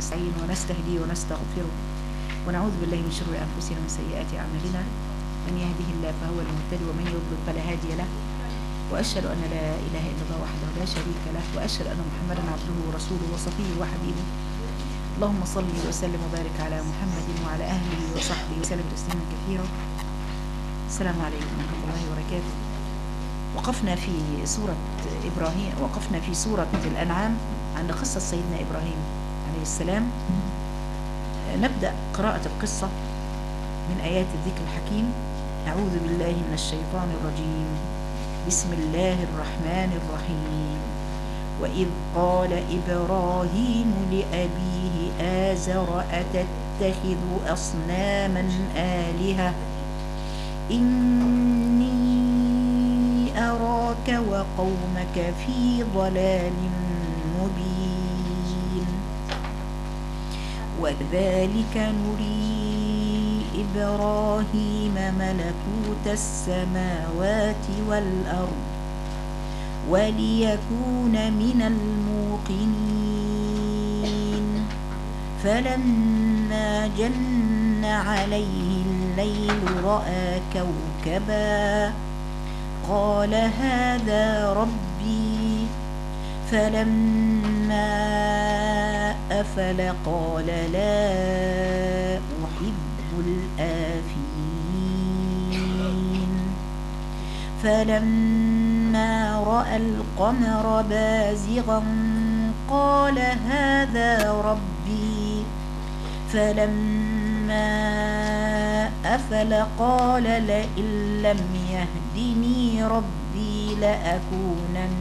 ونستعين ونستهدي ونستغفره ونعوذ بالله من شرور أنفسنا ومن سيئات أعمالنا من يهده الله فهو المهتدي ومن يضلل فلا هادي له وأشهد أن لا إله إلا الله وحده لا شريك له وأشهد أن محمدا عبده ورسوله وصفيه وحبيبه اللهم صل وسلم وبارك على محمد وعلى أهله وصحبه وسلم تسليما كثيرا السلام عليكم ورحمة الله وبركاته وقفنا في سورة إبراهيم وقفنا في سورة الأنعام عند قصة سيدنا إبراهيم عليه السلام نبدأ قراءة القصة من آيات الذكر الحكيم أعوذ بالله من الشيطان الرجيم بسم الله الرحمن الرحيم وإذ قال إبراهيم لأبيه آزر أتتخذ أصناما آلهة إني أراك وقومك في ضلال مبين وذلك نري إبراهيم ملكوت السماوات والأرض وليكون من الموقنين فلما جن عليه الليل رأى كوكبا قال هذا ربي فلما أفل قال لا أحب الآفلين فلما رأى القمر بازغا قال هذا ربي فلما أفل قال لئن لم يهدني ربي لأكونن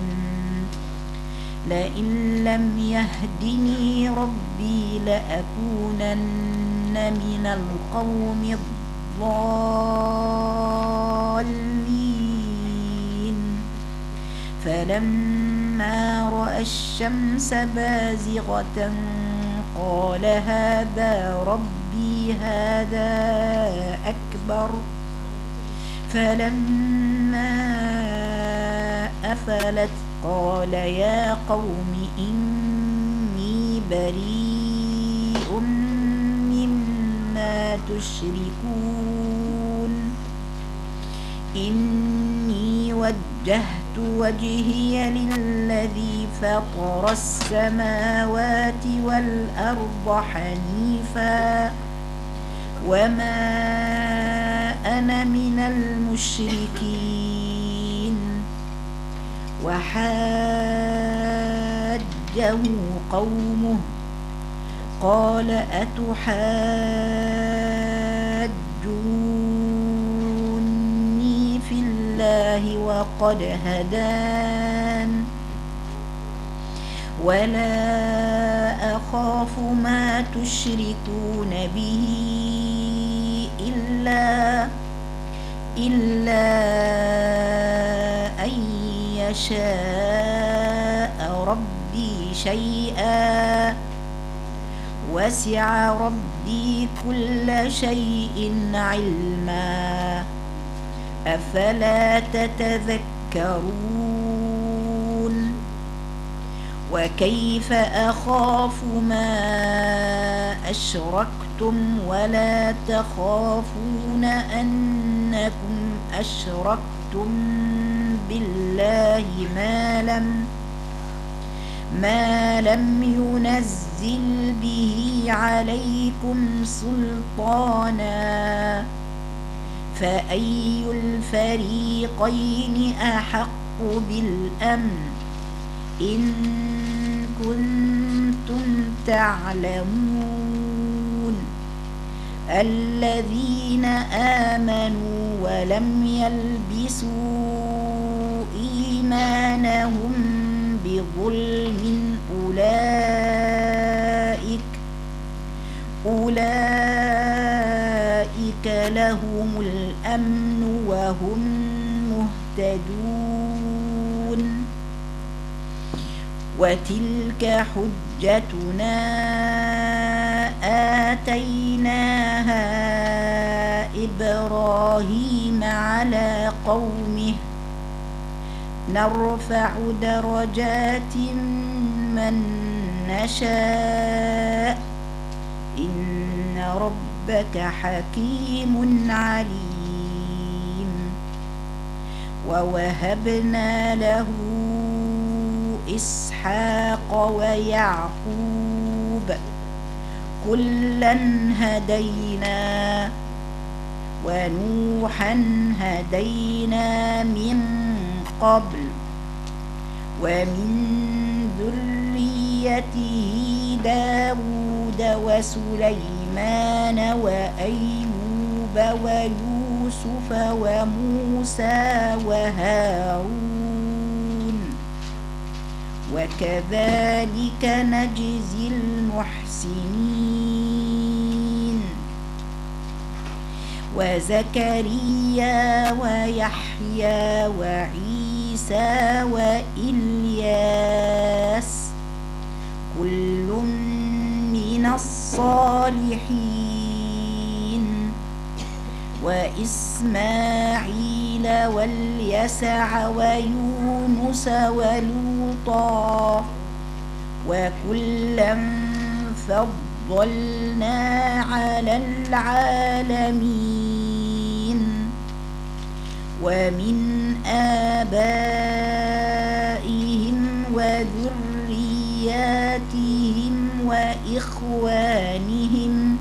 لئن لم يهدني ربي لأكونن من القوم الضالين فلما رأى الشمس بازغة قال هذا ربي هذا أكبر فلما أفلت قال يا قوم إني بريء مما تشركون إني وجهت وجهي للذي فطر السماوات والأرض حنيفا وما أنا من المشركين وحاجه قومه قال أتحاجوني في الله وقد هدان ولا أخاف ما تشركون به إلا إلا أن يشاء ربي شيئا وسع ربي كل شيء علما أفلا تتذكرون وكيف أخاف ما أشركتم ولا تخافون أنكم أشركتم بالله ما لم ما لم ينزل به عليكم سلطانا فأي الفريقين أحق بالأمن إن كنتم تعلمون الذين آمنوا ولم يلبسوا إيمانهم بظلم أولئك أولئك لهم الأمن وهم مهتدون وتلك حجتنا آتيناها إبراهيم على قومه نرفع درجات من نشاء ربك حكيم عليم ووهبنا له إسحاق ويعقوب كلا هدينا ونوحا هدينا من قبل ومن ذريته داود وسليمان وأيوب ويوسف وموسى وهارون وكذلك نجزي المحسنين وزكريا ويحيى وعيسى وإلياس كل من الصالحين وإسماعيل واليسع ويونس ولوطا وكلا فضلنا على العالمين ومن آبائهم وذرياتهم وإخوانهم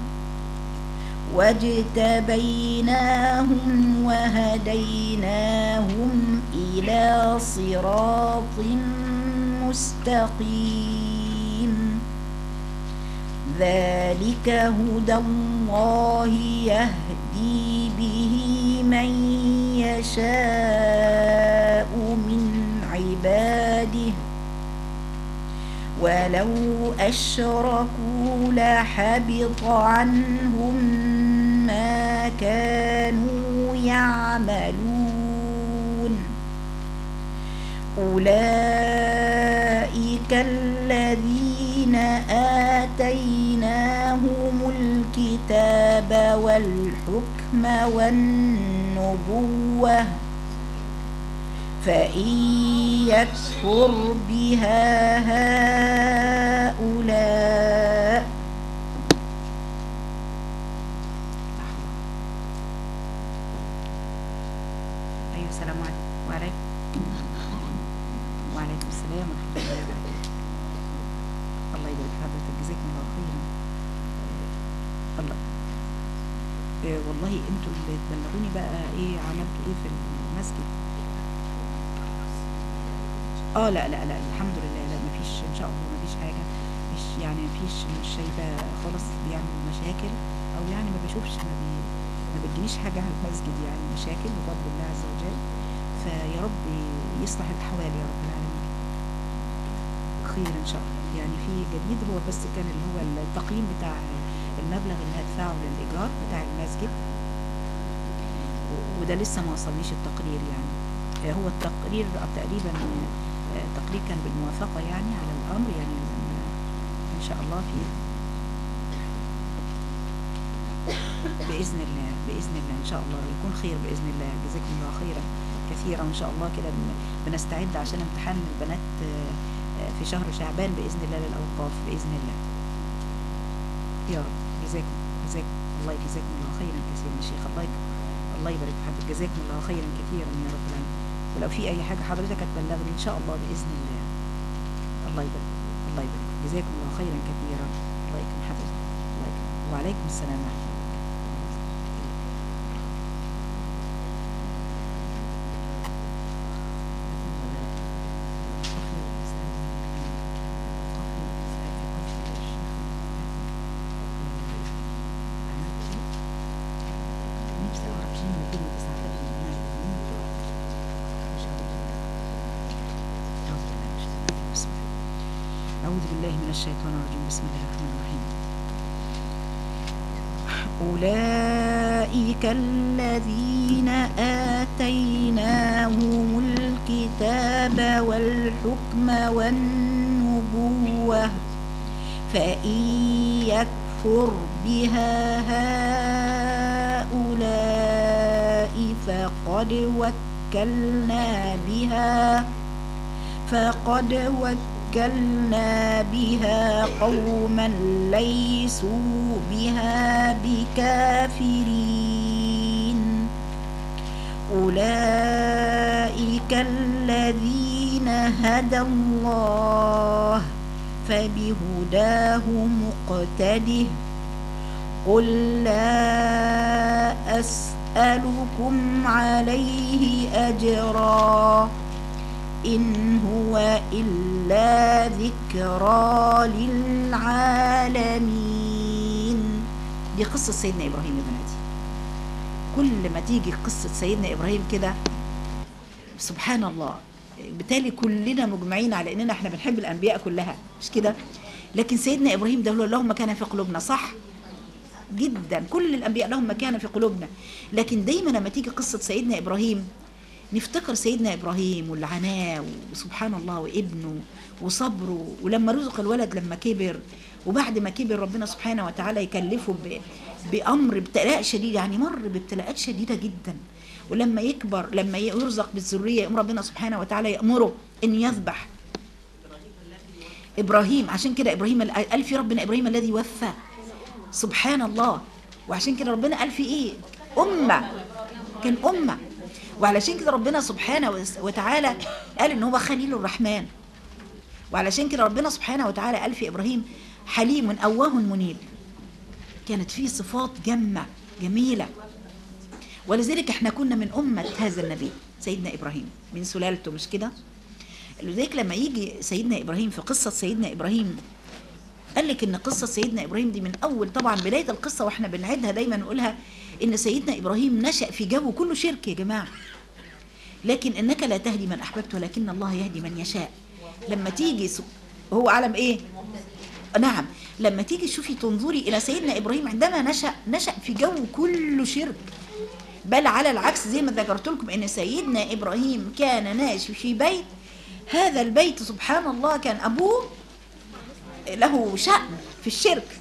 واجتبيناهم وهديناهم إلى صراط مستقيم ذلك هدى الله يهدي به من يشاء من عباده ولو أشركوا لحبط عنهم ما كانوا يعملون أولئك الذين آتيناهم الكتاب والحكم والنبوة فإن يكفر بها هؤلاء أيوة السلام عليكم وعليكم وعليكم السلام ورحمة الله وبركاته الله يبارك في حضرتك جزاكم الله خيرا الله إيه والله انتوا اللي تبلغوني بقى ايه عملتوا ايه في المسجد اه لا لا لا الحمد لله لا مفيش ان شاء الله مفيش حاجه مش يعني مفيش مش شايفه خالص بيعمل مشاكل او يعني ما بشوفش ما, بي ما بتجينيش حاجه على المسجد يعني مشاكل بفضل الله عز وجل فيا رب يصلح الاحوال يا رب العالمين خير ان شاء الله يعني في جديد هو بس كان اللي هو التقييم بتاع المبلغ اللي هدفعه للايجار بتاع المسجد و- وده لسه ما وصلنيش التقرير يعني آه، هو التقرير تقريبا آه، تقرير كان بالموافقة يعني على الأمر يعني آه، إن شاء الله في بإذن الله بإذن الله إن شاء الله يكون خير بإذن الله جزاكم الله خيرا كثيرا إن شاء الله كده بن- بنستعد عشان امتحان البنات آه، آه، في شهر شعبان بإذن الله للأوقاف بإذن الله يا رب جزاكم جزاكم الله يجزاكم الله خيرا كثيرا يا شيخ الله يك- الله يبارك في حضرتك جزاكم الله خيرا كثيرا يا رب العالمين ولو في اي حاجه حضرتك هتبلغني ان شاء الله باذن الله الله يبارك الله يبارك جزاكم الله خيرا كثيرا الله يكرم حضرتك الله يكرم وعليكم السلام ورحمه الله نفسي اعرف شنو 219 أعوذ بالله من الشيطان الرجيم بسم الله الرحمن الرحيم أولئك الذين آتيناهم الكتاب والحكم والنبوة فإن يكفر بها هؤلاء فقد وكلنا بها فقد ووكلنا بها قوما ليسوا بها بكافرين أولئك الذين هدى الله فبهداه مقتده قل لا أسألكم عليه أجرا إن هو إلا ذكرى للعالمين دي قصة سيدنا إبراهيم يا بناتي كل ما تيجي قصة سيدنا إبراهيم كده سبحان الله بالتالي كلنا مجمعين على اننا احنا بنحب الانبياء كلها مش كده لكن سيدنا ابراهيم ده لهم مكانه في قلوبنا صح جدا كل الانبياء لهم مكانه في قلوبنا لكن دايما لما تيجي قصه سيدنا ابراهيم نفتكر سيدنا ابراهيم والعناء وسبحان الله وابنه وصبره ولما رزق الولد لما كبر وبعد ما كبر ربنا سبحانه وتعالى يكلفه ب- بامر ابتلاء شديد يعني مر بابتلاءات شديده جدا ولما يكبر لما يرزق بالذريه يقوم ربنا سبحانه وتعالى يامره ان يذبح ابراهيم عشان كده ابراهيم قال في ربنا ابراهيم الذي وفى سبحان الله وعشان كده ربنا قال في ايه امه كان امه وعلشان كده ربنا سبحانه وتعالى قال ان هو خليل الرحمن وعلشان كده ربنا سبحانه وتعالى قال في ابراهيم حليم اواه منيب كانت فيه صفات جمة جميلة ولذلك احنا كنا من أمة هذا النبي سيدنا إبراهيم من سلالته مش كده لذلك لما يجي سيدنا إبراهيم في قصة سيدنا إبراهيم قال لك ان قصة سيدنا إبراهيم دي من أول طبعا بداية القصة واحنا بنعيدها دايما نقولها ان سيدنا إبراهيم نشأ في جو كله شرك يا جماعة لكن انك لا تهدي من احببت ولكن الله يهدي من يشاء لما تيجي س- هو علم ايه نعم لما تيجي تشوفي تنظري الى سيدنا ابراهيم عندما نشا نشا في جو كله شرك بل على العكس زي ما ذكرت لكم ان سيدنا ابراهيم كان ناشئ في بيت هذا البيت سبحان الله كان ابوه له شأن في الشرك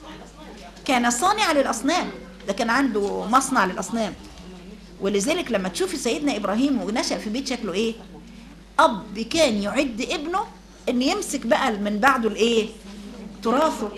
كان صانع للاصنام ده كان عنده مصنع للاصنام ولذلك لما تشوفي سيدنا ابراهيم ونشا في بيت شكله ايه اب كان يعد ابنه ان يمسك بقى من بعده الايه تراثه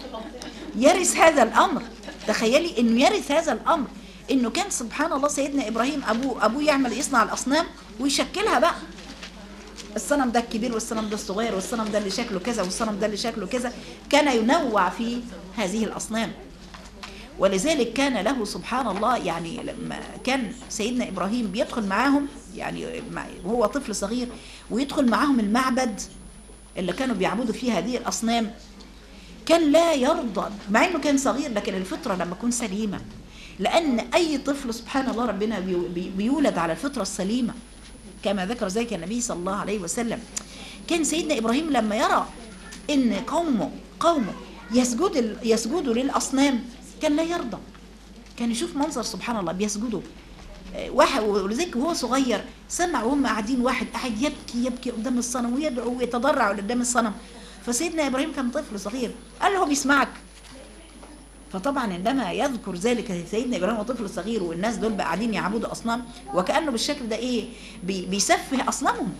يرث هذا الامر تخيلي انه يرث هذا الامر انه كان سبحان الله سيدنا ابراهيم ابوه ابوه يعمل يصنع الاصنام ويشكلها بقى الصنم ده الكبير والصنم ده الصغير والصنم ده اللي شكله كذا والصنم ده اللي شكله كذا كان ينوع في هذه الاصنام ولذلك كان له سبحان الله يعني لما كان سيدنا ابراهيم بيدخل معاهم يعني مع- وهو طفل صغير ويدخل معاهم المعبد اللي كانوا بيعبدوا فيه هذه الاصنام كان لا يرضى مع انه كان صغير لكن الفطره لما تكون سليمه لان اي طفل سبحان الله ربنا بيو- بي- بيولد على الفطره السليمه كما ذكر ذلك النبي صلى الله عليه وسلم كان سيدنا ابراهيم لما يرى ان قومه قومه يسجد يسجدوا للاصنام كان لا يرضى كان يشوف منظر سبحان الله بيسجدوا آه، واحد ولذلك وهو صغير سمع وهم قاعدين واحد قاعد يبكي يبكي قدام الصنم ويدعو ويتضرع قدام الصنم فسيدنا ابراهيم كان طفل صغير قال له هو بيسمعك فطبعا عندما يذكر ذلك سيدنا ابراهيم وطفل صغير والناس دول بقى قاعدين يعبدوا اصنام وكانه بالشكل ده ايه بي بيسفه اصنامهم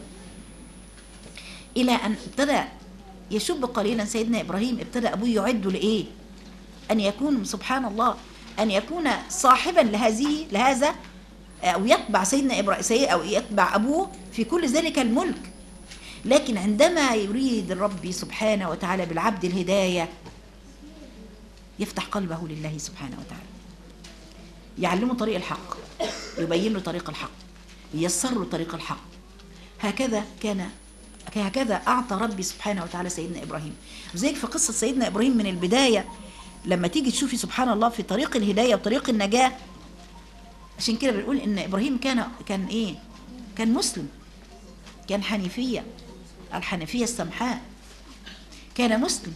الى ان ابتدى يشب قليلا سيدنا ابراهيم ابتدى ابوه يعد لايه ان يكون سبحان الله ان يكون صاحبا لهذه لهذا او يتبع سيدنا ابراهيم او يتبع ابوه في كل ذلك الملك لكن عندما يريد الرب سبحانه وتعالى بالعبد الهدايه يفتح قلبه لله سبحانه وتعالى يعلمه طريق الحق يبين له طريق الحق ييسر له طريق الحق هكذا كان هكذا أعطى ربي سبحانه وتعالى سيدنا إبراهيم وزيك في قصة سيدنا إبراهيم من البداية لما تيجي تشوفي سبحان الله في طريق الهداية وطريق النجاة عشان كده بنقول إن إبراهيم كان كان إيه؟ كان مسلم كان حنيفية الحنفية السمحاء كان مسلم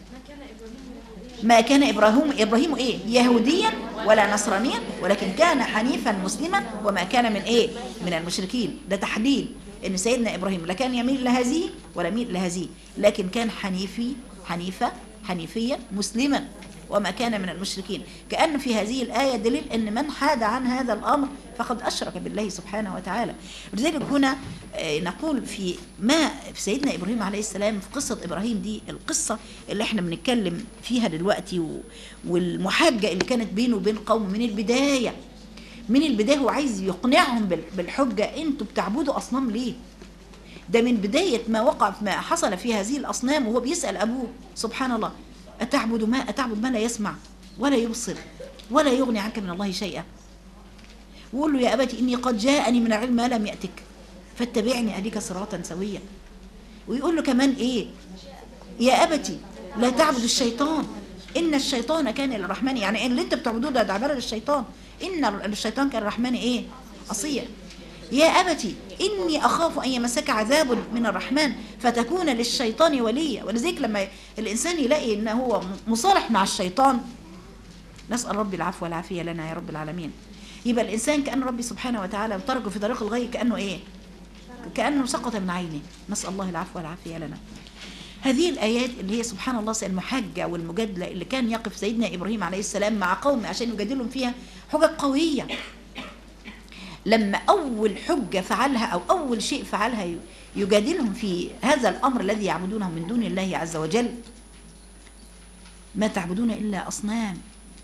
ما كان ابراهيم ابراهيم ايه يهوديا ولا نصرانيا ولكن كان حنيفا مسلما وما كان من ايه من المشركين ده تحليل ان سيدنا ابراهيم لا كان يميل لهذه ولا يميل لهذه لكن كان حنيفي حنيفه حنيفيا مسلما وما كان من المشركين كأن في هذه الآية دليل أن من حاد عن هذا الأمر فقد أشرك بالله سبحانه وتعالى لذلك هنا آه، نقول في ما في سيدنا إبراهيم عليه السلام في قصة إبراهيم دي القصة اللي احنا بنتكلم فيها دلوقتي و- والمحاجة اللي كانت بينه وبين قومه من البداية من البداية هو عايز يقنعهم بال- بالحجة انتوا بتعبدوا أصنام ليه ده من بداية ما وقع ما حصل في هذه الأصنام وهو بيسأل أبوه سبحان الله أتعبد ما أتعبد ما لا يسمع ولا يبصر ولا يغني عنك من الله شيئا وقول له يا أبتي إني قد جاءني من العلم ما لم يأتك فاتبعني أهديك صراطا سويا ويقول له كمان إيه يا أبتي لا تعبد الشيطان إن الشيطان كان للرحمن يعني اللي أنت بتعبدوه ده ده عبارة للشيطان إن الشيطان كان للرحمن إيه عصيا يا أبتي إني أخاف أن يمسك عذاب من الرحمن فتكون للشيطان وليا ولذلك لما الإنسان يلاقي إن هو مصالح مع الشيطان نسأل ربي العفو والعافية لنا يا رب العالمين يبقى الإنسان كأن ربي سبحانه وتعالى تركه في طريق الغي كأنه إيه كأنه سقط من عينه نسأل الله العفو والعافية لنا هذه الآيات اللي هي سبحان الله المحجة والمجادلة اللي كان يقف سيدنا إبراهيم عليه السلام مع قومه عشان يجادلهم فيها حجج قوية لما أول حجة فعلها أو أول شيء فعلها ي- يجادلهم في هذا الأمر الذي يعبدونه من دون الله عز وجل ما تعبدون إلا أصنام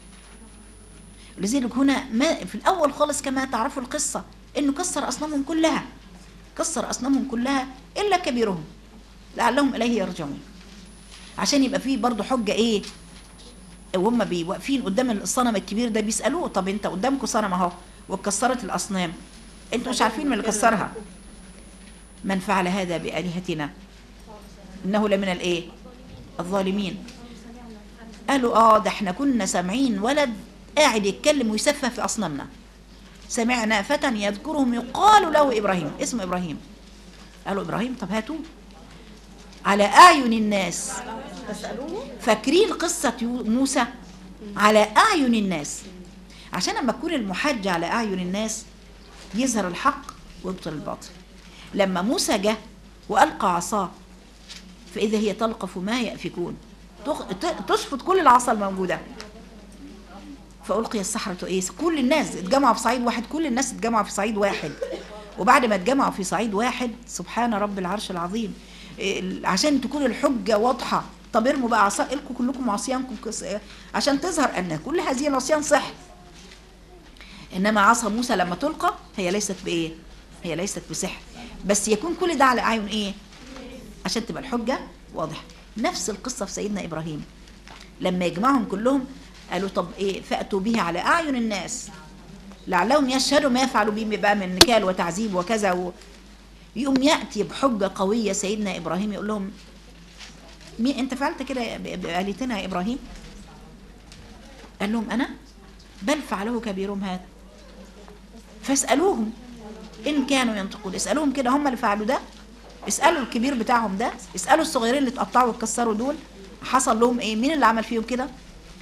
لذلك هنا ما في الأول خالص كما تعرفوا القصة إنه كسر أصنامهم كلها كسر أصنامهم كلها إلا كبيرهم لعلهم إليه يرجعون عشان يبقى فيه برضه حجة إيه وهم بي- واقفين قدام الصنم الكبير ده بيسألوه طب انت قدامكم صنم اهو واتكسرت الأصنام انتوا مش عارفين من اللي كسرها من فعل هذا بآلهتنا إنه لمن الإيه الظالمين قالوا اه ده احنا كنا سامعين ولد قاعد يتكلم ويسفه في أصنامنا سمعنا فتى يذكرهم يقال له إبراهيم اسمه إبراهيم قالوا إبراهيم طب هاتوه على أعين الناس فاكرين قصة يو- موسى على أعين الناس عشان لما تكون المحجة على أعين الناس يظهر الحق ويبطل الباطل لما موسى جه وألقى عصاه فإذا هي تلقف ما يأفكون تخ- ت- تشفط كل العصا الموجودة فألقي السحرة إيه كل الناس اتجمعوا في صعيد واحد كل الناس اتجمعوا في صعيد واحد وبعد ما اتجمعوا في صعيد واحد سبحان رب العرش العظيم إيه، عشان تكون الحجة واضحة طب ارموا بقى عصائلكم كلكم عصيانكم كس- عشان تظهر أن كل هذه العصيان صح إنما عصا موسى لما تلقى هي ليست بإيه هي ليست بسحر بس يكون كل ده على أعين إيه عشان تبقى الحجة واضحة نفس القصة في سيدنا إبراهيم لما يجمعهم كلهم قالوا طب إيه فأتوا به على أعين الناس لعلهم يشهدوا ما يفعلوا به بقى من نكال وتعذيب وكذا و... يقوم يأتي بحجة قوية سيدنا إبراهيم يقول لهم مين أنت فعلت كده ب- بآلهتنا يا إبراهيم قال لهم أنا بل فعله كبيرهم هذا فاسألوهم إن كانوا ينطقون اسألوهم كده هم اللي فعلوا ده اسألوا الكبير بتاعهم ده اسألوا الصغيرين اللي اتقطعوا واتكسروا دول حصل لهم ايه مين اللي عمل فيهم كده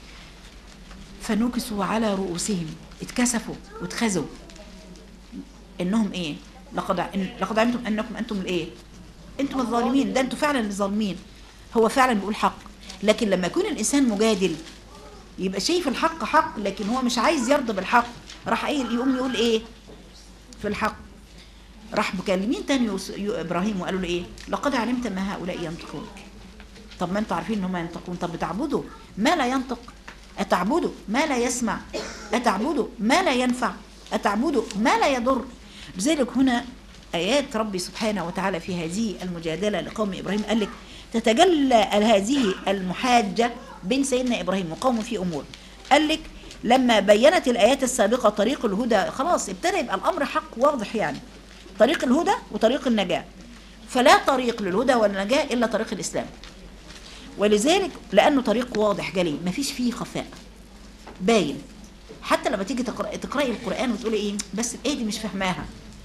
فنكسوا على رؤوسهم اتكسفوا واتخزوا انهم ايه لقد إن لقد علمتم انكم انتم الايه انتم الظالمين ده انتم فعلا الظالمين هو فعلا بيقول حق لكن لما يكون الانسان مجادل يبقى شايف الحق حق لكن هو مش عايز يرضى بالحق راح ايه يقوم يقول ايه في الحق راح مكلمين تاني يوس- يو- ابراهيم وقالوا له ايه لقد علمت ما هؤلاء ينطقون طب ما انتوا عارفين ان هم ينطقون طب بتعبدوا ما لا ينطق اتعبدوا ما لا يسمع اتعبدوا ما لا ينفع اتعبدوا ما لا يضر لذلك هنا ايات ربي سبحانه وتعالى في هذه المجادله لقوم ابراهيم قال لك تتجلى هذه المحاجه بين سيدنا ابراهيم وقومه في امور قال لك لما بينت الايات السابقه طريق الهدى خلاص ابتدى يبقى الامر حق واضح يعني طريق الهدى وطريق النجاه فلا طريق للهدى والنجاه الا طريق الاسلام ولذلك لانه طريق واضح جلي مفيش فيه خفاء باين حتى لما تيجي تقرأ تقراي القران وتقولي ايه بس الايه دي مش فاهماها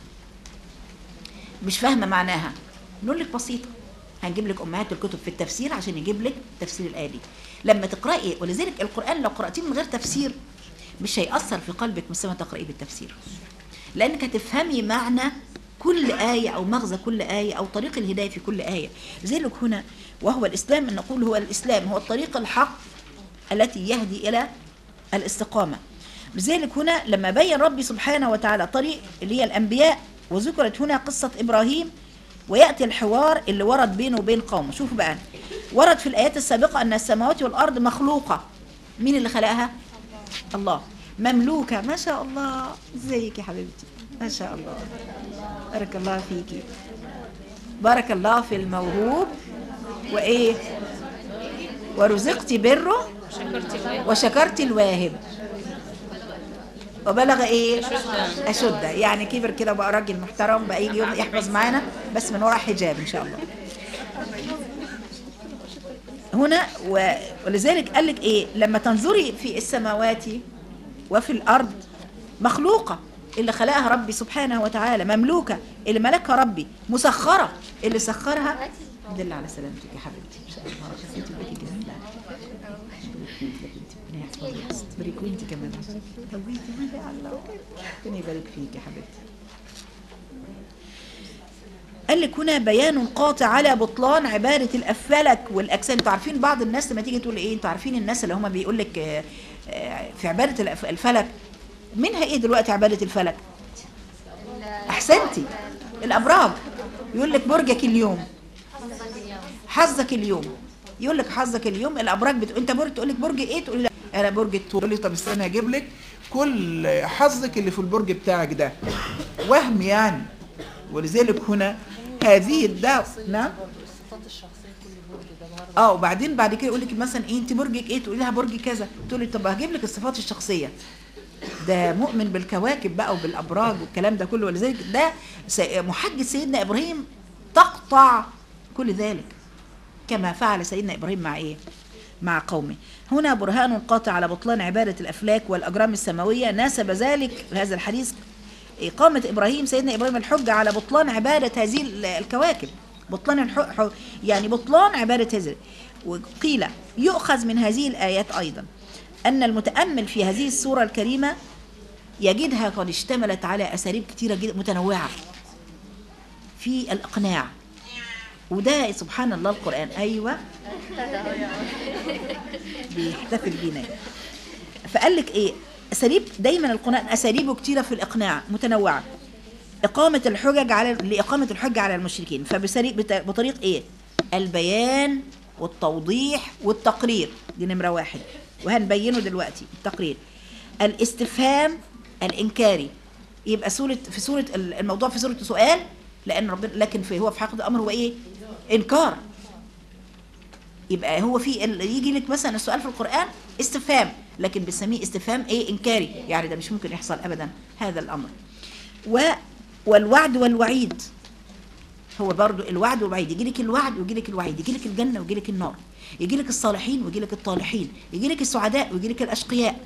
مش فاهمه معناها نقول لك بسيطه هنجيب لك امهات الكتب في التفسير عشان يجيب لك تفسير الايه دي لما تقراي ولذلك القران لو قراتيه من غير تفسير مش هيأثر في قلبك مثل ما تقرأيه بالتفسير لأنك هتفهمي معنى كل آية أو مغزى كل آية أو طريق الهداية في كل آية لذلك هنا وهو الإسلام أن نقول هو الإسلام هو الطريق الحق التي يهدي إلى الاستقامة لذلك هنا لما بين ربي سبحانه وتعالى طريق اللي هي الأنبياء وذكرت هنا قصة إبراهيم ويأتي الحوار اللي ورد بينه وبين قومه شوفوا بقى ورد في الآيات السابقة أن السماوات والأرض مخلوقة مين اللي خلقها؟ الله مملوكة ما شاء الله ازيك يا حبيبتي ما شاء الله بارك الله فيكي بارك الله في الموهوب وإيه ورزقت بره وشكرت الواهب وبلغ ايه اشده يعني كبر كده بقى راجل محترم بقى يجي يوم يحفظ معانا بس من وراء حجاب ان شاء الله هنا و... ولذلك قال لك ايه لما تنظري في السماوات وفي الارض مخلوقه اللي خلقها ربي سبحانه وتعالى مملوكه اللي ملكها ربي مسخره اللي سخرها دل على سلامتك يا حبيبتي ان شاء الله انت بقيتي جميله ربنا يحفظك تبارك وانت كمان تويتي ما شاء الله ربنا يبارك فيك يا حبيبتي قال لك هنا بيان قاطع على بطلان عبادة الأفلك والأجسام انتوا عارفين بعض الناس لما تيجي تقول ايه انتوا عارفين الناس اللي هم بيقول لك آه، آه، في عبادة الأف- الفلك منها ايه دلوقتي عبادة الفلك احسنتي الأبراج يقول لك برجك اليوم حظك اليوم يقول لك حظك اليوم الابراج بت... انت برج تقول لك برج ايه تقول لي انا برج الثور تقول لي طب استنى اجيب لك كل حظك اللي في البرج بتاعك ده وهم يعني ولذلك هنا هذه الدعوة نعم اه وبعدين بعد كده يقول لك مثلا ايه انت برجك ايه تقولي لها برج كذا تقول لي طب هجيب لك الصفات الشخصيه ده مؤمن بالكواكب بقى وبالابراج والكلام ده كله ولذلك ده س- محجة سيدنا ابراهيم تقطع كل ذلك كما فعل سيدنا ابراهيم مع ايه مع قومه هنا برهان قاطع على بطلان عبادة الأفلاك والأجرام السماوية ناسب ذلك هذا الحديث إقامة إبراهيم سيدنا إبراهيم الحجة على بطلان عبادة هذه ال- الكواكب بطلان الح... ح- يعني بطلان عبادة هذه وقيل يؤخذ من هذه الآيات أيضا أن المتأمل في هذه السورة الكريمة يجدها قد اشتملت على أساليب كثيرة جدا متنوعة في الإقناع وده سبحان الله القرآن أيوة بيحتفل بينا فقال لك ايه اساليب دايما القران اساليبه كتيره في الاقناع متنوعه اقامه الحجج على لاقامه الحجه على المشركين فبسري بت- بطريق ايه البيان والتوضيح والتقرير دي نمره واحد وهنبينه دلوقتي التقرير الاستفهام الانكاري يبقى سوره في سوره الموضوع في سوره سؤال لان ربنا لكن في هو في حقيقه الامر هو ايه انكار يبقى هو في ال- يجي لك مثلا السؤال في القرآن استفهام لكن بنسميه استفهام ايه انكاري يعني ده مش ممكن يحصل ابدا هذا الامر و والوعد والوعيد هو برضو الوعد والوعيد يجي لك الوعد ويجي لك الوعيد يجي لك الجنه ويجي لك النار يجي لك الصالحين ويجي لك الطالحين يجي لك السعداء ويجي لك الاشقياء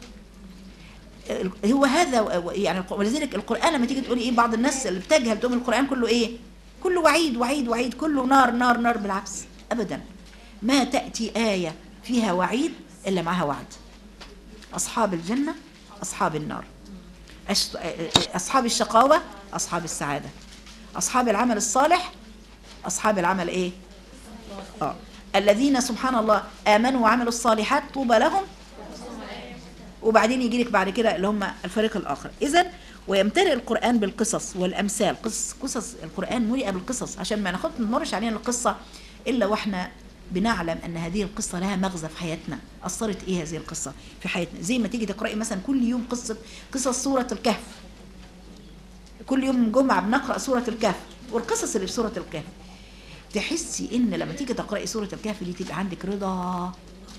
ال- هو هذا و- يعني الق- ولذلك القران لما تيجي تقولي ايه بعض الناس اللي بتجهل تقول القران كله ايه كله وعيد وعيد وعيد كله نار نار نار بالعكس ابدا ما تأتي آية فيها وعيد إلا معها وعد أصحاب الجنة أصحاب النار أش- أصحاب الشقاوة أصحاب السعادة أصحاب العمل الصالح أصحاب العمل إيه آه. الذين سبحان الله آمنوا وعملوا الصالحات طوبى لهم وبعدين يجي لك بعد كده اللي هم الفريق الآخر إذا ويمتلئ القرآن بالقصص والأمثال قصص قصص القرآن ملئ بالقصص عشان ما ناخد نمرش علينا القصة إلا وإحنا بنعلم أن هذه القصة لها مغزى في حياتنا أثرت إيه هذه القصة في حياتنا زي ما تيجي تقرأي مثلا كل يوم قصة قصص سورة الكهف كل يوم جمعة بنقرأ سورة الكهف والقصص اللي في سورة الكهف تحسي ان لما تيجي تقرأي سورة الكهف دي تبقى عندك رضا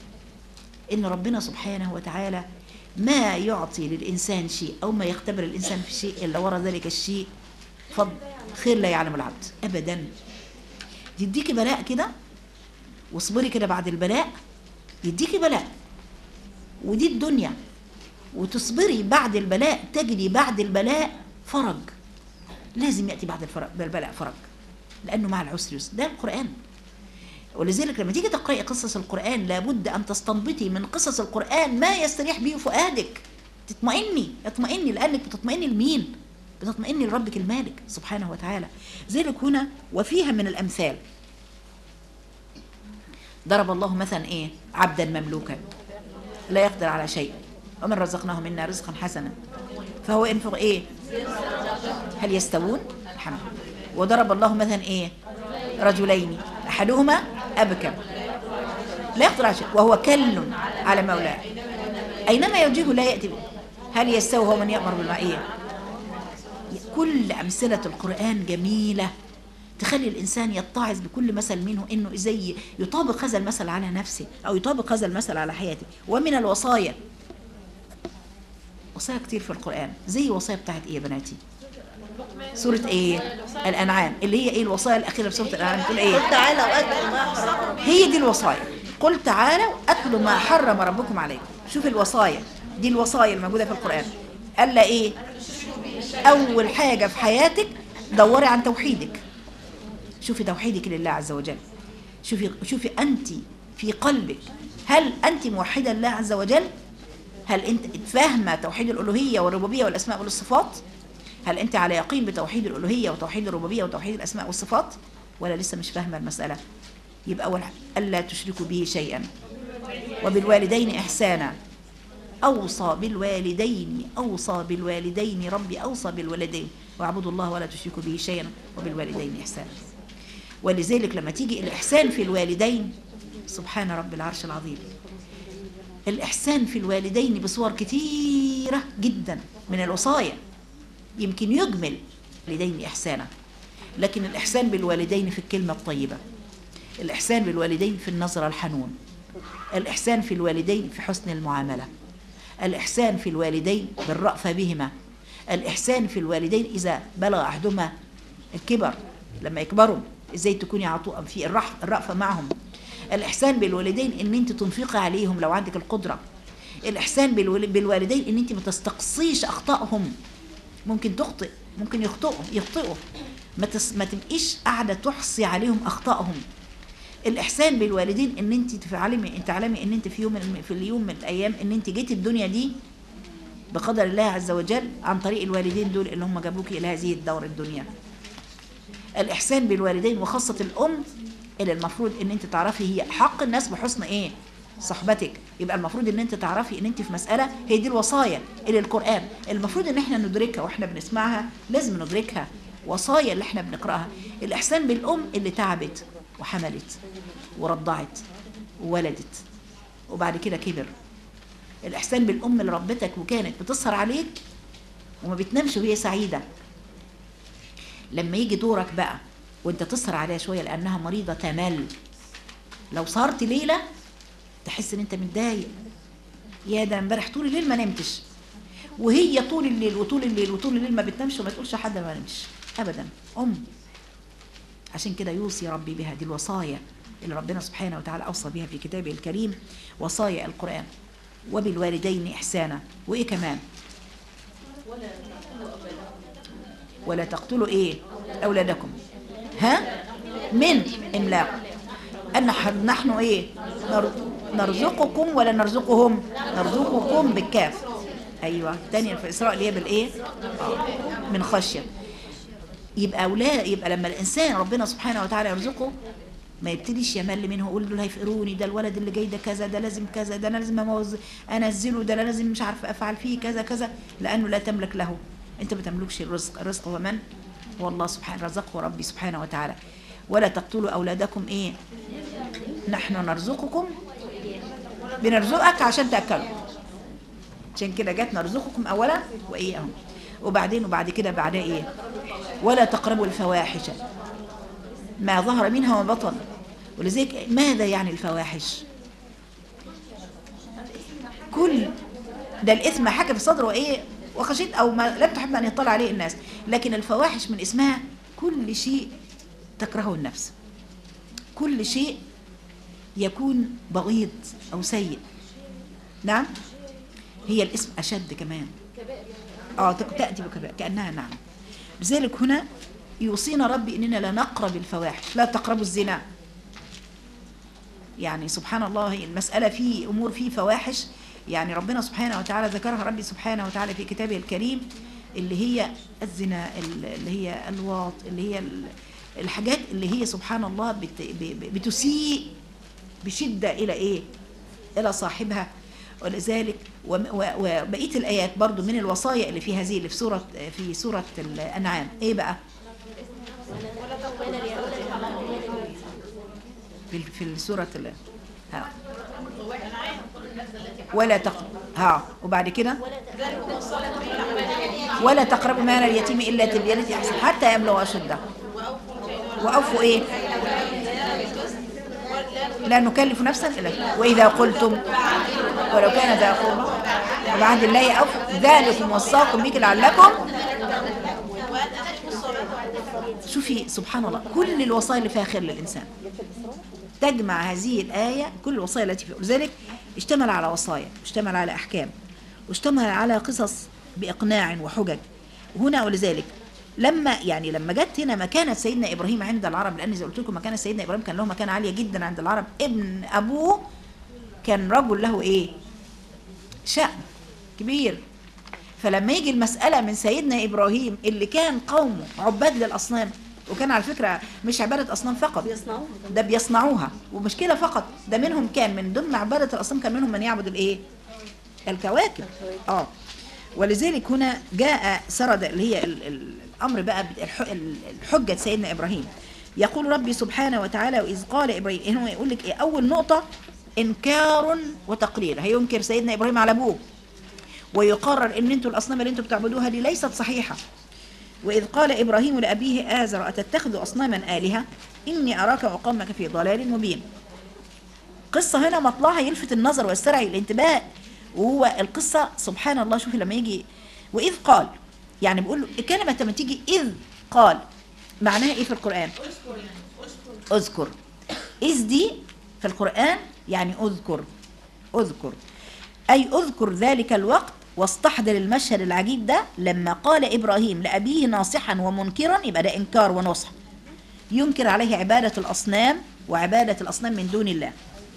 ان ربنا سبحانه وتعالى ما يعطي للإنسان شيء أو ما يختبر الإنسان في شيء إلا وراء ذلك الشيء فضل خير لا يعلم العبد أبدا يديكي بلاء كده واصبري كده بعد البلاء يديكي بلاء ودي الدنيا وتصبري بعد البلاء تجري بعد البلاء فرج لازم يأتي بعد الفرج البلاء فرج لأنه مع العسر يسر ده القرآن ولذلك لما تيجي تقرأي قصص القرآن لابد أن تستنبطي من قصص القرآن ما يستريح به فؤادك تطمئني اطمئني لأنك بتطمئني لمين بتطمئني لربك المالك سبحانه وتعالى ذلك هنا وفيها من الأمثال ضرب الله مثلا إيه عبدا مملوكا لا يقدر على شيء ومن رزقناه منا رزقا حسنا فهو ينفق ايه هل يستوون الحمد لله. وضرب الله مثلا ايه رجلين احدهما ابكم لا يقدر على شيء وهو كل على مولاه اينما يوجهه لا ياتي به هل يستوي هو من يامر بالمعيه كل امثله القران جميله تخلي الانسان يتعظ بكل مثل منه انه ازاي يطابق هذا المثل على نفسه او يطابق هذا المثل على حياته ومن الوصايا وصايا كتير في القران زي الوصايا بتاعت ايه يا بناتي سورة ايه الانعام اللي هي ايه الوصايا الاخيره في سورة الانعام تقول ايه تعالى واتقوا ما حرم هي دي الوصايا قل تعالوا اتلوا ما حرم ربكم عليكم شوف الوصايا دي الوصايا الموجوده في القران قال لا ايه اول حاجه في حياتك دوري عن توحيدك شوفي توحيدك لله عز وجل شوفي شوفي انت في قلبك هل انت موحده لله عز وجل هل انت فاهمه توحيد الالوهيه والربوبيه والاسماء والصفات هل انت على يقين بتوحيد الالوهيه وتوحيد الربوبيه وتوحيد الاسماء والصفات ولا لسه مش فاهمه المساله يبقى اول حاجة، الا تشركوا به شيئا وبالوالدين احسانا اوصى بالوالدين اوصى بالوالدين ربي اوصى بالوالدين واعبدوا الله ولا تشركوا به شيئا وبالوالدين احسانا ولذلك لما تيجي الاحسان في الوالدين سبحان رب العرش العظيم الإحسان في الوالدين بصور كثيرة جدا من الوصايا يمكن يجمل الوالدين إحسانا لكن الإحسان بالوالدين في الكلمة الطيبة الإحسان بالوالدين في النظرة الحنون الإحسان في الوالدين في حسن المعاملة الإحسان في الوالدين بالرأفة بهما الإحسان في الوالدين إذا بلغ أحدهما الكبر لما يكبروا إزاي تكوني عطوء في الرح- الرأفة معهم الإحسان بالوالدين إن أنت تنفقي عليهم لو عندك القدرة الإحسان بالول- بالوالدين إن أنت ما تستقصيش أخطائهم ممكن تخطئ ممكن يخطئوا يخطئوا ما, تس ما تبقيش قاعدة تحصي عليهم أخطائهم الإحسان بالوالدين إن أنت تعلمي أنت تعلمي إن أنت في يوم من- في اليوم من الأيام إن أنت جيتي الدنيا دي بقدر الله عز وجل عن طريق الوالدين دول اللي هم جابوك إلى هذه الدور الدنيا الإحسان بالوالدين وخاصة الأم اللي المفروض إن أنت تعرفي هي حق الناس بحسن إيه صحبتك يبقى المفروض ان انت تعرفي ان انت في مساله هي دي الوصايا اللي القران المفروض ان احنا ندركها واحنا بنسمعها لازم ندركها وصايا اللي احنا بنقراها الاحسان بالام اللي تعبت وحملت ورضعت وولدت وبعد كده كبر الاحسان بالام اللي ربتك وكانت بتسهر عليك وما بتنامش وهي سعيده لما يجي دورك بقى وانت تسهر عليها شويه لانها مريضه تمل لو سهرت ليله تحس ان انت متضايق يا ده امبارح طول الليل ما نمتش وهي طول الليل وطول الليل وطول الليل ما بتنامش وما تقولش حد ما نمش ابدا ام عشان كده يوصي ربي بها دي الوصايا اللي ربنا سبحانه وتعالى اوصى بها في كتابه الكريم وصايا القران وبالوالدين احسانا وايه كمان ولا تقتلوا ايه اولادكم ها من املاق ان نح- نحن ايه نر- نرزقكم ولا نرزقهم نرزقكم بالكاف ايوه تانية في اسراء اللي هي بالايه آه، من خشيه يبقى أولا يبقى لما الانسان ربنا سبحانه وتعالى يرزقه ما يبتديش يمل منه يقول دول هيفقروني ده الولد اللي جاي ده كذا ده لازم كذا ده انا لازم أموز انزله ده انا لازم مش عارف افعل فيه كذا كذا لانه لا تملك له انت ما تملكش الرزق الرزق هو من هو الله سبحانه رزقه ربي سبحانه وتعالى ولا تقتلوا اولادكم ايه نحن نرزقكم بنرزقك عشان تاكلوا عشان كده جت نرزقكم اولا واياهم وبعدين وبعد كده بعدها ايه ولا تقربوا الفواحش ما ظهر منها وما بطن ولذلك ماذا يعني الفواحش كل ده الاثم حكى في الصدر وايه وخشيت او ما لم تحب ان يطلع عليه الناس لكن الفواحش من اسمها كل شيء تكرهه النفس كل شيء يكون بغيض او سيء نعم هي الاسم اشد كمان اه تك- تاتي بكبائر كانها نعم لذلك هنا يوصينا ربي اننا لا نقرب الفواحش لا تقربوا الزنا يعني سبحان الله هي المسألة في أمور في فواحش يعني ربنا سبحانه وتعالى ذكرها ربي سبحانه وتعالى في كتابه الكريم اللي هي الزنا اللي هي الواط اللي هي ال- الحاجات اللي هي سبحان الله بت ب- ب- بتسيء بشدة إلى إيه إلى صاحبها ولذلك وم- و- وبقيه الايات برضو من الوصايا اللي في هذه اللي في سوره في سوره الانعام ايه بقى في في السوره ال- ها ولا تق ها وبعد كده ولا تقربوا مال اليتيم الا بالتي احسن حتى يبلغ اشده واوفوا ايه لا نكلف نفسا الا واذا قلتم ولو كان ذا قربى وبعد الله اوفوا ذلكم وصاكم به لعلكم شوفي سبحان الله كل الوصايا اللي فيها خير للانسان تجمع هذه الآية كل الوصايا التي فيها ولذلك اشتمل على وصايا اشتمل على أحكام واشتمل على قصص بإقناع وحجج هنا ولذلك لما يعني لما جت هنا مكانة سيدنا إبراهيم عند العرب لأن زي قلت لكم مكانة سيدنا إبراهيم كان له مكانة عالية جدا عند العرب ابن أبوه كان رجل له إيه شأن كبير فلما يجي المسألة من سيدنا إبراهيم اللي كان قومه عباد للأصنام وكان على فكرة مش عبادة أصنام فقط بيصنعوها ده بيصنعوها ومشكلة فقط ده منهم كان من ضمن عبادة الأصنام كان منهم من يعبد الإيه الكواكب اه ولذلك هنا جاء سرد اللي هي ال- ال- الأمر بقى بالح- ال- الحجة سيدنا إبراهيم يقول ربي سبحانه وتعالى وإذ قال إبراهيم هنا يقول لك إيه أول نقطة إنكار وتقرير هينكر سيدنا إبراهيم على أبوه ويقرر ان انتوا الاصنام اللي انتوا بتعبدوها دي ليست صحيحه واذ قال ابراهيم لابيه ازر اتتخذ اصناما الهه اني اراك وقومك في ضلال مبين قصه هنا مطلعها يلفت النظر ويسترعي الانتباه وهو القصه سبحان الله شوفي لما يجي واذ قال يعني بيقول له الكلمه لما تيجي اذ قال معناها ايه في القران اذكر اذ دي في القران يعني اذكر اذكر أي اذكر ذلك الوقت واستحضر المشهد العجيب ده لما قال إبراهيم لأبيه ناصحا ومنكرا يبقى ده إنكار ونصح ينكر عليه عبادة الأصنام وعبادة الأصنام من دون الله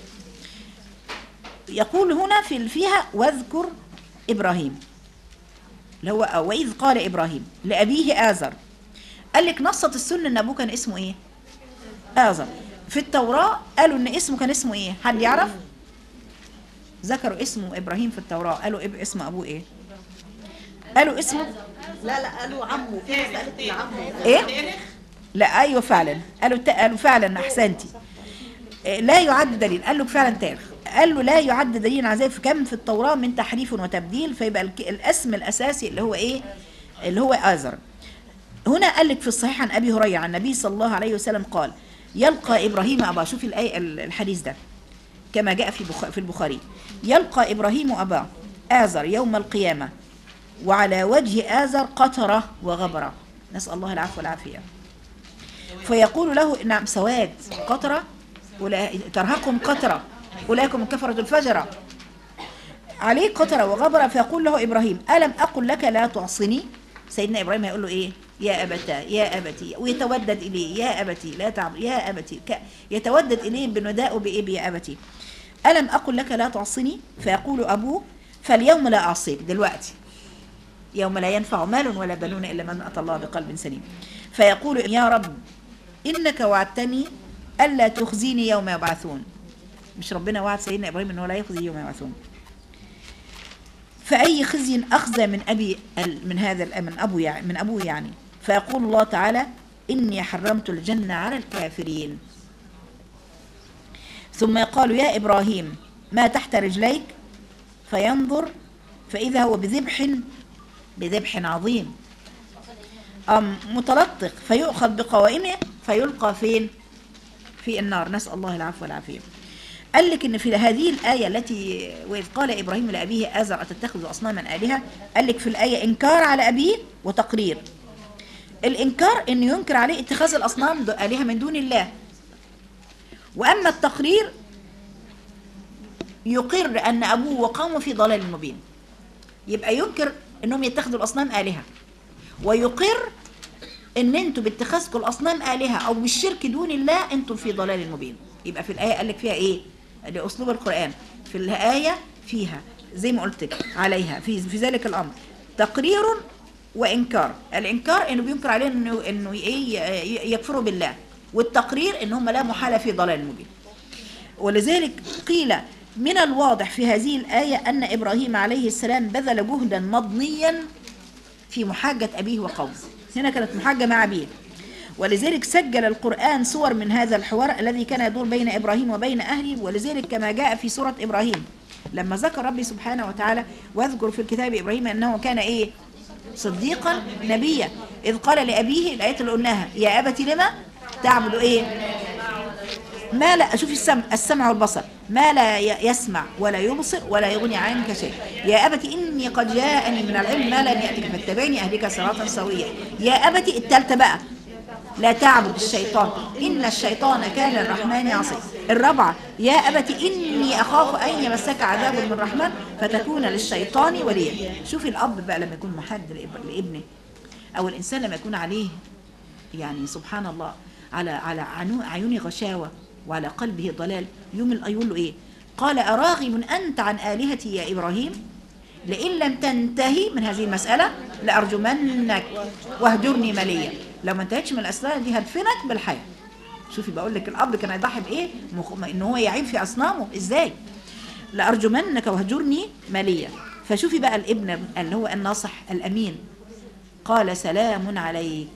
يقول هنا في فيها واذكر إبراهيم اللي هو وإذ قال إبراهيم لأبيه آزر قال لك نصت السنة إن أبوه كان اسمه إيه؟ آزر في التوراة قالوا إن اسمه كان اسمه إيه؟ حد يعرف؟ ذكروا اسمه ابراهيم في التوراه قالوا إب اسم ابوه ايه قالوا اسمه لا لا قالوا عمه في ناس قالت ان عمه ايه لا ايوه فعلا قالوا ت- قالوا فعلا احسنتي إيه، لا يعد دليل قال له فعلا تاريخ قال له لا يعد دليل على ذلك كم في التوراه من تحريف وتبديل فيبقى الك- الاسم الاساسي اللي هو ايه اللي هو ازر هنا قال لك في الصحيح عن ابي هريره عن النبي صلى الله عليه وسلم قال يلقى ابراهيم ابا شوفي الايه الحديث ده كما جاء في بخ- في البخاري يلقى ابراهيم اباه ازر يوم القيامه وعلى وجه ازر قطره وغبره نسال الله العفو والعافيه فيقول له نعم سواد قطره ولا ترهقهم قطره اولئك من كفره الفجره عليه قطره وغبره فيقول له ابراهيم الم اقل لك لا تعصني سيدنا ابراهيم هيقول له ايه يا ابتا يا ابتي ويتودد اليه يا ابتي لا تعب يا ابتي ك... يتودد اليه بنداء بايه يا ابتي الم اقل لك لا تعصني فيقول ابوه فاليوم لا اعصيك دلوقتي يوم لا ينفع مال ولا بنون الا من اتى الله بقلب سليم فيقول يا رب انك وعدتني الا تخزيني يوم يبعثون مش ربنا وعد سيدنا ابراهيم انه لا يخزي يوم يبعثون فأي خزي أخزى من أبي من هذا الأ- من أبو يعني من أبوه يعني فيقول الله تعالى إني حرمت الجنة على الكافرين ثم يقال يا إبراهيم ما تحت رجليك فينظر فإذا هو بذبح بذبح عظيم أم متلطق فيؤخذ بقوائمه فيلقى فين في النار نسأل الله العفو والعافية قال لك ان في هذه الايه التي واذ قال ابراهيم لابيه ازر اتتخذ اصناما الهه قال لك في الايه انكار على ابيه وتقرير الانكار انه ينكر عليه اتخاذ الاصنام د- الهه من دون الله واما التقرير يقر ان ابوه وقومه في ضلال مبين يبقى ينكر انهم يتخذوا الاصنام الهه ويقر ان انتوا باتخاذكم الاصنام الهه او بالشرك دون الله انتم في ضلال مبين يبقى في الايه قال لك فيها ايه لاسلوب القران في الايه فيها زي ما قلت لك عليها في في ذلك الامر تقرير وانكار الانكار انه بينكر عليه انه انه ايه ي- يكفروا بالله والتقرير ان هم لا محاله في ضلال مبين ولذلك قيل من الواضح في هذه الآية أن إبراهيم عليه السلام بذل جهدا مضنيا في محاجة أبيه وقومه هنا كانت محاجة مع أبيه ولذلك سجل القرآن صور من هذا الحوار الذي كان يدور بين إبراهيم وبين أهله ولذلك كما جاء في سورة إبراهيم لما ذكر ربي سبحانه وتعالى واذكر في الكتاب إبراهيم أنه كان إيه صديقا نبيا إذ قال لأبيه الآيات اللي قلناها يا أبت لما تعبد إيه ما لا شوف السمع السمع والبصر ما لا ي- يسمع ولا يبصر ولا يغني عنك شيء يا أبت إني قد جاءني من العلم ما لم يأتك فاتبعني أهدك صراطا سويا يا أبت التالتة بقى لا تعبد الشيطان إن الشيطان كان للرحمن عصيا الرابعة يا أبت إني أخاف أن يمسك عذاب من الرحمن فتكون للشيطان وليا شوفي الأب بقى لما يكون محد لإب- لابنه أو الإنسان لما يكون عليه يعني سبحان الله على على عنو- عيون غشاوة وعلى قلبه ضلال يوم ال- يقول له ايه قال أراغب أنت عن آلهتي يا إبراهيم لئن لم تنتهي من هذه المسألة لأرجمنك واهجرني مليا لو ما انتهتش من الأسئلة دي هدفنك بالحياة شوفي بقول لك الأب كان يضحي بإيه مخ- إن هو يعيب في أصنامه إزاي لأرجمنك واهجرني مليا فشوفي بقى الابن اللي هو الناصح الأمين قال سلام عليك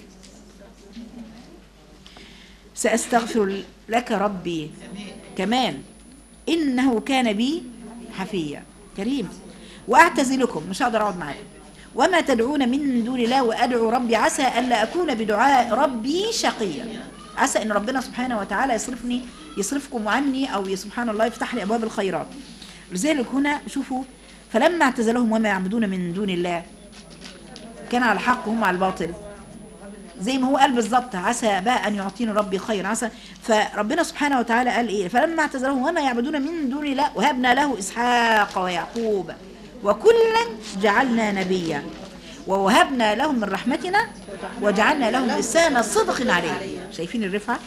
سأستغفر لك ربي كمان إنه كان بي حفيا كريم وأعتزلكم مش هقدر أقعد معاكم وما تدعون من دون الله وأدعو ربي عسى ألا أكون بدعاء ربي شقيا عسى أن ربنا سبحانه وتعالى يصرفني يصرفكم عني أو سبحان الله يفتح لي أبواب الخيرات لذلك هنا شوفوا فلما اعتزلهم وما يعبدون من دون الله كان على الحق وهم على الباطل زي ما هو قال بالظبط عسى بقى ان يعطيني ربي خير عسى فربنا سبحانه وتعالى قال ايه فلما اعتزلهم وما يعبدون من دون الله وهبنا له اسحاق ويعقوب وكلا جعلنا نبيا ووهبنا لهم من رحمتنا وجعلنا لهم لسان صدق عليه شايفين الرفعه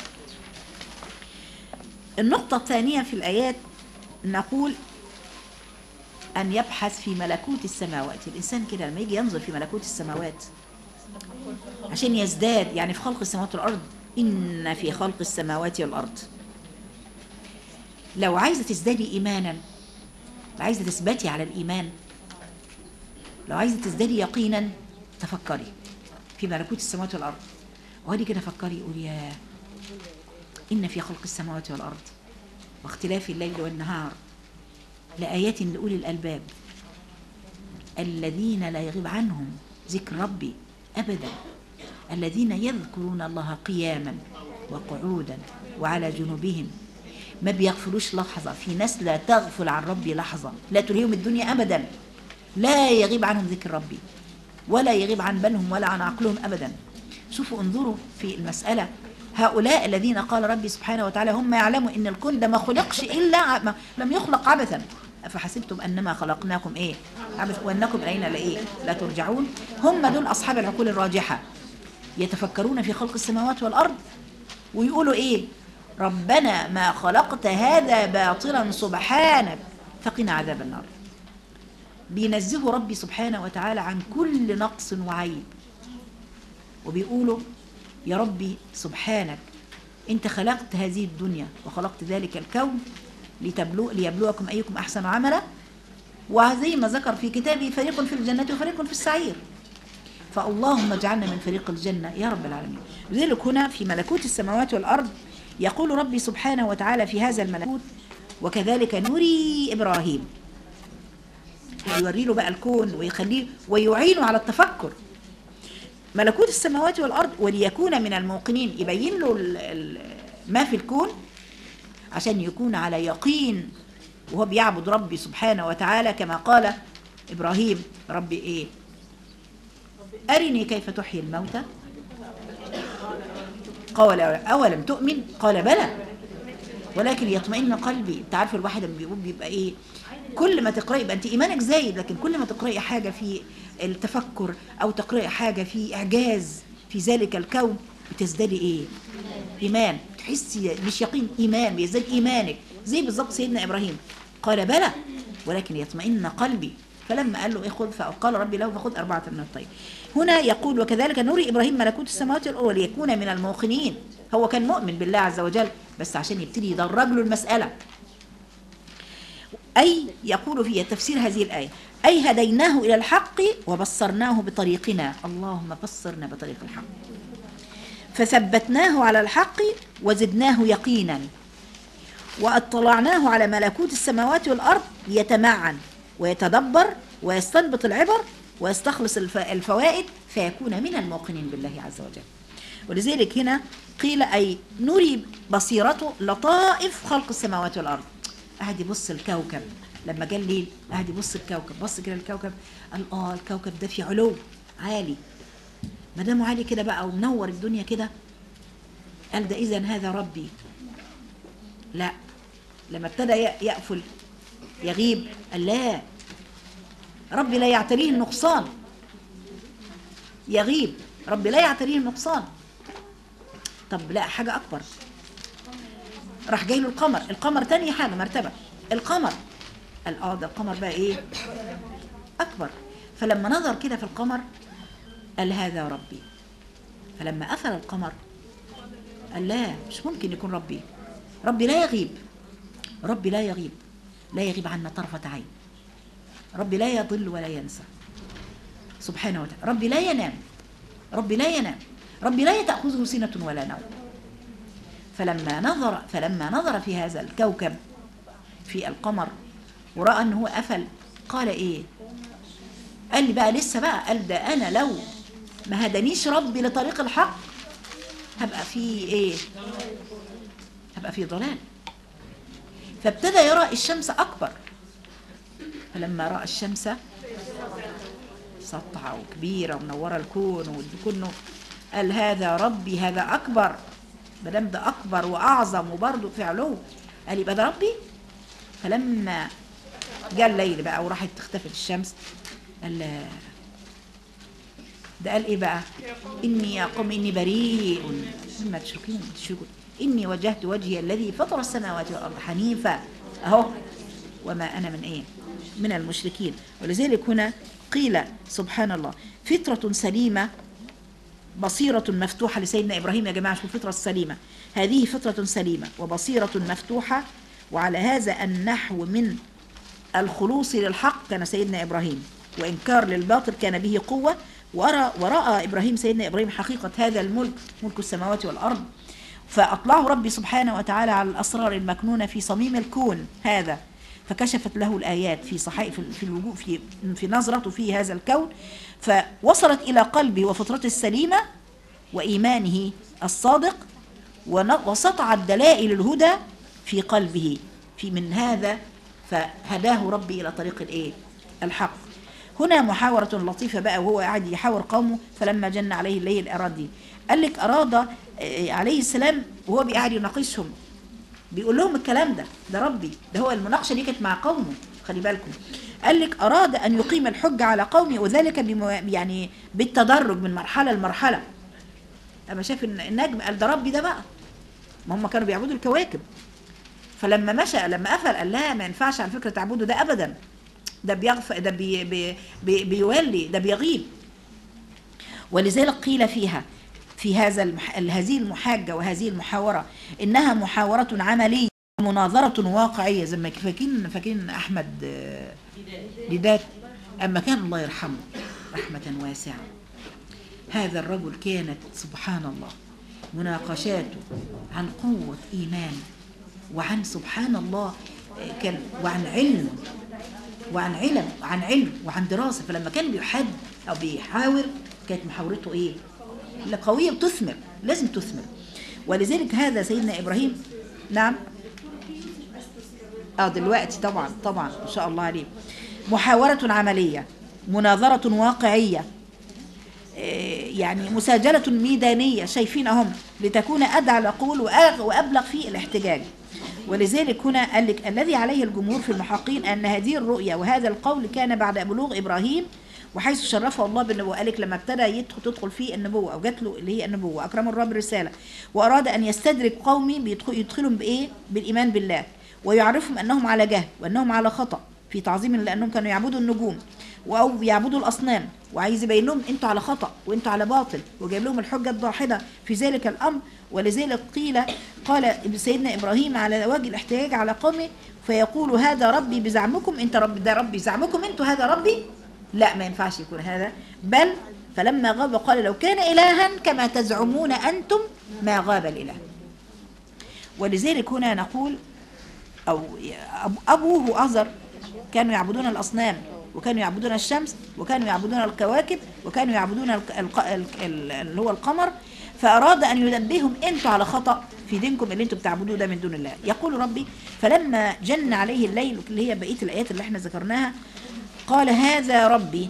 النقطه الثانيه في الايات نقول ان يبحث في ملكوت السماوات الانسان كده لما يجي ينظر في ملكوت السماوات عشان يزداد يعني في خلق السماوات والأرض إن في خلق السماوات والأرض لو عايزة تزدادي إيمانا لو عايزة تثبتي على الإيمان لو عايزة تزدادي يقينا تفكري في ملكوت السماوات والأرض وهدي كده فكري قولي يا إن في خلق السماوات والأرض واختلاف الليل والنهار لآيات لأولي الألباب الذين لا يغيب عنهم ذكر ربي أبدا الذين يذكرون الله قياما وقعودا وعلى جنوبهم ما بيغفلوش لحظة في ناس لا تغفل عن ربي لحظة لا تلهيهم الدنيا أبدا لا يغيب عنهم ذكر ربي ولا يغيب عن بالهم ولا عن عقلهم أبدا شوفوا انظروا في المسألة هؤلاء الذين قال ربي سبحانه وتعالى هم يعلموا ان الكون ده ما خلقش الا ع- ما لم يخلق عبثا افحسبتم انما خلقناكم ايه عبث وانكم الينا لايه لا ترجعون هم دول اصحاب العقول الراجحه يتفكرون في خلق السماوات والارض ويقولوا ايه ربنا ما خلقت هذا باطلا سبحانك فقنا عذاب النار بينزهوا ربي سبحانه وتعالى عن كل نقص وعيب وبيقولوا يا ربي سبحانك انت خلقت هذه الدنيا وخلقت ذلك الكون لتبلو ليبلوكم ايكم احسن عملا وزي ما ذكر في كتابه فريق في الجنة وفريق في السعير فاللهم اجعلنا من فريق الجنة يا رب العالمين لذلك هنا في ملكوت السماوات والأرض يقول ربي سبحانه وتعالى في هذا الملكوت وكذلك نري إبراهيم يوري له بقى الكون ويخليه ويعينه على التفكر ملكوت السماوات والأرض وليكون من الموقنين يبين له ال- ال- ما في الكون عشان يكون على يقين وهو بيعبد ربي سبحانه وتعالى كما قال إبراهيم ربي إيه أرني كيف تحيي الموتى قال أولم تؤمن قال بلى ولكن يطمئن قلبي انت عارف الواحد لما بيقول بيبقى ايه كل ما تقراي يبقى انت ايمانك زايد لكن كل ما تقراي حاجه في التفكر او تقراي حاجه في اعجاز في ذلك الكون بتزدادي ايه ايمان تحسي مش يقين ايمان بيزداد ايمانك زي بالظبط سيدنا ابراهيم قال بلى ولكن يطمئن قلبي فلما قال له ايه خذ فقال ربي له فخذ اربعه من الطير هنا يقول وكذلك نري ابراهيم ملكوت السماوات والارض ليكون من الموقنين هو كان مؤمن بالله عز وجل بس عشان يبتدي يدرج له المساله أي يقول في تفسير هذه الآية أي هديناه إلى الحق وبصرناه بطريقنا اللهم بصرنا بطريق الحق فثبتناه على الحق وزدناه يقينا واطلعناه على ملكوت السماوات والأرض ليتمعن ويتدبر ويستنبط العبر ويستخلص الف- الفوائد فيكون من الموقنين بالله عز وجل ولذلك هنا قيل أي نري بصيرته لطائف خلق السماوات والأرض قاعد يبص الكوكب لما جه الليل قاعد يبص الكوكب بص كده الكوكب قال اه الكوكب ده فيه علو عالي ما دامه عالي كده بقى ومنور الدنيا كده قال ده اذا هذا ربي لا لما ابتدى ي- يقفل يغيب قال لا ربي لا يعتريه النقصان يغيب ربي لا يعتريه النقصان طب لا حاجة أكبر راح جاي له القمر القمر تاني حاجة مرتبة القمر قال اه ده القمر بقى ايه أكبر فلما نظر كده في القمر قال هذا ربي فلما قفل القمر قال لا مش ممكن يكون ربي ربي لا يغيب ربي لا يغيب لا يغيب عنا طرفة عين ربي لا يضل ولا ينسى سبحانه وتعالى ربي لا ينام ربي لا ينام ربي لا تأخذه سنة ولا نوم فلما نظر فلما نظر في هذا الكوكب في القمر ورأى أنه قفل قال إيه قال لي بقى لسه بقى قال ده أنا لو ما هدانيش ربي لطريق الحق هبقى في إيه هبقى في ضلال فابتدى يرى الشمس أكبر فلما رأى الشمس سطعة وكبيرة ومنورة الكون والكون قال هذا ربي هذا أكبر مادام ده أكبر وأعظم وبرضه في علو قال يبقى ده ربي فلما جاء الليل بقى وراحت تختفي الشمس قال لا ده قال ايه بقى اني يا قوم اني بريء مما تشركون تشركون اني وجهت وجهي الذي فطر السماوات والارض حنيفا اهو وما انا من ايه من المشركين ولذلك هنا قيل سبحان الله فطرة سليمة بصيرة مفتوحة لسيدنا إبراهيم يا جماعة شوفوا الفطرة السليمة هذه فطرة سليمة وبصيرة مفتوحة وعلى هذا النحو من الخلوص للحق كان سيدنا إبراهيم وإنكار للباطل كان به قوة ورأى, ورأى إبراهيم سيدنا إبراهيم حقيقة هذا الملك ملك السماوات والأرض فأطلعه ربي سبحانه وتعالى على الأسرار المكنونة في صميم الكون هذا فكشفت له الآيات في صحيح في في الوجود في في نظرته في هذا الكون فوصلت إلى قلبه وفطرته السليمة وإيمانه الصادق ون- وسطعت دلائل الهدى في قلبه في من هذا فهداه ربي إلى طريق الإيه الحق هنا محاورة لطيفة بقى وهو قاعد يحاور قومه فلما جن عليه الليل أراد دي قال لك أراد آه، عليه السلام وهو قاعد يناقشهم بيقول لهم الكلام ده ده ربي ده هو المناقشه دي كانت مع قومه خلي بالكم قال لك اراد ان يقيم الحجه على قومه وذلك بمو يعني بالتدرج من مرحله لمرحله اما شاف إن النجم قال ده ربي ده بقى ما هم كانوا بيعبدوا الكواكب فلما مشى لما قفل قال لا ما ينفعش على فكره تعبدوا ده ابدا ده بيغف ده بي بي بي بيولي ده بيغيب ولذلك قيل فيها في هذا المح... هذه المحاجة وهذه المحاورة إنها محاورة عملية مناظرة واقعية زي ما فاكرين فاكرين أحمد آه، ديدات أما كان الله يرحمه رحمة واسعة هذا الرجل كانت سبحان الله مناقشاته عن قوة إيمان وعن سبحان الله آه، كان وعن علم وعن علم وعن علم وعن دراسة فلما كان بيحد أو بيحاور كانت محاورته إيه؟ لا قوية وتثمر لازم تثمر ولذلك هذا سيدنا إبراهيم نعم اه دلوقتي طبعا طبعا ما شاء الله عليه محاورة عملية مناظرة واقعية إيه، يعني مساجلة ميدانية شايفين أهم لتكون أدعى العقول وأغ- وأبلغ في الاحتجاج ولذلك هنا قال لك الذي عليه الجمهور في المحققين أن هذه الرؤية وهذا القول كان بعد بلوغ إبراهيم وحيث شرفه الله بالنبوة قال لك لما ابتدى يدخل تدخل فيه النبوة أو جات له اللي هي النبوة أكرم الرب رسالة وأراد أن يستدرك قومي بيدخل يدخلهم بإيه؟ بالإيمان بالله ويعرفهم أنهم على جهل وأنهم على خطأ في تعظيم لأنهم كانوا يعبدوا النجوم او بيعبدوا الاصنام وعايز يبين لهم انتوا على خطا وانتوا على باطل وجايب لهم الحجه الضاحده في ذلك الامر ولذلك قيل قال سيدنا ابراهيم على وجه الاحتجاج على قومه فيقول هذا ربي بزعمكم انت رب ده ربي زعمكم انتوا هذا ربي لا ما ينفعش يكون هذا بل فلما غاب قال لو كان الها كما تزعمون انتم ما غاب الاله ولذلك هنا نقول أو أب- أبوه أزر كانوا يعبدون الأصنام وكانوا يعبدون الشمس وكانوا يعبدون الكواكب وكانوا يعبدون الق- الق- ال- ال- اللي هو القمر فأراد أن ينبههم أنتوا على خطأ في دينكم اللي أنتوا بتعبدوه ده من دون الله يقول ربي فلما جن عليه الليل اللي هي بقية الآيات اللي احنا ذكرناها قال هذا ربي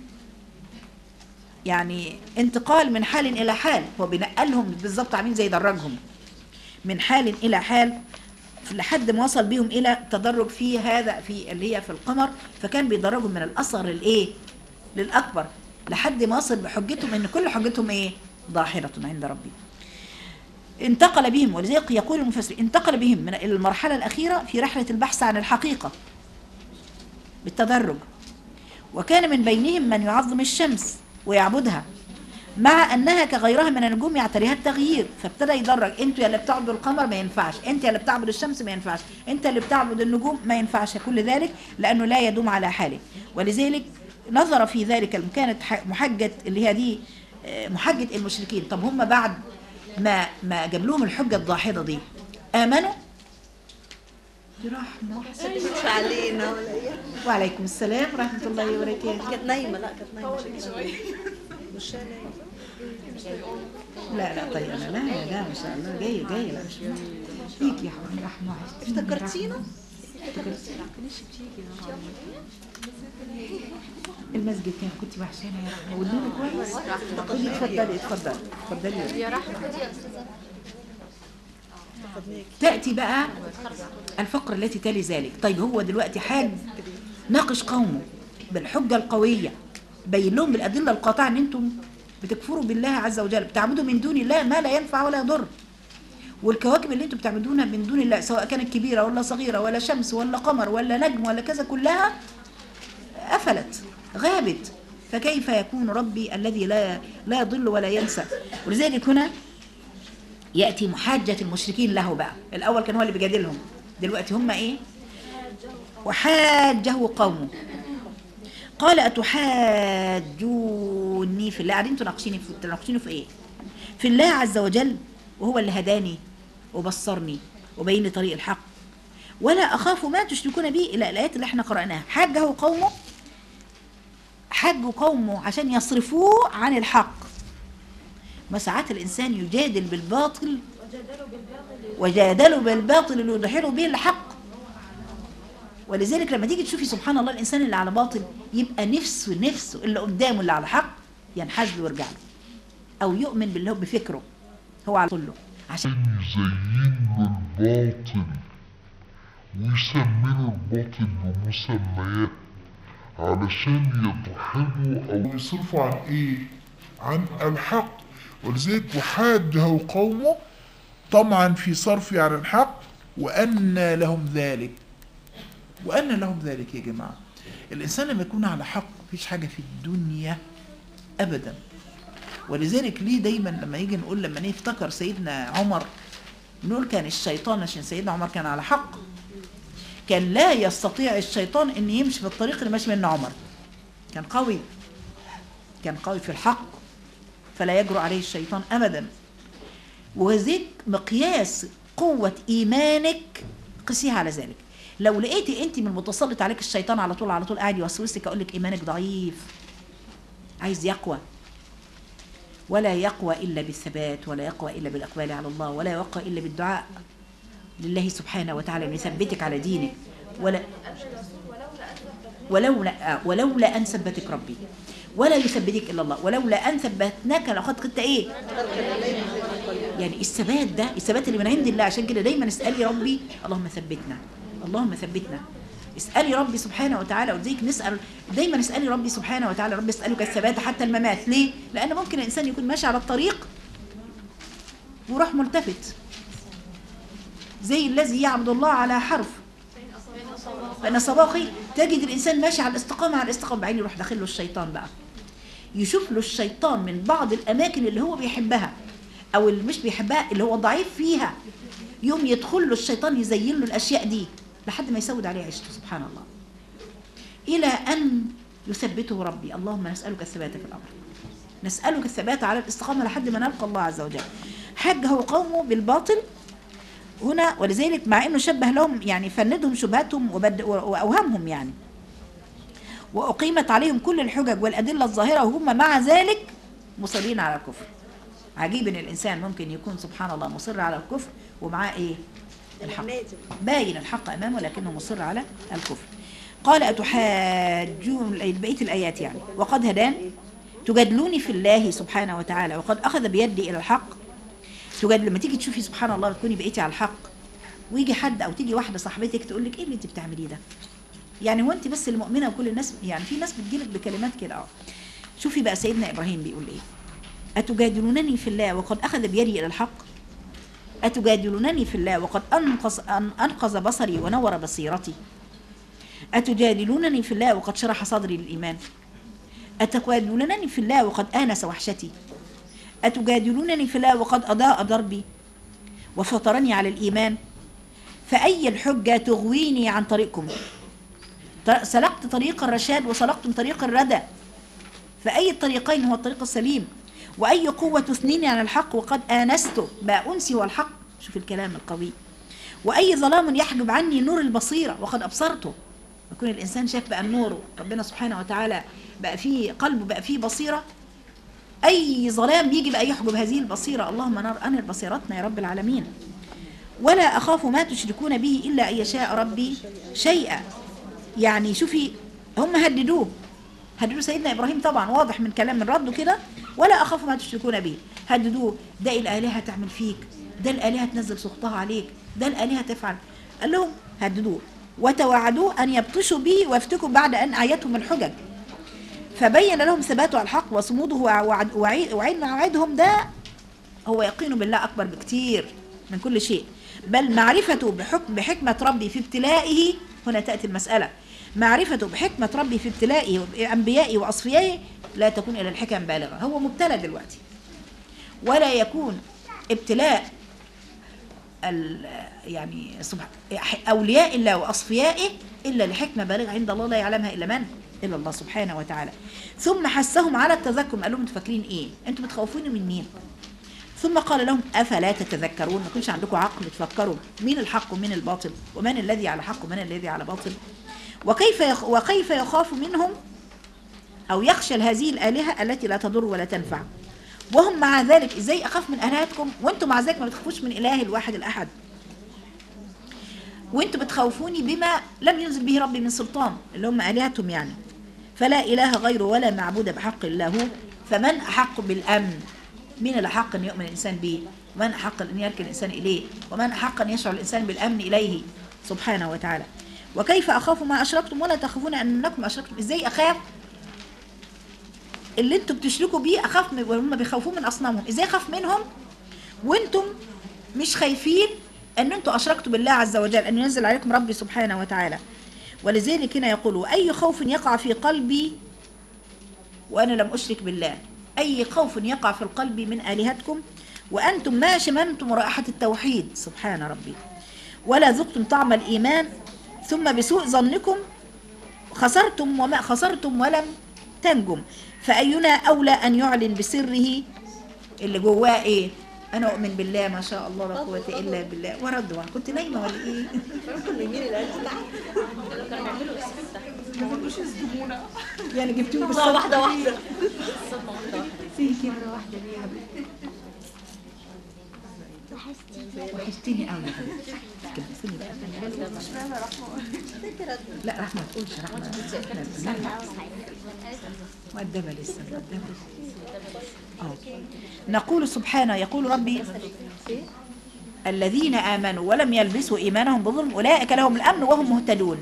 يعني انتقال من حال إلى حال هو بينقلهم بالظبط عاملين زي درجهم من حال إلى حال لحد ما وصل بيهم الى تدرج في هذا في اللي هي في القمر فكان بيدرجهم من الاصغر للايه للاكبر لحد ما وصل بحجتهم ان كل حجتهم ايه ظاهره عند ربي انتقل بهم ولذلك يقول المفسر انتقل بهم من المرحله الاخيره في رحله البحث عن الحقيقه بالتدرج وكان من بينهم من يعظم الشمس ويعبدها مع انها كغيرها من النجوم يعتريها التغيير فابتدى يدرج انتوا يا اللي بتعبدوا القمر ما ينفعش انت يا اللي بتعبد الشمس ما ينفعش انت اللي بتعبد النجوم ما ينفعش كل ذلك لانه لا يدوم على حاله ولذلك نظر في ذلك لما كانت ح- محجه اللي هي دي آه، محجه المشركين طب هم بعد ما ما جاب لهم الحجه الضاحضه دي امنوا برحمه مش علينا ولا ايه وعليكم السلام ورحمه الله وبركاته كانت نايمه لا كانت نايمه مش نايمه لا لا طيب انا لا لا ما شاء الله جايه جايه لا مش فيك يا حبيبي رحمه افتكرتينا المسجد كان كنت وحشانه يا رحمه والنور كويس خدي اتفضلي اتفضلي اتفضلي يا رحمه تاتي بقى الفقره التي تلي ذلك طيب هو دلوقتي حاج ناقش قومه بالحجه القويه بين لهم بالادله القاطعه ان انتم بتكفروا بالله عز وجل بتعبدوا من دون الله ما لا ينفع ولا يضر والكواكب اللي انتم بتعبدونها من دون الله سواء كانت كبيره ولا صغيره ولا شمس ولا قمر ولا نجم ولا كذا كلها قفلت غابت فكيف يكون ربي الذي لا لا يضل ولا ينسى ولذلك هنا ياتي محاجه المشركين له بقى الاول كان هو اللي بيجادلهم دلوقتي هم ايه وحاجه قومه قال أتحاجوني في الله قاعدين تناقشيني في تناقشيني في إيه؟ في الله عز وجل وهو اللي هداني وبصرني وبين لي طريق الحق ولا أخاف ما تشركون به إلى الآيات اللي احنا قرأناها حاجه قومه حاجوا قومه عشان يصرفوه عن الحق ما ساعات الإنسان يجادل بالباطل وجادلوا بالباطل ليدحروا به الحق ولذلك لما تيجي تشوفي سبحان الله الانسان اللي على باطل يبقى نفسه نفسه اللي قدامه اللي على حق ينحاز له ويرجع له او يؤمن باللي هو بفكره هو على طول له عشان يزين له الباطل ويسمي له الباطل بمسميات علشان يضحكوا او ويصرفوا عن ايه عن الحق ولذلك وحاجه قومه طمعا في صرفه عن الحق وأن لهم ذلك وأن لهم ذلك يا جماعة الإنسان لما يكون على حق مفيش حاجة في الدنيا أبدا ولذلك ليه دايما لما يجي نقول لما نفتكر سيدنا عمر نقول كان الشيطان عشان سيدنا عمر كان على حق كان لا يستطيع الشيطان ان يمشي في الطريق اللي ماشي منه عمر كان قوي كان قوي في الحق فلا يجرؤ عليه الشيطان ابدا وذيك مقياس قوة ايمانك قسيها على ذلك لو لقيتي انت من المتسلط عليك الشيطان على طول على طول قاعد يوسوسك اقول لك ايمانك ضعيف عايز يقوى ولا يقوى الا بالثبات ولا يقوى الا بالاقبال على الله ولا يقوى الا بالدعاء لله سبحانه وتعالى ان يثبتك على دينك ولا ولولا ولولا ان ثبتك ربي ولا يثبتك الا الله ولولا ان ثبتناك لقد كنت ايه يعني الثبات ده الثبات اللي من عند الله عشان كده دايما اسالي ربي اللهم ثبتنا اللهم ثبتنا اسالي ربي سبحانه وتعالى ولذلك نسال دايما اسالي ربي سبحانه وتعالى ربي اسالك الثبات حتى الممات ليه لان ممكن الانسان يكون ماشي على الطريق وراح ملتفت زي الذي يعبد الله على حرف فان صباح خير تجد الانسان ماشي على الاستقامه على الاستقامه بعدين يروح داخل له الشيطان بقى يشوف له الشيطان من بعض الاماكن اللي هو بيحبها او اللي مش بيحبها اللي هو ضعيف فيها يوم يدخل له الشيطان يزين له الاشياء دي لحد ما يسود عليه عيشته سبحان الله الى ان يثبته ربي اللهم نسالك الثبات في الامر نسالك الثبات على الاستقامه لحد ما نلقى الله عز وجل حجه قومه بالباطل هنا ولذلك مع انه شبه لهم يعني فندهم شبهاتهم وبد- واوهامهم يعني واقيمت عليهم كل الحجج والادله الظاهره وهم مع ذلك مصرين على الكفر عجيب ان الانسان ممكن يكون سبحان الله مصر على الكفر ومعاه ايه الحق باين الحق امامه لكنه مصر على الكفر قال اتحاجون بقيه الايات يعني وقد هدان تجادلوني في الله سبحانه وتعالى وقد اخذ بيدي الى الحق تجادل لما تيجي تشوفي سبحان الله تكوني بقيتي على الحق ويجي حد او تيجي واحده صاحبتك تقول لك ايه اللي انت بتعمليه ده يعني هو انت بس المؤمنه وكل الناس يعني في ناس بتجيلك بكلمات كده اه شوفي بقى سيدنا ابراهيم بيقول ايه اتجادلونني في الله وقد اخذ بيدي الى الحق اتجادلونني في الله وقد انقذ أن- انقذ بصري ونور بصيرتي اتجادلونني في الله وقد شرح صدري للايمان اتجادلونني في الله وقد انس وحشتي اتجادلونني في الله وقد اضاء دربي وفطرني على الايمان فاي الحجه تغويني عن طريقكم ط- سلكت طريق الرشاد وسلقتم طريق الردى فأي الطريقين هو الطريق السليم وأي قوة تثنيني عن الحق وقد آنست بقى أنسي والحق شوف الكلام القوي وأي ظلام يحجب عني نور البصيرة وقد أبصرته يكون الإنسان شاف بقى النور ربنا سبحانه وتعالى بقى فيه قلبه بقى فيه بصيرة أي ظلام يجي بقى يحجب هذه البصيرة اللهم نر أنر بصيرتنا يا رب العالمين ولا أخاف ما تشركون به إلا أن يشاء ربي شيئا يعني شوفي هم هددوه هددوا سيدنا ابراهيم طبعا واضح من كلام من رده كده ولا اخاف ما تشركون به هددوه ده الالهه تعمل فيك ده الالهه تنزل سخطها عليك ده الالهه تفعل قال لهم هددوه وتوعدوه ان يبطشوا به ويفتكوا بعد ان اعيتهم الحجج فبين لهم ثباته على الحق وصموده وعد- وعي- وعيد موعدهم ده هو يقين بالله اكبر بكتير من كل شيء بل معرفته بحكم بحكمه ربي في ابتلائه هنا تاتي المساله معرفته بحكمه ربي في ابتلائه وانبيائه واصفيائه لا تكون الى الحكم بالغه هو مبتلى دلوقتي ولا يكون ابتلاء ال- يعني سبح- اولياء الله واصفيائه الا لحكمه بالغه عند الله لا يعلمها الا من الا الله سبحانه وتعالى ثم حثهم على التذكر قال لهم انتوا فاكرين ايه انتوا بتخوفوني من مين ثم قال لهم افلا تتذكرون ما يكونش عندكم عقل تفكروا مين الحق ومين الباطل ومن الذي على حق ومن الذي على باطل وكيف يخ وكيف يخاف منهم او يخشى هذه الالهه التي لا تضر ولا تنفع وهم مع ذلك ازاي اخاف من الهتكم وانتم مع ذلك ما بتخافوش من اله الواحد الاحد وانتم بتخوفوني بما لم ينزل به ربي من سلطان اللي هم الهتهم يعني فلا اله غيره ولا معبود بحق الا هو فمن احق بالامن مين الاحق ان يؤمن الانسان به ومن احق ان يركن الانسان اليه ومن احق ان يشعر الانسان بالامن اليه سبحانه وتعالى وكيف اخاف ما اشركتم ولا تخافون انكم اشركتم ازاي اخاف اللي انتم بتشركوا بيه اخاف من وهم بيخافوا من اصنامهم ازاي اخاف منهم وانتم مش خايفين ان انتم اشركتوا بالله عز وجل ان ينزل عليكم ربي سبحانه وتعالى ولذلك هنا يقول واي خوف يقع في قلبي وانا لم اشرك بالله اي خوف يقع في القلب من الهتكم وانتم ما شممتم رائحه التوحيد سبحان ربي ولا ذقتم طعم الايمان ثم بسوء ظنكم خسرتم وما خسرتم ولم تنجم فأينا أولى أن يعلن بسره اللي جواه إيه أنا أؤمن بالله ما شاء الله لا قوة إلا بالله وردوا كنت نايمة ولا إيه يعني جبتوه بس واحدة واحدة فيكي مرة واحدة ليه يا حبيبتي وحشتيني قوي يا حبيبتي كده استني بقى لا رحمة ما تقولش رحمة رحمة لا مؤدبة لسه مؤدبة اه نقول سبحانه يقول ربي الذين آمنوا ولم يلبسوا إيمانهم بظلم أولئك لهم الأمن وهم مهتدون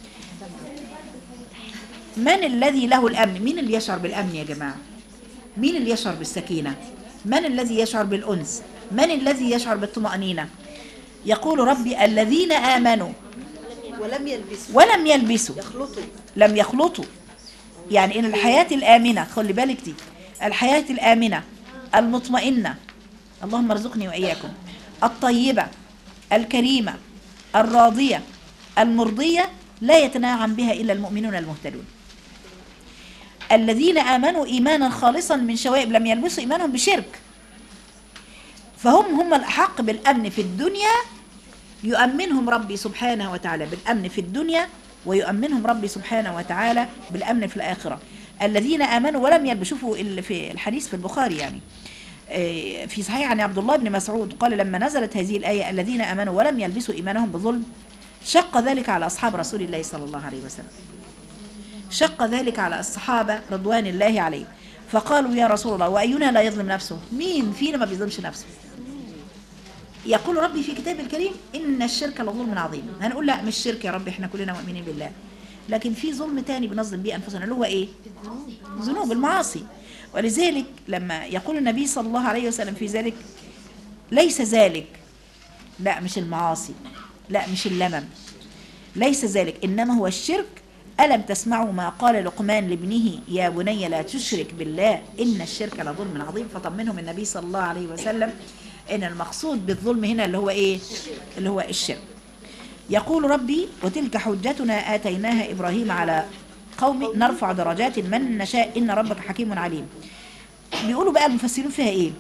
من الذي له الأمن مين اللي يشعر بالأمن يا جماعة مين اللي يشعر بالسكينة من الذي يشعر بالأنس من الذي يشعر بالطمأنينة يقول ربي الذين آمنوا ولم يلبسوا ولم يلبسوا يخلطوا لم يخلطوا يعني ان الحياة الآمنة خلي بالك دي الحياة الآمنة المطمئنة اللهم ارزقني وإياكم الطيبة الكريمة الراضية المرضية لا يتناعم بها إلا المؤمنون المهتدون الذين آمنوا إيمانا خالصا من شوائب لم يلبسوا إيمانهم بشرك فهم هم الأحق بالأمن في الدنيا يؤمنهم ربي سبحانه وتعالى بالأمن في الدنيا ويؤمنهم ربي سبحانه وتعالى بالأمن في الآخرة الذين آمنوا ولم يلبسوا شوفوا ال- في الحديث في البخاري يعني آه، في صحيح عن عبد الله بن مسعود قال لما نزلت هذه الآية الذين آمنوا ولم يلبسوا إيمانهم بظلم شق ذلك على أصحاب رسول الله صلى الله عليه وسلم شق ذلك على الصحابة رضوان الله عليهم فقالوا يا رسول الله وأينا لا يظلم نفسه مين فينا ما بيظلمش نفسه يقول ربي في كتابه الكريم إن الشرك لظلم عظيم هنقول لا مش شرك يا رب احنا كلنا مؤمنين بالله لكن في ظلم تاني بنظلم بيه أنفسنا اللي هو إيه ذنوب المعاصي ولذلك لما يقول النبي صلى الله عليه وسلم في ذلك ليس ذلك لا مش المعاصي لا مش اللمم ليس ذلك إنما هو الشرك ألم تسمعوا ما قال لقمان لابنه يا بني لا تشرك بالله إن الشرك لظلم عظيم فطمنهم النبي صلى الله عليه وسلم إن المقصود بالظلم هنا اللي هو إيه اللي هو الشرك يقول ربي وتلك حجتنا آتيناها إبراهيم على قوم نرفع درجات من نشاء إن ربك حكيم عليم بيقولوا بقى المفسرين فيها إيه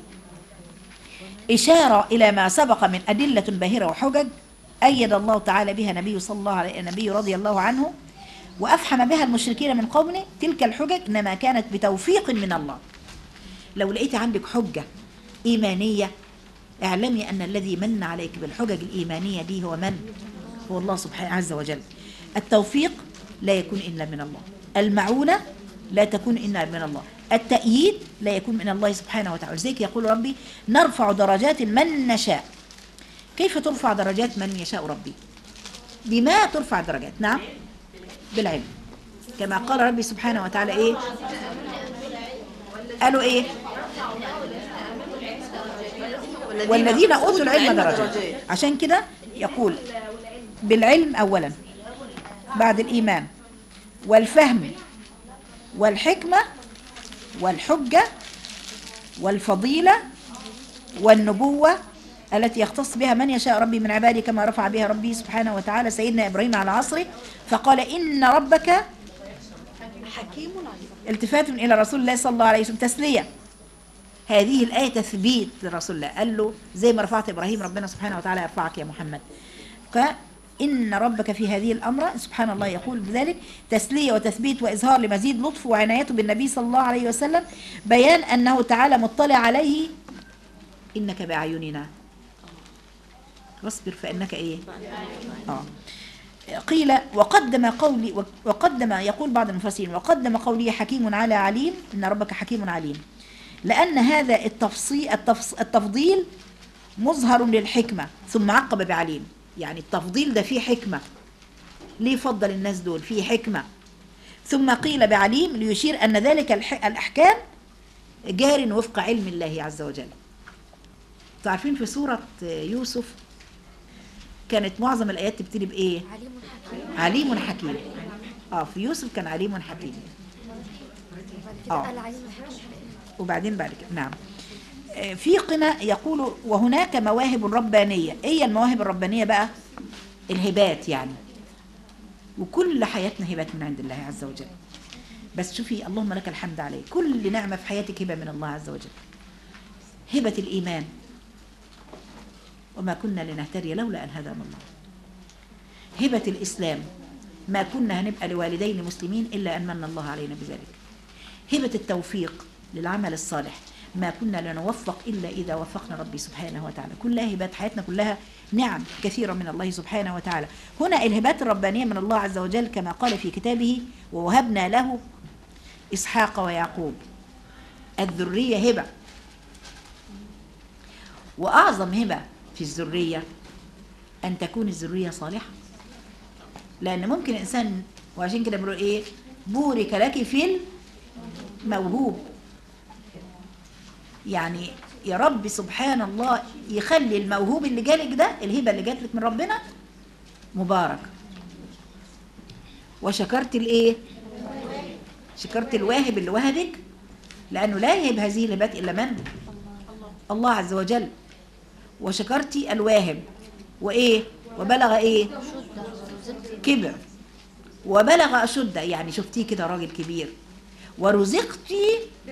إشارة إلى ما سبق من أدلة باهرة وحجج أيد الله تعالى بها نبي صلى الله عليه النبي رضي الله عنه وأفحم بها المشركين من قومه تلك الحجج إنما كانت بتوفيق من الله لو لقيت عندك حجة إيمانية اعلمي أن الذي من عليك بالحجج الإيمانية دي هو من؟ هو الله سبحانه عز وجل التوفيق لا يكون إلا من الله المعونة لا تكون إلا من الله التأييد لا يكون من الله سبحانه وتعالى لذلك يقول ربي نرفع درجات من نشاء كيف ترفع درجات من يشاء ربي بما ترفع درجات نعم بالعلم كما قال ربي سبحانه وتعالى ايه قالوا ايه والذين اوتوا العلم درجات عشان كده يقول بالعلم اولا بعد الايمان والفهم والحكمه والحجه والفضيله والنبوه التي يختص بها من يشاء ربي من عباده كما رفع بها ربي سبحانه وتعالى سيدنا ابراهيم على عصره فقال ان ربك حكيم عليم التفات الى رسول الله صلى الله عليه وسلم تسليه هذه الآية تثبيت لرسول الله قال له زي ما رفعت إبراهيم ربنا سبحانه وتعالى يرفعك يا محمد قال إن ربك في هذه الأمر سبحان الله يقول بذلك تسلية وتثبيت وإظهار لمزيد لطف وعنايته بالنبي صلى الله عليه وسلم بيان أنه تعالى مطلع عليه إنك بأعيننا واصبر فإنك إيه آه. قيل وقدم قولي وقدم يقول بعض المفسرين وقدم قولي حكيم على عليم إن ربك حكيم عليم لأن هذا التفصيل التفص التفضيل مظهر للحكمة ثم عقب بعليم يعني التفضيل ده فيه حكمة ليه فضل الناس دول فيه حكمة ثم قيل بعليم ليشير أن ذلك الح- الأحكام جار وفق علم الله عز وجل تعرفين في سورة يوسف كانت معظم الآيات تبتدي بإيه عليم حكيم اه في يوسف كان عليم حكيم اه وبعدين بعد كده نعم آه، في قنا يقول وهناك مواهب ربانية ايه هي المواهب الربانية بقى الهبات يعني وكل حياتنا هبات من عند الله عز وجل بس شوفي اللهم لك الحمد عليه كل نعمة في حياتك هبة من الله عز وجل هبة الإيمان وما كنا لنهتدي لولا أن هدانا الله هبة الإسلام ما كنا هنبقى لوالدين مسلمين إلا أن من الله علينا بذلك هبة التوفيق للعمل الصالح ما كنا لنوفق إلا إذا وفقنا ربي سبحانه وتعالى كلها هبات حياتنا كلها نعم كثيرة من الله سبحانه وتعالى هنا الهبات الربانية من الله عز وجل كما قال في كتابه ووهبنا له إسحاق ويعقوب الذرية هبة وأعظم هبة في الذرية أن تكون الذرية صالحة لأن ممكن الإنسان وعشان كده بنقول إيه بورك لك في الموهوب يعني يا رب سبحان الله يخلي الموهوب اللي جالك ده الهبة اللي جات لك من ربنا مبارك وشكرت الايه شكرت الواهب اللي وهبك لانه لا يهب هذه الهبات الا من الله عز وجل وشكرت الواهب وايه وبلغ ايه كبر وبلغ اشد يعني شفتيه كده راجل كبير ورزقتي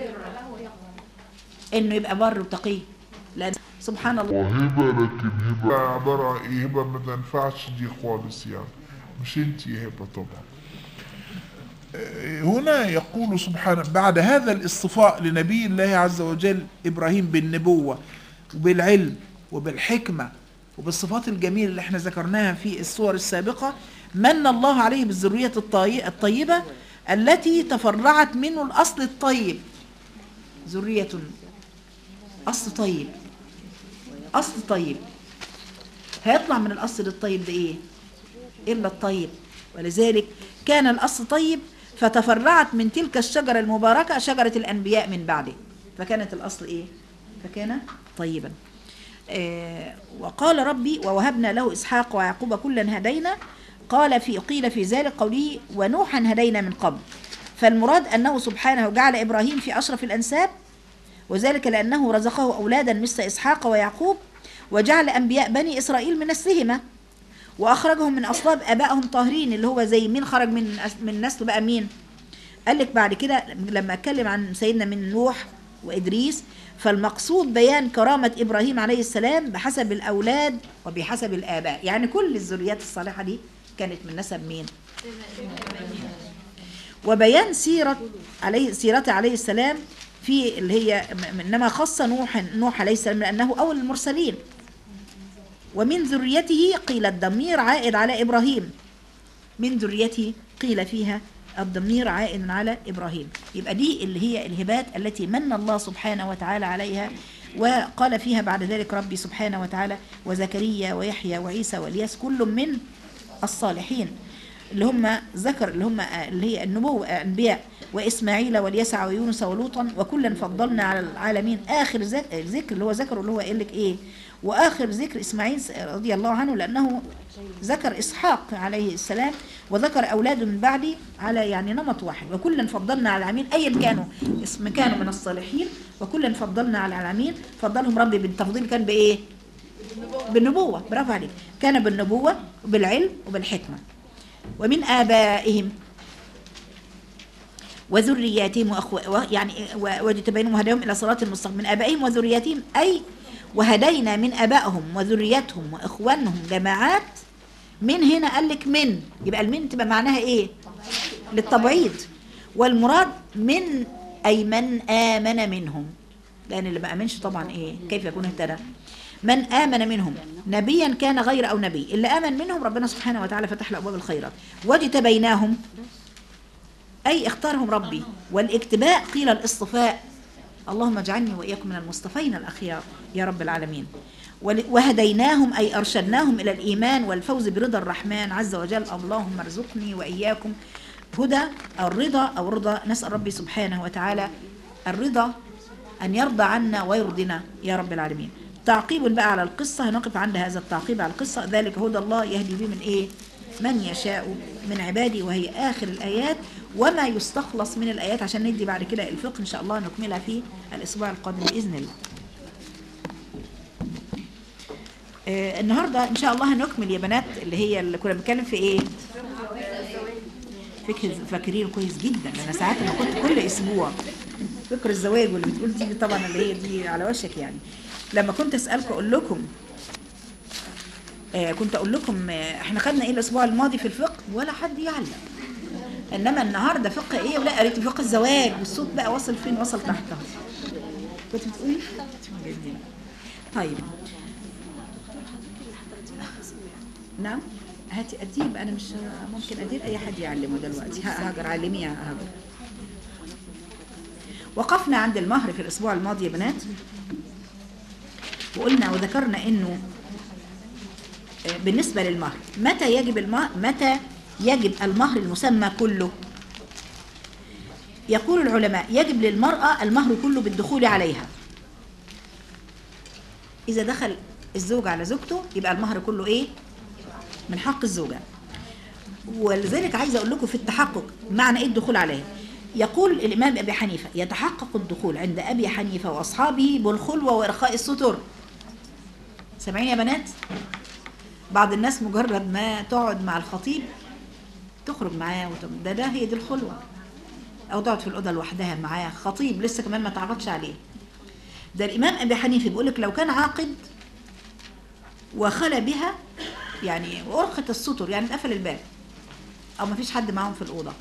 انه يبقى بر وتقي لان سبحان الله وهبة لكن هبة عبارة ايه هبة ما تنفعش دي خالص يعني مش انت يا هبة طبعا آه، هنا يقول سبحانه بعد هذا الاصطفاء لنبي الله عز وجل إبراهيم بالنبوة وبالعلم وبالحكمة وبالصفات الجميلة اللي احنا ذكرناها في الصور السابقة من الله عليه بالذرية الطي- الطيبة التي تفرعت منه الأصل الطيب ذرية أصل طيب أصل طيب هيطلع من الأصل الطيب ده إيه؟ إلا الطيب ولذلك كان الأصل طيب فتفرعت من تلك الشجرة المباركة شجرة الأنبياء من بعده فكانت الأصل إيه؟ فكان طيبا آه وقال ربي ووهبنا له إسحاق ويعقوب كلا هدينا قال في قيل في ذلك قوله ونوحا هدينا من قبل فالمراد أنه سبحانه جعل إبراهيم في أشرف الأنساب وذلك لأنه رزقه أولادا مثل إسحاق ويعقوب وجعل أنبياء بني إسرائيل من نسلهما وأخرجهم من أصلاب آبائهم طاهرين اللي هو زي مين خرج من أس- من نسله بقى مين قال لك بعد كده لما اتكلم عن سيدنا من نوح وإدريس فالمقصود بيان كرامة إبراهيم عليه السلام بحسب الأولاد وبحسب الآباء يعني كل الذريات الصالحة دي كانت من نسب مين وبيان سيرة عليه سيرته عليه السلام في اللي هي م- انما خص نوح نوح عليه السلام لانه اول المرسلين ومن ذريته قيل الضمير عائد على ابراهيم من ذريته قيل فيها الضمير عائد على ابراهيم يبقى دي اللي هي الهبات التي من الله سبحانه وتعالى عليها وقال فيها بعد ذلك ربي سبحانه وتعالى وزكريا ويحيى وعيسى والياس كل من الصالحين اللي هم ذكر اللي هم اللي هي النبوة أنبياء وإسماعيل واليسع ويونس ولوطا وكلا فضلنا على العالمين آخر ذك- ذكر اللي هو ذكره اللي هو قال لك إيه وآخر ذكر إسماعيل رضي الله عنه لأنه ذكر إسحاق عليه السلام وذكر أولاده من بعده على يعني نمط واحد وكلا فضلنا على العالمين أيا كانوا اسم كانوا من الصالحين وكلا فضلنا على العالمين فضلهم ربي بالتفضيل كان بإيه بالنبوة برافو عليك كان بالنبوة وبالعلم وبالحكمة ومن آبائهم وذرياتهم وأخو... و- يعني و- واجتبينهم وهداهم إلى صراط المستقيم من آبائهم وذرياتهم أي وهدينا من آبائهم وذرياتهم وإخوانهم جماعات من هنا قال لك من يبقى المن تبقى معناها إيه للتبعيض والمراد من أي من آمن منهم لأن اللي ما آمنش طبعا إيه كيف يكون اهتدى من آمن منهم نبيا كان غير أو نبي اللي آمن منهم ربنا سبحانه وتعالى فتح له أبواب الخيرات واجتبيناهم أي اختارهم ربي والاجتباء قيل الاصطفاء اللهم اجعلني وإياكم من المصطفين الأخيار يا رب العالمين ول- وهديناهم أي أرشدناهم إلى الإيمان والفوز برضا الرحمن عز وجل اللهم ارزقني وإياكم هدى أو الرضا أو رضا نسأل ربي سبحانه وتعالى الرضا أن يرضى عنا ويرضنا يا رب العالمين تعقيب بقى على القصة هنقف عند هذا التعقيب على القصة ذلك هدى الله يهدي به من إيه من يشاء من عبادي وهي آخر الآيات وما يستخلص من الآيات عشان ندي بعد كده الفقه إن شاء الله نكملها في الأسبوع القادم بإذن الله آه النهاردة إن شاء الله هنكمل يا بنات اللي هي اللي كنا بنتكلم في إيه فكر فاكرين كويس جدا انا ساعات ما كنت كل اسبوع فكر الزواج واللي بتقول دي طبعا اللي هي دي على وشك يعني لما كنت اسالكم اقول لكم آه كنت اقول لكم آه احنا خدنا ايه الاسبوع الماضي في الفقه ولا حد يعلم انما النهارده فقه ايه ولا قريت فقه الزواج والصوت بقى وصل فين وصل تحت اهو. كنت بتقولي طيب نعم هاتي اديب انا مش ممكن ادير اي حد يعلمه دلوقتي ها- هاجر علمي يا هاجر وقفنا عند المهر في الاسبوع الماضي يا بنات وقلنا وذكرنا انه آه، بالنسبه للمهر متى يجب المهر متى يجب المهر المسمى كله يقول العلماء يجب للمرأة المهر كله بالدخول عليها إذا دخل الزوج على زوجته يبقى المهر كله إيه؟ من حق الزوجة ولذلك عايزه اقول لكم في التحقق معنى ايه الدخول عليه يقول الامام ابي حنيفه يتحقق الدخول عند ابي حنيفه واصحابه بالخلوه وارخاء الستر سامعين يا بنات بعض الناس مجرد ما تقعد مع الخطيب تخرج معاه وتم- ده ده هي دي الخلوه او تقعد في الاوضه لوحدها معاه خطيب لسه كمان ما تعرضش عليه ده الامام ابي حنيفه بيقول لك لو كان عاقد وخلى بها يعني وارخت الستر يعني اتقفل الباب او ما فيش حد معاهم في الاوضه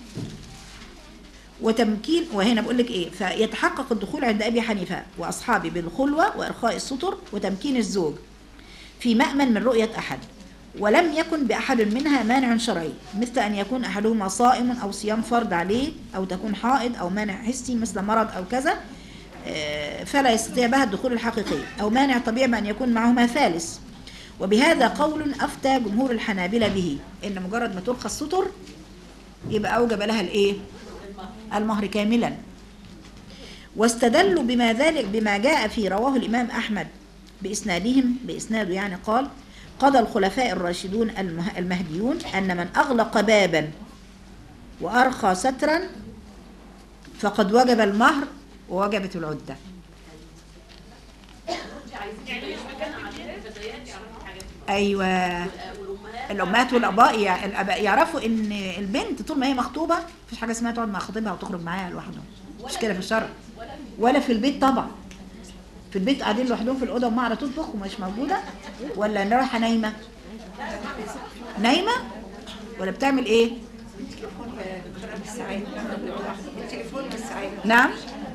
وتمكين وهنا بقول لك ايه فيتحقق الدخول عند ابي حنيفه واصحابه بالخلوه وارخاء الستر وتمكين الزوج في مأمن من رؤيه احد ولم يكن باحد منها مانع شرعي مثل ان يكون احدهما صائم او صيام فرض عليه او تكون حائض او مانع حسي مثل مرض او كذا آه، فلا يستطيع بها الدخول الحقيقي او مانع طبيعي بان يكون معهما ثالث وبهذا قول افتى جمهور الحنابلة به ان مجرد ما ترخى الستر يبقى اوجب لها الايه المهر كاملا واستدلوا بما ذلك بما جاء في رواه الامام احمد باسنادهم باسناده يعني قال قضى الخلفاء الراشدون المه- المهديون ان من اغلق بابا وارخى سترا فقد وجب المهر ووجبت العده ايوه الامهات والاباء يع- الاباء يعرفوا ان البنت طول ما هي مخطوبه مفيش حاجه اسمها تقعد مع خطيبها وتخرج معاها لوحدهم مش كده في الشرع ولا في البيت طبعا في البيت قاعدين لوحدهم في الاوضه وما على تطبخ ومش موجوده ولا إن رايحه نايمه نايمه ولا بتعمل ايه نعم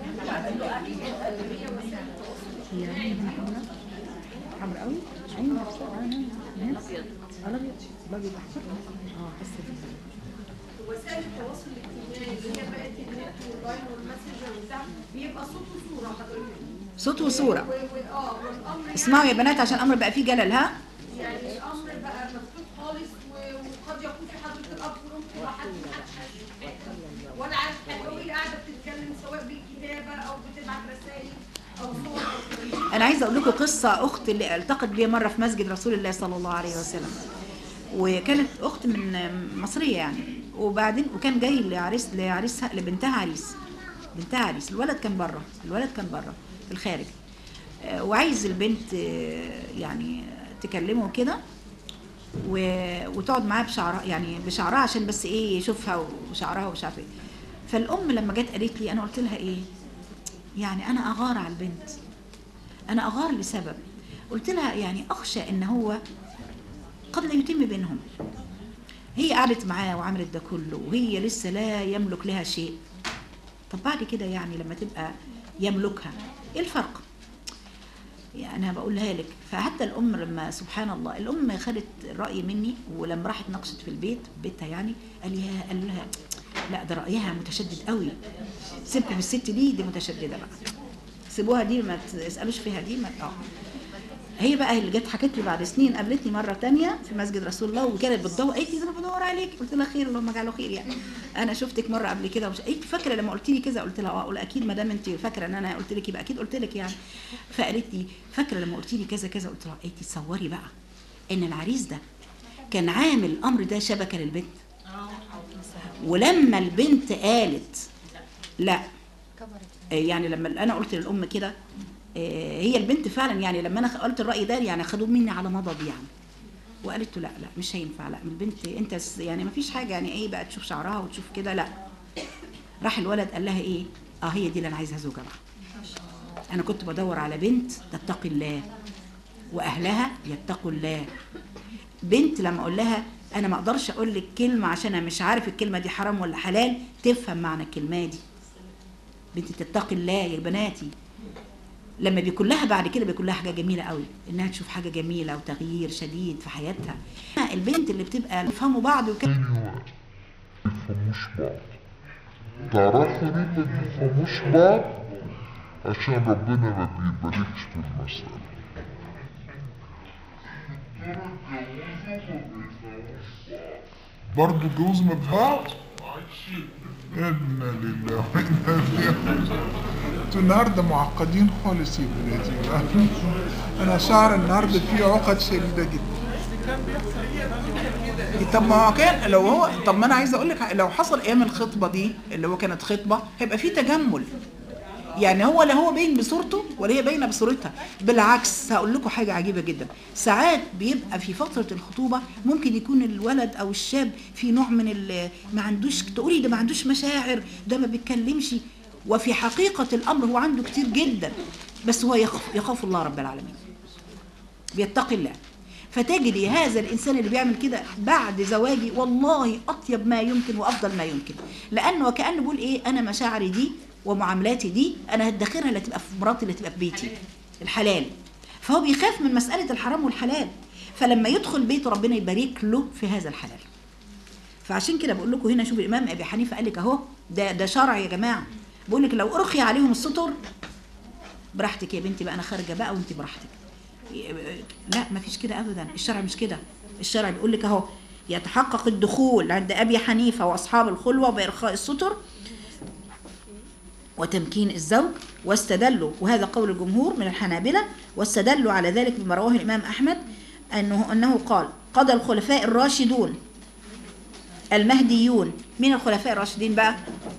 حمر قوي عين نفسها ابيض ابيض ابيض احمر اه حاسه وسائل التواصل الاجتماعي اللي هي بقت النت واللاين والماسنجر وبتاع بيبقى صوت وصوره حضرتك صوت وصوره و- و- اه والامر اسمعوا يا بنات عشان الامر بقى فيه جلل ها يعني الامر بقى مفتوح خالص و- وقد يكون في حضره الاب والام في واحد ولا عارف حاجه وهي قاعده بتتكلم سواء بالكتابه او بتبعت رسائل او صور أو كده. انا عايزه اقول لكم قصه اخت اللي التقت بيها مره في مسجد رسول الله صلى الله عليه وسلم وكانت اخت من مصريه يعني وبعدين وكان جاي لعريس لعريسها لبنتها عريس بنتها عريس الولد كان بره الولد كان بره في الخارج آه، وعايز البنت آه، يعني تكلمه كده و- وتقعد معاه بشعرها يعني بشعرها عشان بس ايه يشوفها وشعرها ومش عارفه ايه فالام لما جت قالت لي انا قلت لها ايه يعني انا اغار على البنت انا اغار لسبب قلت لها يعني اخشى ان هو قد لا يتم بينهم هي قعدت معاه وعملت ده كله وهي لسه لا يملك لها شيء طب بعد كده يعني لما تبقى يملكها ايه الفرق يعني انا بقولها لك فحتى الام لما سبحان الله الام خدت الراي مني ولما راحت ناقشت في البيت بيتها يعني قال يا قال لها لا ده رايها متشدد قوي سيبكم الست دي دي متشدده بقى سيبوها دي ما تسالوش فيها دي ما اه هي بقى اللي جت حكت لي بعد سنين قابلتني مره تانية في مسجد رسول الله وكانت بتدور قالت لي ده انا بدور عليك قلت لها خير اللهم اجعله خير يعني انا شفتك مره قبل كده ومش قالت لي فاكره لما قلت لي كذا قلت لها اه اقول اكيد ما دام انت فاكره ان انا قلت لك يبقى اكيد قلت لك يعني فقالت لي فاكره لما قلت لي كذا كذا قلت لها قالت لي تصوري بقى ان العريس ده كان عامل الامر ده شبكه للبنت ولما البنت قالت لا آه، يعني لما انا قلت للام كده آه، هي البنت فعلا يعني لما انا قلت الراي ده يعني خدوه مني على مضض يعني وقالت له لا لا مش هينفع لا البنت انت س- يعني ما فيش حاجه يعني ايه بقى تشوف شعرها وتشوف كده لا راح الولد قال لها ايه اه هي دي اللي انا عايزها زوجه بقى انا كنت بدور على بنت تتقي الله واهلها يتقوا الله بنت لما اقول لها انا ما اقدرش اقول لك كلمه عشان انا مش عارف الكلمه دي حرام ولا حلال تفهم معنى الكلمه دي بنت تتقي الله يا بناتي لما بيكون لها بعد كده بيكون لها حاجه جميله قوي انها تشوف حاجه جميله وتغيير شديد في حياتها البنت اللي بتبقى بيفهموا بعض وكده ايوه بيفهموش بعض تعرفوا ليه ما بيفهموش بعض عشان ربنا ما بيباركش في المسألة برضه اتجوزوا من بعض انا لله وانا اليه انتوا النهارده معقدين خالص يا بناتي انا شعر النهارده فيه عقد شديده جدا طب ما هو كان لو هو طب ما انا عايزه اقول لك لو حصل ايام الخطبه دي اللي هو كانت خطبه هيبقى في تجمل يعني هو لا هو باين بصورته ولا هي باينه بصورتها بالعكس هقول لكم حاجه عجيبه جدا ساعات بيبقى في فتره الخطوبه ممكن يكون الولد او الشاب في نوع من ال- ما عندوش تقولي ده ما عندوش مشاعر ده ما بيتكلمش وفي حقيقه الامر هو عنده كتير جدا بس هو يخاف يخاف الله رب العالمين بيتقي الله فتجري هذا الانسان اللي بيعمل كده بعد زواجي والله اطيب ما يمكن وافضل ما يمكن لانه وكانه بيقول ايه انا مشاعري دي ومعاملاتي دي انا هدخرها اللي تبقى في مراتي اللي تبقى في بيتي الحلال فهو بيخاف من مساله الحرام والحلال فلما يدخل بيت ربنا يبارك له في هذا الحلال فعشان كده بقول لكم هنا شوف الامام ابي حنيفه قال لك اهو ده ده شرع يا جماعه بقول لك لو ارخي عليهم الستر براحتك يا بنتي بقى انا خارجه بقى وانت براحتك لا ما فيش كده ابدا الشرع مش كده الشرع بيقول لك اهو يتحقق الدخول عند ابي حنيفه واصحاب الخلوه بارخاء الستر وتمكين الزوج واستدلوا وهذا قول الجمهور من الحنابلة واستدلوا على ذلك بما رواه الإمام أحمد أنه, أنه قال قضى الخلفاء الراشدون المهديون من الخلفاء الراشدين بقى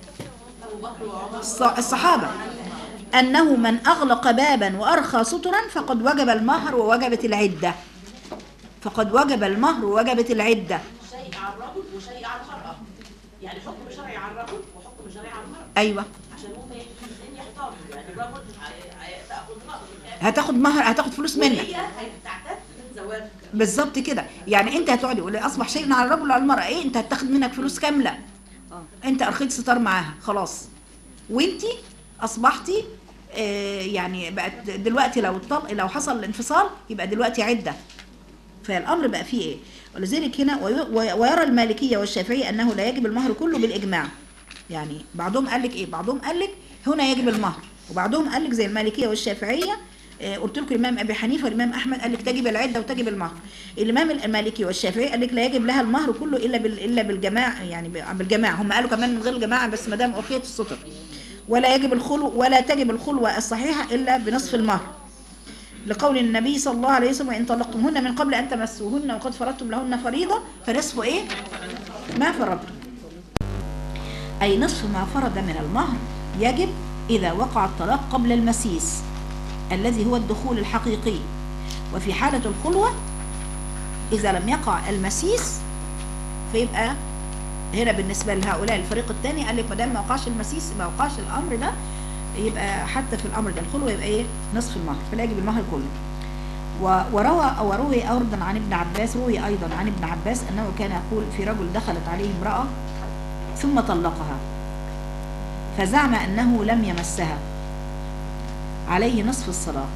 الص- الصحابة أنه من أغلق بابا وأرخى سترا فقد وجب المهر ووجبت العدة فقد وجب المهر ووجبت العدة شيء على الرجل وشيء على المرأة يعني حكم شرعي على الرجل وحكم شرعي على المرأة أيوة عشان هم الاثنين يحتاروا يعني الرجل هي- هي- تاخد مهر هتاخد مهر هتاخد فلوس منك هي هتعتد من زواج بالظبط كده يعني انت هتقعدي يقول لي اصبح شيء على الرجل وعلى المراه ايه انت هتاخد منك فلوس كامله انت ارخيت ستار معاها خلاص وانت اصبحتي آه يعني بقت دلوقتي لو الطلق لو حصل الانفصال يبقى دلوقتي عده فالامر بقى فيه ايه ولذلك هنا وي- وي- ويرى المالكيه والشافعيه انه لا يجب المهر كله بالاجماع يعني بعضهم قال لك ايه بعضهم قال لك هنا يجب المهر وبعضهم قال لك زي المالكيه والشافعيه آه، قلت لكم الامام ابي حنيفه والامام احمد قال لك تجب العده وتجب المهر الامام المالكي والشافعي قال لك لا يجب لها المهر كله الا بال الا بالجماعه يعني ب- بالجماعه هم قالوا كمان من غير الجماعه بس ما دام ارخيت الستر ولا يجب الخلو ولا تجب الخلوه الصحيحه الا بنصف المهر لقول النبي صلى الله عليه وسلم وان طلقتموهن من قبل ان تمسوهن وقد فرضتم لهن فريضه فنصف ايه ما فرضتم أي نصف ما فرض من المهر يجب إذا وقع الطلاق قبل المسيس الذي هو الدخول الحقيقي وفي حالة الخلوة إذا لم يقع المسيس فيبقى هنا بالنسبة لهؤلاء الفريق الثاني قال لك ما دام ما وقعش المسيس ما وقعش الأمر ده يبقى حتى في الأمر ده الخلوة يبقى إيه نصف المهر فلا يجب المهر كله و- وروى أو روي أيضا عن ابن عباس روي أيضا عن ابن عباس أنه كان يقول في رجل دخلت عليه امرأة ثم طلقها فزعم أنه لم يمسها عليه نصف الصلاق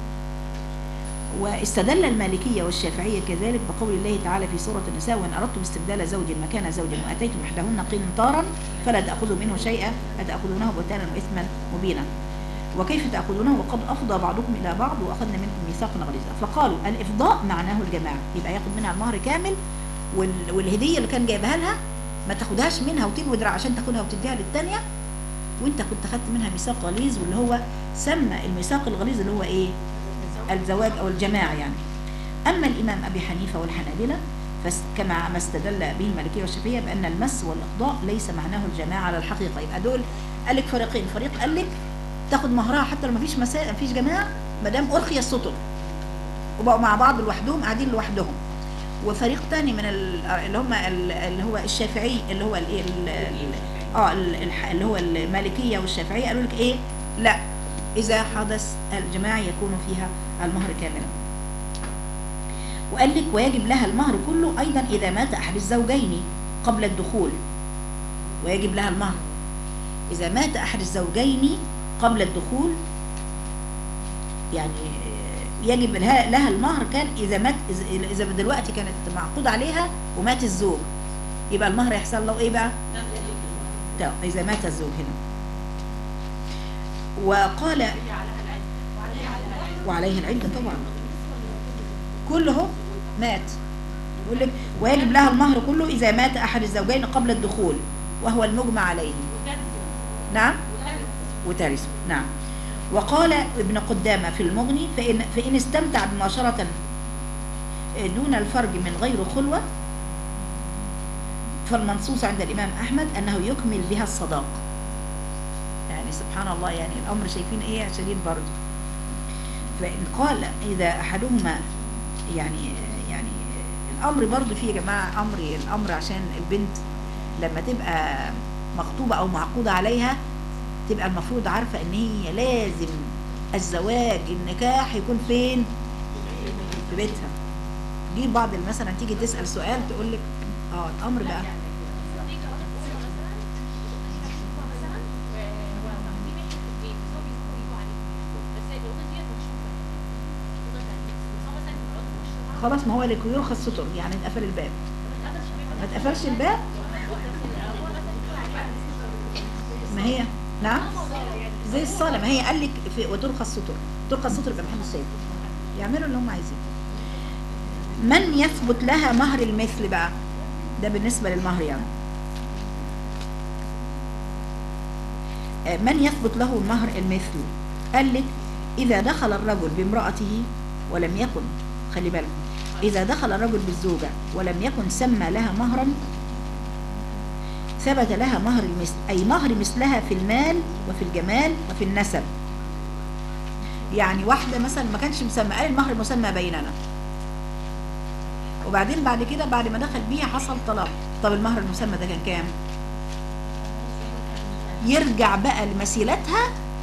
واستدل المالكية والشافعية كذلك بقول الله تعالى في سورة النساء وإن أردتم استبدال زوج مكان زوج وأتيتم إحداهن قنطارا فلا تأخذوا منه شيئا أتأخذونه بهتانا وإثما مبينا وكيف تأخذونه وقد أفضى بعضكم إلى بعض وأخذنا منكم ميثاقا غليظا فقالوا الإفضاء معناه الجماعة يبقى ياخد منها المهر كامل وال- والهدية اللي كان جايبها لها ما تاخدهاش منها وتلوي دراع عشان تاخدها وتديها للتانية وانت كنت خدت منها ميثاق غليظ واللي هو سمى الميثاق الغليظ اللي هو ايه الزواج او الجماعة يعني اما الامام ابي حنيفة والحنابلة فكما ما استدل به المالكية والشافعية بان المس والاقضاء ليس معناه الجماعة على الحقيقة يبقى دول قال لك فريقين فريق قال لك تاخد مهرها حتى لو ما فيش مسا... ما فيش جماعة ما دام ارخي السطر وبقوا مع بعض لوحدهم قاعدين لوحدهم وفريق تاني من ال- اللي هم ال- اللي هو الشافعي اللي هو الايه ال- ال- اه ال- الح- اللي هو المالكيه والشافعيه قالوا لك ايه لا اذا حدث الجماع يكون فيها المهر كاملا وقال لك ويجب لها المهر كله ايضا اذا مات احد الزوجين قبل الدخول ويجب لها المهر اذا مات احد الزوجين قبل الدخول يعني يجب لها لها المهر كان اذا مات إذا- اذا دلوقتي كانت معقود عليها ومات الزوج يبقى المهر يحصل له ايه بقى؟ طب اذا مات الزوج هنا وقال وعليه العده طبعا كله مات يقول لك ويجب لها المهر كله اذا مات احد الزوجين قبل الدخول وهو المجمع عليه نعم وترث نعم وقال ابن قدامة في المغني فإن, فإن استمتع بمباشرة دون الفرج من غير خلوة فالمنصوص عند الإمام أحمد أنه يكمل بها الصداق يعني سبحان الله يعني الأمر شايفين إيه شديد برضه فإن قال إذا أحدهما يعني يعني الأمر برضه فيه يا جماعة أمر الأمر عشان البنت لما تبقى مخطوبة أو معقودة عليها تبقى المفروض عارفة إن هي لازم الزواج النكاح يكون فين في بيتها دي بعض مثلا تيجي تسأل سؤال تقول لك اه الأمر بقى خلاص ما هو لك يرخص ستر يعني اتقفل الباب ما اتقفلش الباب ما هي نعم زي الصلاة ما هي قال لك في وترخص ستر ترخص ستر يبقى محمد سيد يعملوا اللي هم عايزينه من يثبت لها مهر المثل بقى ده بالنسبة للمهر يعني آه، من يثبت له مهر المثل قال لك إذا دخل الرجل بامرأته ولم يكن خلي بالك إذا دخل الرجل بالزوجة ولم يكن سمى لها مهرا ثبت لها مهر المثل أي مهر مثلها في المال وفي الجمال وفي النسب يعني واحدة مثلا ما كانش مسمى قال المهر مسمى بيننا وبعدين بعد كده بعد ما دخل بيها حصل طلاق طب المهر المسمى ده كان كام يرجع بقى لمثيلتها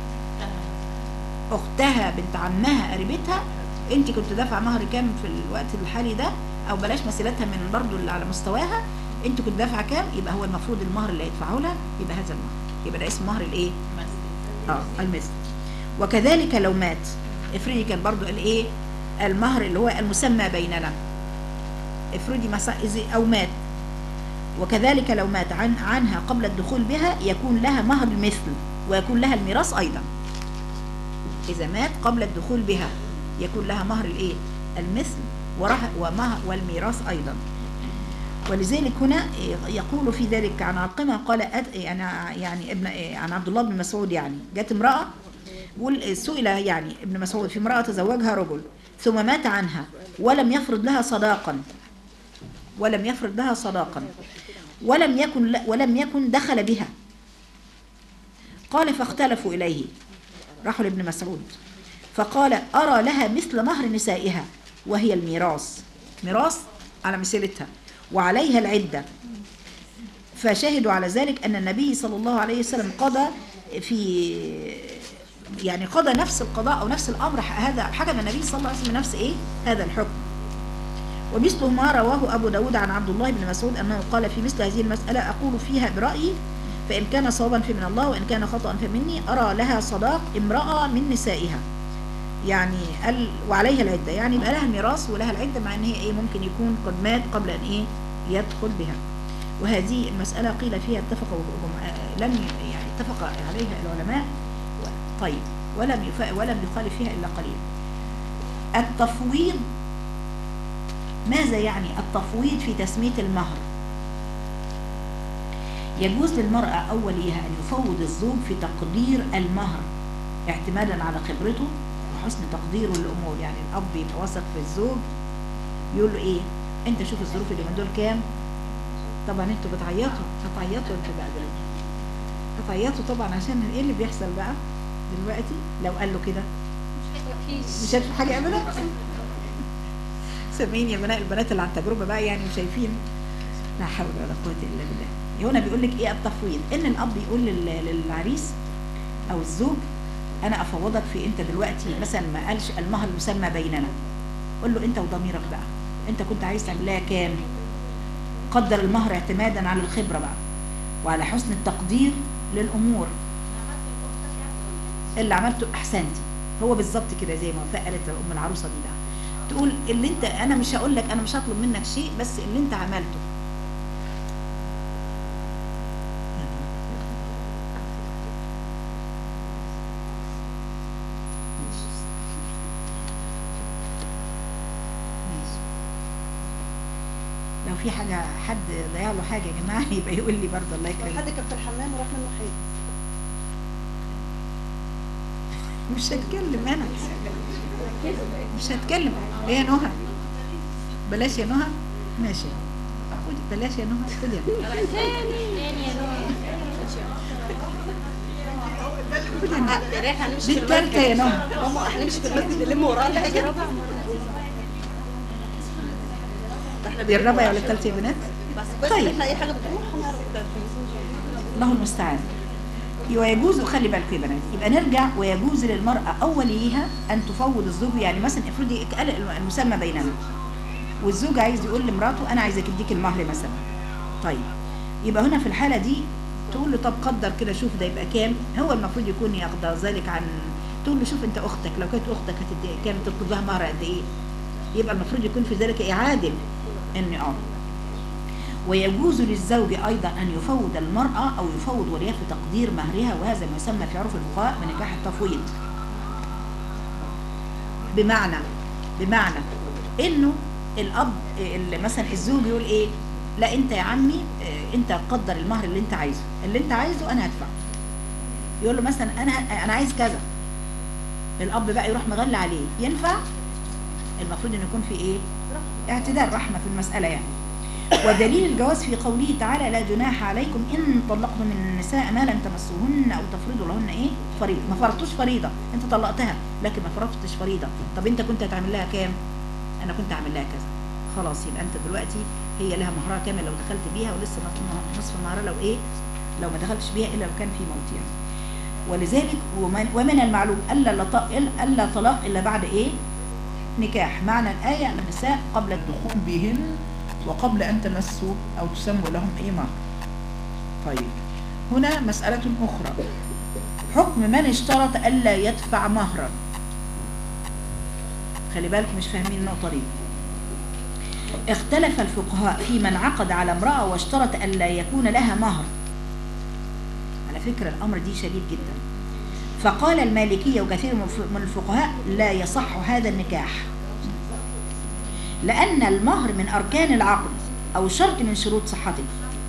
اختها بنت عمها قريبتها انت كنت دافعه مهر كام في الوقت الحالي ده او بلاش مثيلتها من برضو اللي على مستواها انت كنت دافعه كام يبقى هو المفروض المهر اللي هيدفعه لها يبقى هذا المهر يبقى ده اسم مهر الايه اه المثل وكذلك لو مات افرضي كان برضو الايه المهر اللي هو المسمى بيننا افرضي مثلا إذا- او مات وكذلك لو مات عن عنها قبل الدخول بها يكون لها مهر المثل ويكون لها الميراث ايضا اذا مات قبل الدخول بها يكون لها مهر الايه المثل ورها ومهر والميراث ايضا ولذلك هنا يقول في ذلك عن علقمة قال أد- يعني يعني ابن عن عبد الله بن مسعود يعني جت امرأة بيقول سئل يعني ابن مسعود في امرأة تزوجها رجل ثم مات عنها ولم يفرض لها صداقا ولم يفرض لها صداقا ولم يكن ولم يكن دخل بها قال فاختلفوا إليه راحوا لابن مسعود فقال أرى لها مثل مهر نسائها وهي الميراث ميراث على مثلتها وعليها العدة فشهدوا على ذلك أن النبي صلى الله عليه وسلم قضى في يعني قضى نفس القضاء أو نفس الأمر هذا حكم النبي صلى الله عليه وسلم نفس إيه هذا الحكم ومثله ما رواه أبو داود عن عبد الله بن مسعود أنه قال في مثل هذه المسألة أقول فيها برأيي فإن كان صوابا فمن الله وإن كان خطأ فمني أرى لها صداق امرأة من نسائها يعني ال... وعليها العدة يعني يبقى لها الميراث ولها العدة مع ان هي ايه ممكن يكون قد مات قبل ان ايه يدخل بها وهذه المسألة قيل فيها اتفق وجم- آه، لم ي- يعني اتفق عليها العلماء و- طيب ولم يف... ولم يخالف فيها إلا قليل التفويض ماذا يعني التفويض في تسمية المهر يجوز للمرأة أوليها أن يفوض الزوج في تقدير المهر اعتمادا على خبرته وحسن تقديره للأمور يعني الأب يبقى واثق في الزوج يقول له إيه أنت شوف الظروف اللي من دول كام طبعا أنتوا بتعيطوا هتعيطوا أنتوا بقى دلوقتي هتعيطوا طبعا عشان إيه اللي بيحصل بقى دلوقتي لو قال له كده مش هتشوف حاجة أبدا سامعين يا بنات البنات اللي عن تجربة بقى يعني وشايفين لا حول ولا قوة إلا بالله هنا بيقول لك ايه التفويض ان الاب يقول لل- للعريس او الزوج انا افوضك في انت دلوقتي مثلا ما قالش المهر المسمى بيننا قول له انت وضميرك بقى انت كنت عايز تعمل لها كام قدر المهر اعتمادا على الخبره بقى وعلى حسن التقدير للامور اللي عملته احسنتي هو بالظبط كده زي ما وفاء قالت ام العروسه دي بقى تقول اللي انت انا مش هقول لك انا مش هطلب منك شيء بس اللي انت عملته ماشي. لو في حاجة حد ضيع له حاجة يا جماعة يبقى يقول لي برضه الله لو يكرمك حد كان في الحمام وراح منه حاجه مش هتكلم انا مش هتكلم هي نهى بلاش يا نهى ماشي خدي بلاش يا نهى خدي دي التالتة يا نهى ماما هنمشي في المسجد نلم ورانا حاجه دي الرابعة ولا التالتة يا بنات بس كويس طيب. ان احنا اي حاجه بتروح هنعرف الله المستعان ويجوز خلي بالك يا بنات يبقى نرجع ويجوز للمرأة أوليها أن تفوض الزوج يعني مثلا افرضي قال المسمى بيننا والزوج عايز يقول لمراته أنا عايزك اديك المهر مثلا طيب يبقى هنا في الحالة دي تقول له طب قدر كده شوف ده يبقى كام هو المفروض يكون يقضى ذلك عن تقول له شوف انت اختك لو كانت اختك هتدي كام تطلب لها مهر قد ايه يبقى المفروض يكون في ذلك اعادل ان اه ويجوز للزوج أيضا أن يفوض المرأة أو يفوض وليها في تقدير مهرها وهذا ما يسمى في عرف الفقهاء بنكاح التفويض بمعنى بمعنى إنه الأب اللي مثلا الزوج يقول إيه لا أنت يا عمي آه، أنت قدر المهر اللي أنت عايزه اللي أنت عايزه أنا هدفعه يقول له مثلا أنا أنا عايز كذا الأب بقى يروح مغلى عليه ينفع المفروض إن يكون في إيه اعتدال رحمة في المسألة يعني ودليل الجواز في قوله تعالى لا جناح عليكم ان طلقتم من النساء ما لم تمسوهن او تفرضوا لهن ايه فريضه ما فرضتوش فريضه انت طلقتها لكن ما فرضتش فريضه طب انت كنت هتعمل لها كام انا كنت هعمل لها كذا خلاص يبقى انت دلوقتي هي لها مهرها كامل لو دخلت بيها ولسه نصف- نصف مهرها لو ايه لو ما دخلتش بيها الا لو كان في موت يعني ولذلك ومن, ومن المعلوم الا لط- الا طلاق الا بعد ايه نكاح معنى الايه النساء قبل الدخول الدخول بهن وقبل أن تمسوا أو تسموا لهم أي مهر طيب هنا مسألة أخرى حكم من اشترط ألا يدفع مهرا خلي بالك مش فاهمين النقطة دي اختلف الفقهاء في من عقد على امرأة واشترط ألا يكون لها مهر على فكرة الأمر دي شديد جدا فقال المالكية وكثير من الف- من الفقهاء لا يصح هذا النكاح لأن المهر من أركان العقد أو شرط من شروط صحته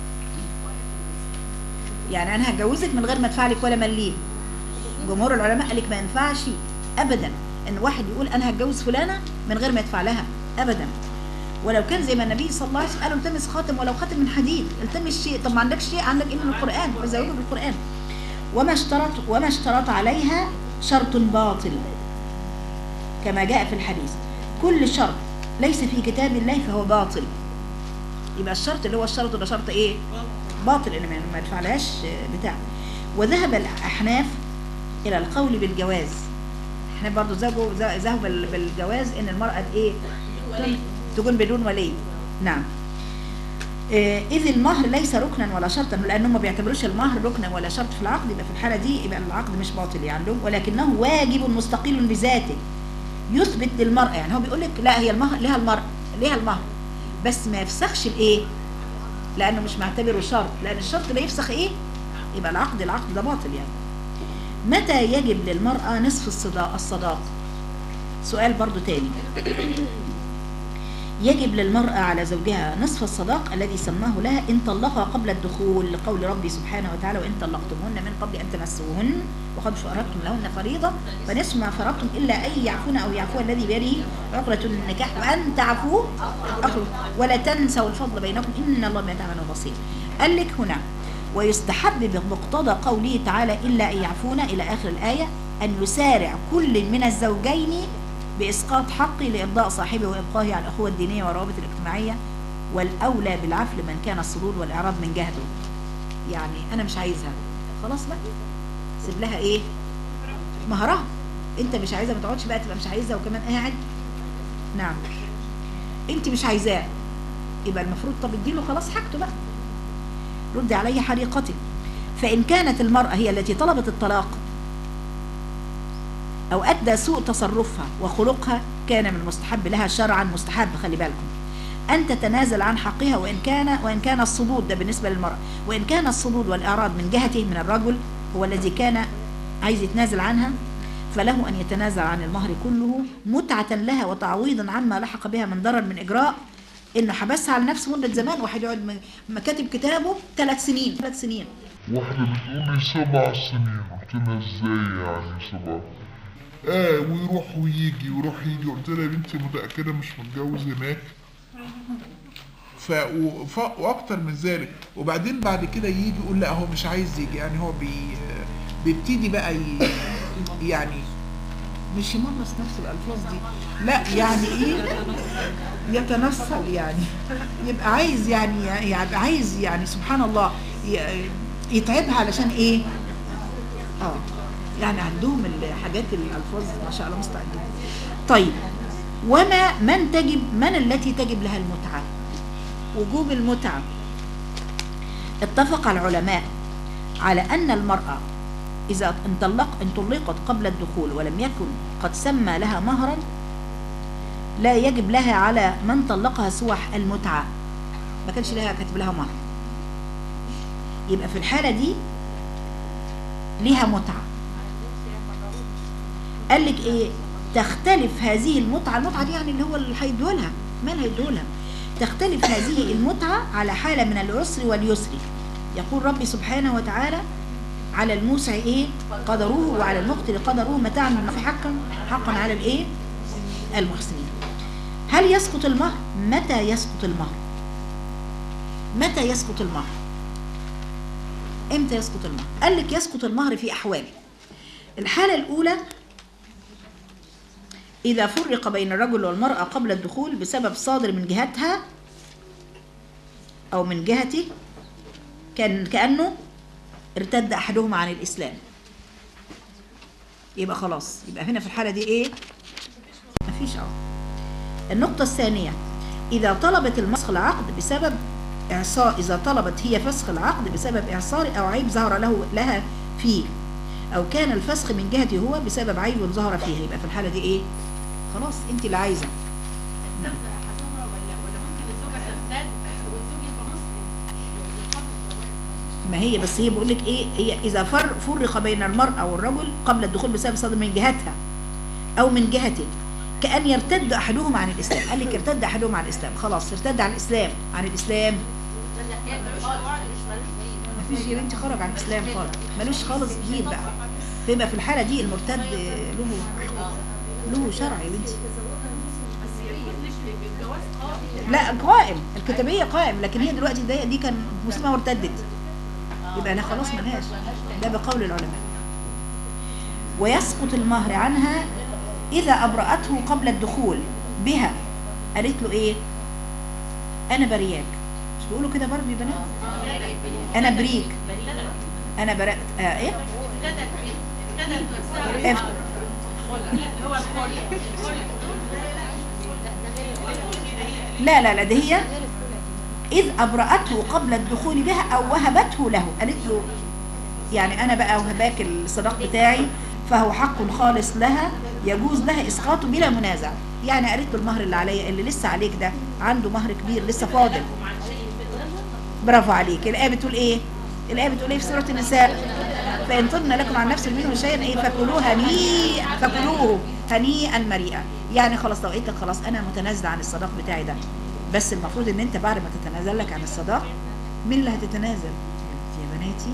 يعني انا هتجوزك من غير ما ادفع لك ولا مليم جمهور العلماء قال لك ما ينفعش ابدا ان واحد يقول انا هتجوز فلانه من غير ما يدفع لها ابدا ولو كان زي ما النبي صلى الله عليه وسلم قال التمس خاتم ولو خاتم من حديد التمس شيء طب ما عندكش شيء عندك ايه من القران فزوجه بالقران وما اشترط وما اشترط عليها شرط باطل كما جاء في الحديث كل شرط ليس في كتاب الله فهو باطل يبقى الشرط اللي هو الشرط ده شرط ايه باطل ان ما- ما يدفعلهاش بتاع وذهب الاحناف الى القول بالجواز احنا برضو ذهبوا ذهبوا بال- بالجواز ان المراه ايه تكون- تكون بدون ولي نعم آه، إذ المهر ليس ركنا ولا شرطا لأنهم ما بيعتبروش المهر ركنا ولا شرط في العقد يبقى في الحالة دي يبقى العقد مش باطل يعني عندهم ولكنه واجب مستقل بذاته يثبت للمرأة يعني هو بيقول لك لا هي المهر لها المرأة لها المهر بس ما يفسخش الايه لانه مش معتبره شرط لان الشرط لا يفسخ ايه يبقى العقد العقد ده باطل يعني متى يجب للمرأة نصف الصداق الصداق سؤال برضو تاني يجب للمرأة على زوجها نصف الصداق الذي سماه لها إن طلقها قبل الدخول لقول ربي سبحانه وتعالى وإن طلقتموهن من قبل أن تمسوهن وقد فرضتم لهن فريضة فنصف ما فرضتم إلا أن يعفون أو يعفو الذي بيده عقدة النكاح وأن تعفوا أخلوا ولا تنسوا الفضل بينكم إن الله بما تعملون بصير قال لك هنا ويستحب بمقتضى قوله تعالى إلا أن يعفون إلى آخر الآية أن يسارع كل من الزوجين بإسقاط حقه لإرضاء صاحبه وإبقائه على الأخوة الدينية والروابط الاجتماعية والأولى بالعفل من كان الصدود والإعراض من جهده يعني أنا مش عايزها خلاص بقى سيب لها إيه مهرها أنت مش عايزها ما تقعدش بقى تبقى مش عايزها وكمان قاعد نعم أنت مش عايزاه يبقى المفروض طب اديله خلاص حاجته بقى ردي علي حريقتي فإن كانت المرأة هي التي طلبت الطلاق أو أدى سوء تصرفها وخلقها كان من المستحب لها شرعا مستحب خلي بالكم أن تتنازل عن حقها وإن كان وإن كان الصدود ده بالنسبة للمرأة وإن كان الصدود والإعراض من جهته من الرجل هو الذي كان عايز يتنازل عنها فله أن يتنازل عن المهر كله متعة لها وتعويضا عما لحق بها من ضرر من إجراء إنه حبسها على نفسه مدة زمان واحد يقعد م- مكاتب كتابه ثلاث سنين ثلاث سنين واحدة بتقول لي سبع سنين قلت لها ازاي يعني سبع اه ويروح ويجي ويروح يجي قلت لها يا بنتي متأكدة مش متجوز هناك ف... وف... واكتر من ذلك وبعدين بعد كده يجي يقول لا هو مش عايز يجي يعني هو بي... بيبتدي بقى ي... يعني مش يمرس نفس الالفاظ دي لا يعني ايه يتنصل يعني يبقى عايز يعني يعني عايز يعني سبحان الله ي- يتعبها علشان ايه اه يعني عندهم الحاجات الالفاظ ما شاء الله مستعدين طيب وما من تجب من التي تجب لها المتعه وجوب المتعه اتفق العلماء على ان المراه اذا انطلق ان طلقت قبل الدخول ولم يكن قد سمى لها مهرا لا يجب لها على من طلقها سوى المتعه ما كانش لها كاتب لها مهر يبقى في الحاله دي ليها متعه قال لك ايه تختلف هذه المتعه المتعه دي يعني اللي هو اللي هيدولها مال هيدولها تختلف هذه المتعه على حاله من العسر واليسر يقول ربي سبحانه وتعالى على الموسع ايه قدره وعلى المقتل قدره متاعا بالمعروف حقا حقا على الايه المحسنين هل يسقط المهر متى يسقط المهر متى يسقط المهر امتى يسقط المهر قال لك يسقط المهر في احوال الحاله الاولى اذا فرق بين الرجل والمراه قبل الدخول بسبب صادر من جهتها او من جهته كان كانه ارتد احدهما عن الاسلام يبقى خلاص يبقى هنا في الحاله دي ايه مفيش اه النقطه الثانيه اذا طلبت المسخ العقد بسبب اعصاء اذا طلبت هي فسخ العقد بسبب اعصار او عيب ظهر له لها فيه او كان الفسخ من جهته هو بسبب عيب ظهر فيها يبقى في الحاله دي ايه خلاص انت اللي عايزه ولا ولا ممكن الزوجه ترتد والزوج يبقى مسلم ما هي بس هي بقول لك ايه هي اذا فر فرق بين المراه والرجل قبل الدخول بسبب صدر من جهتها او من جهته كان يرتد احدهما عن الاسلام قال لك ارتد احدهما عن الاسلام خلاص ارتد عن الاسلام عن الاسلام مفيش يا بنتي خرج عن الاسلام خالص ملوش خالص دين بقى فيبقى في الحاله دي المرتد له له شرع يا بنتي الجواز قائم لا قائم الكتابيه قائم لكن هي دلوقتي دي, دي كان مسلمه وارتدت يبقى انا خلاص ملهاش ده بقول العلماء ويسقط المهر عنها اذا ابرأته قبل الدخول بها قالت له ايه انا برياك مش بيقولوا كده برضه يا بنات انا بريك انا برأت آه ايه اف- هو الخلق لا لا لا ده هي إذ أبرأته قبل الدخول بها أو وهبته له قالت له يعني أنا بقى وهباك الصداق بتاعي فهو حق خالص لها يجوز لها إسقاطه بلا منازع يعني قالت له المهر اللي عليا اللي لسه عليك ده عنده مهر كبير لسه فاضل برافو عليك الآية بتقول إيه؟ الآية بتقول إيه في سورة النساء فإن طبن لكم عن نفس منه شيئا إيه فكلوه هنيئا فكلوه هنيئا مريئا يعني خلاص لو قلت لك خلاص أنا متنازلة عن الصداق بتاعي ده بس المفروض إن أنت بعد ما تتنازل لك عن الصداق مين اللي هتتنازل؟ يا بناتي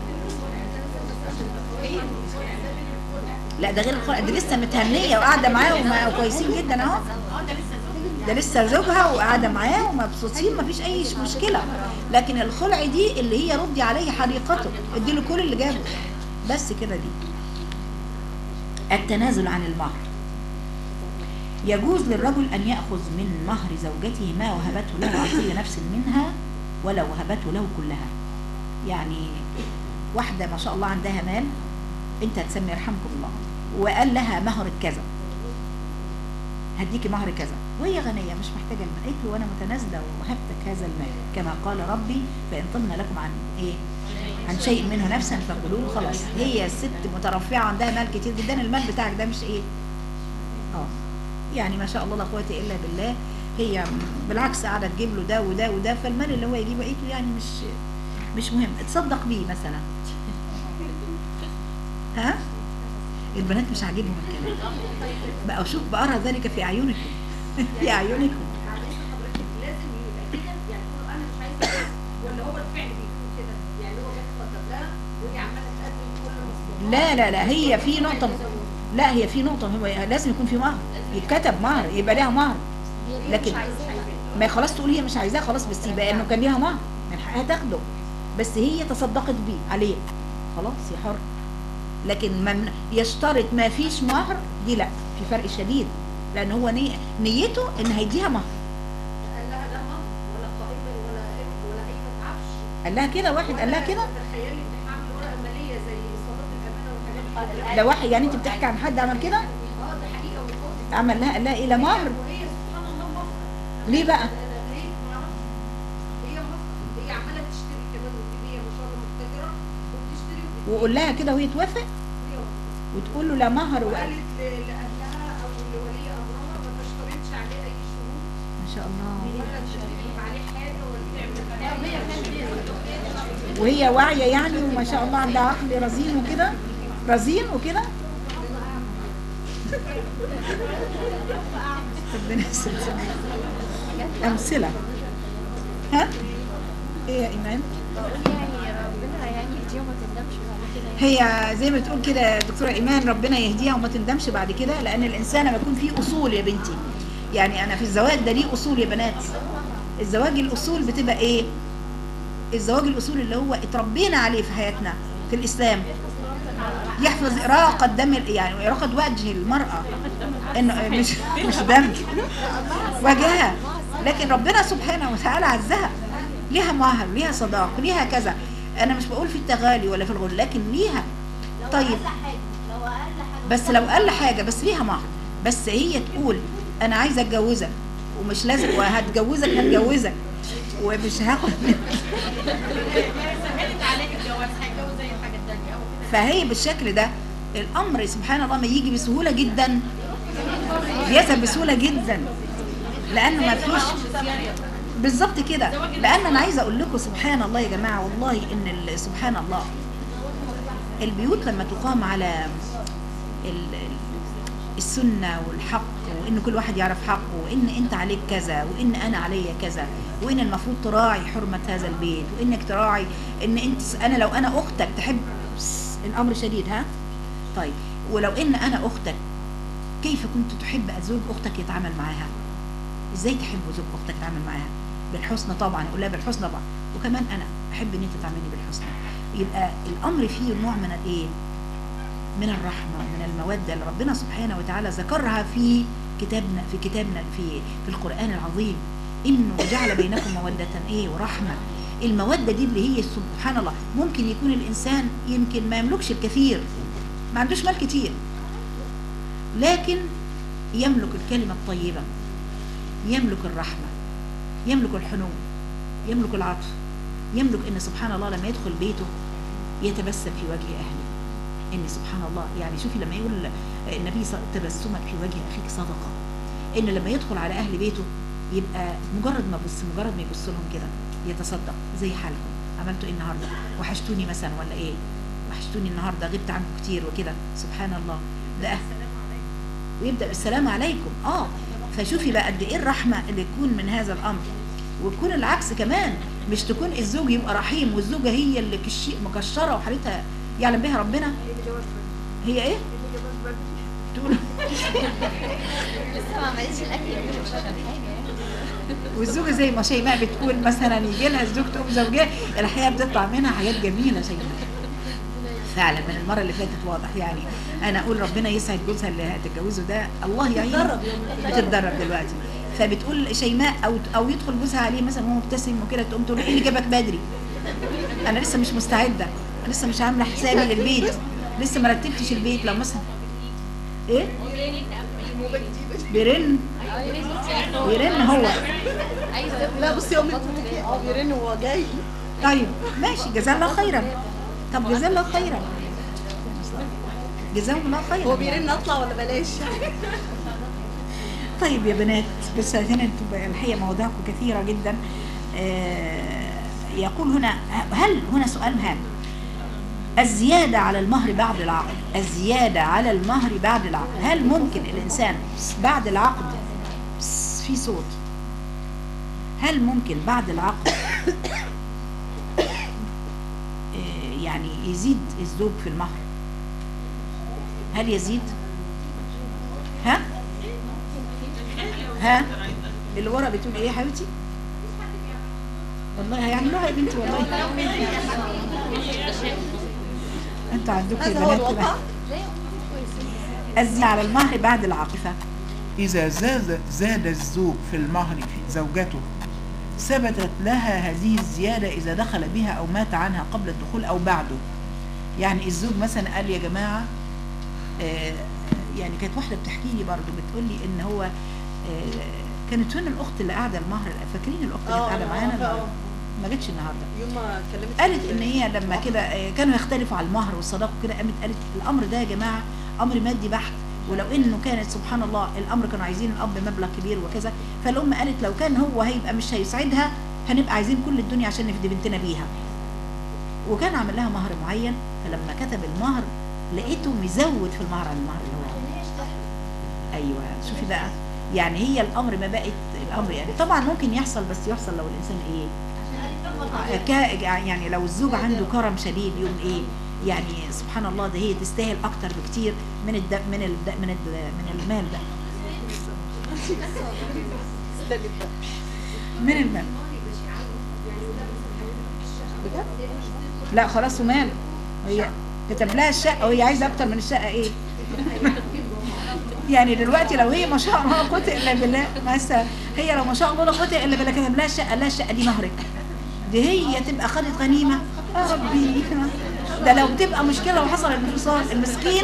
لا ده غير الخلق دي لسه متهنيه وقاعده معاه وما- وكويسين جدا اهو ده لسه زوجها وقاعده معاه ومبسوطين مفيش اي ش- مشكله لكن الخلع دي اللي هي ردي عليه حديقته اديله كل اللي جابه بس كده دي التنازل عن المهر يجوز للرجل ان ياخذ من مهر زوجته ما وهبته له عطيه نفس منها ولو وهبته له كلها يعني واحده ما شاء الله عندها مال انت هتسمي يرحمكم الله وقال لها مهر كذا هديكي مهر كذا وهي غنيه مش محتاجه المال قالت له وانا متنازله وهبتك هذا المال كما قال ربي فان طبنا لكم عن ايه عن شيء منه نفسا فقولوه خلاص هي الست مترفعه عندها مال كتير جدا المال بتاعك ده مش ايه اه يعني ما شاء الله لا قوه الا بالله هي بالعكس قاعده تجيب له ده وده وده فالمال اللي هو يجيبه قالت له يعني مش مش مهم اتصدق بيه مثلا ها البنات مش عاجبهم الكلام بقى شوف بأرى ذلك في أعينكم في أعينكم لازم يبقى كده يعني تقول انا مش عايزه كده، ولا هو الفعل بيكون كده يعني هو بيتقدم لها وهي عماله تقدم كل المصروف لا لا لا هي في نقطة لا هي في نقطة هو لازم يكون في مهر يتكتب مهر يبقى لها مهر لكن ما خلاص تقول هي مش عايزاه خلاص بس يبقى انه كان ليها مهر من حقها تاخده بس هي تصدقت بيه عليه خلاص يا حر لكن من يشترط ما فيش مهر دي لا في فرق شديد لان هو ني... نيته ان هيديها مهر قال لها لا مهر ولا قائمه ولا ابن ولا اي عفش قال لها كده واحد قال لها كده تخيلي انت حامل ورقه ماليه زي صلاه الامانه والحاجات دي ده واحد يعني انت بتحكي عن حد عمل كده اه ده حقيقه والفاضي عمل لها قال لها ايه لا مهر وهي سبحان الله مصر ليه بقى ليه ما اعرفش هي مصر هي عماله تشتري كمان وتجيب هي ما شاء الله مقتدره وبتشتري وبتجيب وقول لها كده وهي توافق وهي واثقة. وتقول له لا مهر وقال وقالت ل- لاهلها او لولي امرها ما تشترطش عليه اي شروط ما شاء الله ولا تكتب عليه حاجه ولا تعمل وهي واعيه يعني وما شاء الله عندها عقل رزين وكده رزين وكده ربنا يسلمك امثله ها ايه يا ايمان يعني ربنا يعني يهديهم ما تندمش بعد كده يعني. هي زي ما بتقول كده دكتوره ايمان ربنا يهديها وما تندمش بعد كده لان الانسان لما يكون فيه اصول يا بنتي يعني انا في الزواج ده ليه اصول يا بنات الزواج الاصول بتبقى ايه الزواج الاصول اللي هو اتربينا عليه في حياتنا في الاسلام يحفظ إراقة دم يعني إراقة وجه المرأة إنه مش مش دم وجهها لكن ربنا سبحانه وتعالى عزها ليها مهر ليها صداق ليها كذا أنا مش بقول في التغالي ولا في الغل لكن ليها طيب بس لو قل حاجة بس ليها مهر بس هي تقول أنا عايزة أتجوزك ومش لازم وهتجوزك هتجوزك ومش هاخد منك سهلت عليك الجواز هيتجوز زي الحاجه الثانيه او كده فهي بالشكل ده الامر سبحان الله ما يجي بسهوله جدا بيذهب بسهوله جدا لانه ما فيش بالظبط كده لان انا عايزه اقول لكم سبحان الله يا جماعه والله ان ال- سبحان الله البيوت لما تقام على ال- ال- السنه والحق وان كل واحد يعرف حقه وان انت عليك كذا وان انا عليا كذا وان المفروض تراعي حرمه هذا البيت وانك تراعي ان انت انا لو انا اختك تحب الامر شديد ها طيب ولو ان انا اختك كيف كنت تحب زوج اختك يتعامل معاها ازاي تحب زوج اختك يتعامل معاها بالحسنى طبعا اقول لها بالحسنى طبعا وكمان انا احب ان انت تعاملني بالحسنى يبقى الامر فيه نوع من الايه من الرحمه ومن الموده اللي ربنا سبحانه وتعالى ذكرها في كتابنا في كتابنا في في القران العظيم انه جعل بينكم موده ايه ورحمه الموده دي اللي هي سبحان الله ممكن يكون الانسان يمكن ما يملكش الكثير ما عندوش مال كتير لكن يملك الكلمه الطيبه يملك الرحمه يملك الحنو يملك العطف يملك ان سبحان الله لما يدخل بيته يتبسم في وجه اهله ان سبحان الله يعني شوفي لما يقول النبي صلى تبسمك في وجه اخيك صدقه ان لما يدخل على اهل بيته يبقى مجرد ما بص مجرد ما يبص لهم كده يتصدق زي حالكم عملتوا ايه النهارده وحشتوني مثلا ولا ايه وحشتوني النهارده غبت عنكم كتير وكده سبحان الله ده أهل. ويبدا بالسلام عليكم اه فشوفي بقى قد ايه الرحمه اللي تكون من هذا الامر ويكون العكس كمان مش تكون الزوج يبقى رحيم والزوجه هي اللي كشي مكشره وحالتها يعلم بها ربنا هي ايه تقول لسه ما عملتش الاكل اللي مش عشان حاجه يعني والزوجه زي ما شيماء بتقول مثلا يجي لها الزوج تقوم زوجها الحياه بتطلع منها حاجات جميله شيماء فعلا من المره اللي فاتت واضح يعني انا اقول ربنا يسعد جوزها اللي هتتجوزه ده الله يعينه بتتدرب دلوقتي فبتقول شيماء او او يدخل جوزها عليه مثلا وهو مبتسم وكده تقوم تقول له ايه اللي جابك بدري انا لسه مش مستعده لسه مش عامله حسابي للبيت لسه ما رتبتش البيت لو مثلا ايه بيرن بيرن هو لا بصي يا امي اه بيرن وهو جاي طيب ماشي جزاه الله خيرا طب جزاه الله خيرا جزاهم الله خيرا هو بيرن اطلع ولا بلاش طيب يا بنات بس هنا انتوا الحقيقه مواضيعكم كثيره جدا آه، يقول هنا هل هنا سؤال هام الزيادة على المهر بعد العقد الزيادة على المهر بعد العقد هل ممكن الإنسان بعد العقد في صوت هل ممكن بعد العقد آه، يعني يزيد الزوج في المهر هل يزيد ها ها اللي ورا بتقول ايه يا حبيبتي والله هيعملوها يا بنتي والله انتوا عندكم هذا هو بنات الوضع كده. الزيادة على المهر بعد العاطفة إذا زاد زاد الزوج في المهر في زوجته ثبتت لها هذه الزيادة إذا دخل بها أو مات عنها قبل الدخول أو بعده يعني الزوج مثلا قال يا جماعة آه، يعني كانت واحدة بتحكي لي برضه بتقول لي إن هو آه، كانت فين الأخت اللي قاعدة المهر فاكرين الأخت اللي آه، قاعدة آه، معانا آه. النهاردة؟ ما جتش النهارده يوم ما كلمت قالت ان هي لما كده آه، كانوا يختلفوا على المهر والصداق وكده قامت قالت الامر ده يا جماعه امر مادي بحت ولو انه كانت سبحان الله الامر كانوا عايزين الاب مبلغ كبير وكذا فالام قالت لو كان هو هيبقى مش هيسعدها هنبقى عايزين كل الدنيا عشان نفدي بنتنا بيها وكان عامل لها مهر معين فلما كتب المهر لقيته مزود في المهر عن المهر اللي هو ايوه شوفي بقى يعني هي الامر ما بقت الامر يعني طبعا ممكن يحصل بس يحصل لو الانسان ايه كا- يعني لو الزوج عنده كرم شديد يوم ايه يعني سبحان الله ده هي تستاهل اكتر بكتير من الد من الد من الد من المال ده من المال لا خلاص وماله هي كتب لها الشقه وهي عايزه اكتر من الشقه ايه يعني دلوقتي لو هي ما شاء الله لا قوه الا بالله مثلا هي لو ما شاء الله لا قوه الا بالله كتب لها الشقه لا الشقه دي مهرك دي هي تبقى خدت غنيمه يا ربي ده لو تبقى مشكله وحصل الانفصال المسكين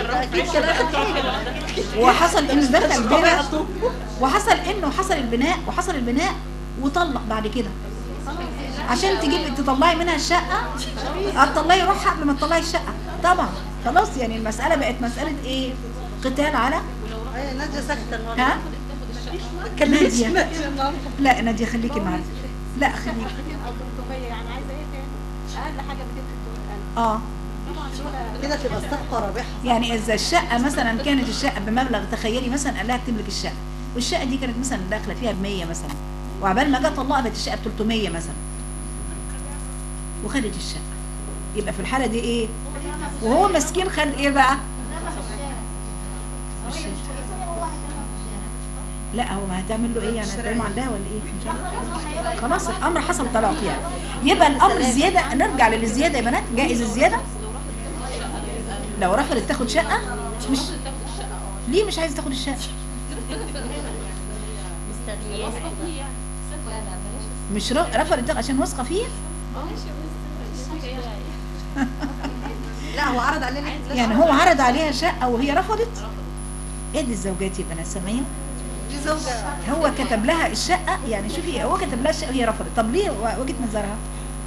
وحصل انه دخل بنا وحصل انه حصل البناء وحصل البناء وطلق بعد كده عشان تجيب تطلعي منها الشقه هتطلعي روحها قبل ما تطلعي الشقه طبعا خلاص يعني المساله بقت مساله ايه قتال على هي نادية ساكتة النهارده ها كلمتش نادية. نادية النهارده لا ناديه خليكي معايا لا خليكي يعني عايزه ايه تاني اقل حاجه 200 300 اه كده تبقى الصفقة رابحة يعني اذا الشقه مثلا كانت الشقه بمبلغ تخيلي مثلا قال لها اكتب لك الشقه والشقه دي كانت مثلا داخله فيها ب 100 مثلا وعبال ما جت طلقها بقت الشقه ب 300 مثلا وخدت الشقه يبقى في الحاله دي ايه وهو مسكين خد ايه بقى مش- لا هو ما هتعمل له ايه يعني هتعمل عندها ولا ايه مش عارفة. خلاص الامر حصل طلاق يعني يبقى الامر الزياده نرجع للزياده يا بنات جائز الزياده لو رفضت تاخد شقه مش ليه مش عايزه تاخد الشقه مش ر- رفضت تاخد عشان واثقه فيه لا هو عرض علينا يعني هو عرض عليها شقه وهي رفضت ايه دي الزوجات يا بنات سامعين دي زوجة هو كتب لها الشقه يعني شوفي هو كتب لها الشقه وهي رفضت طب ليه و- وجهه نظرها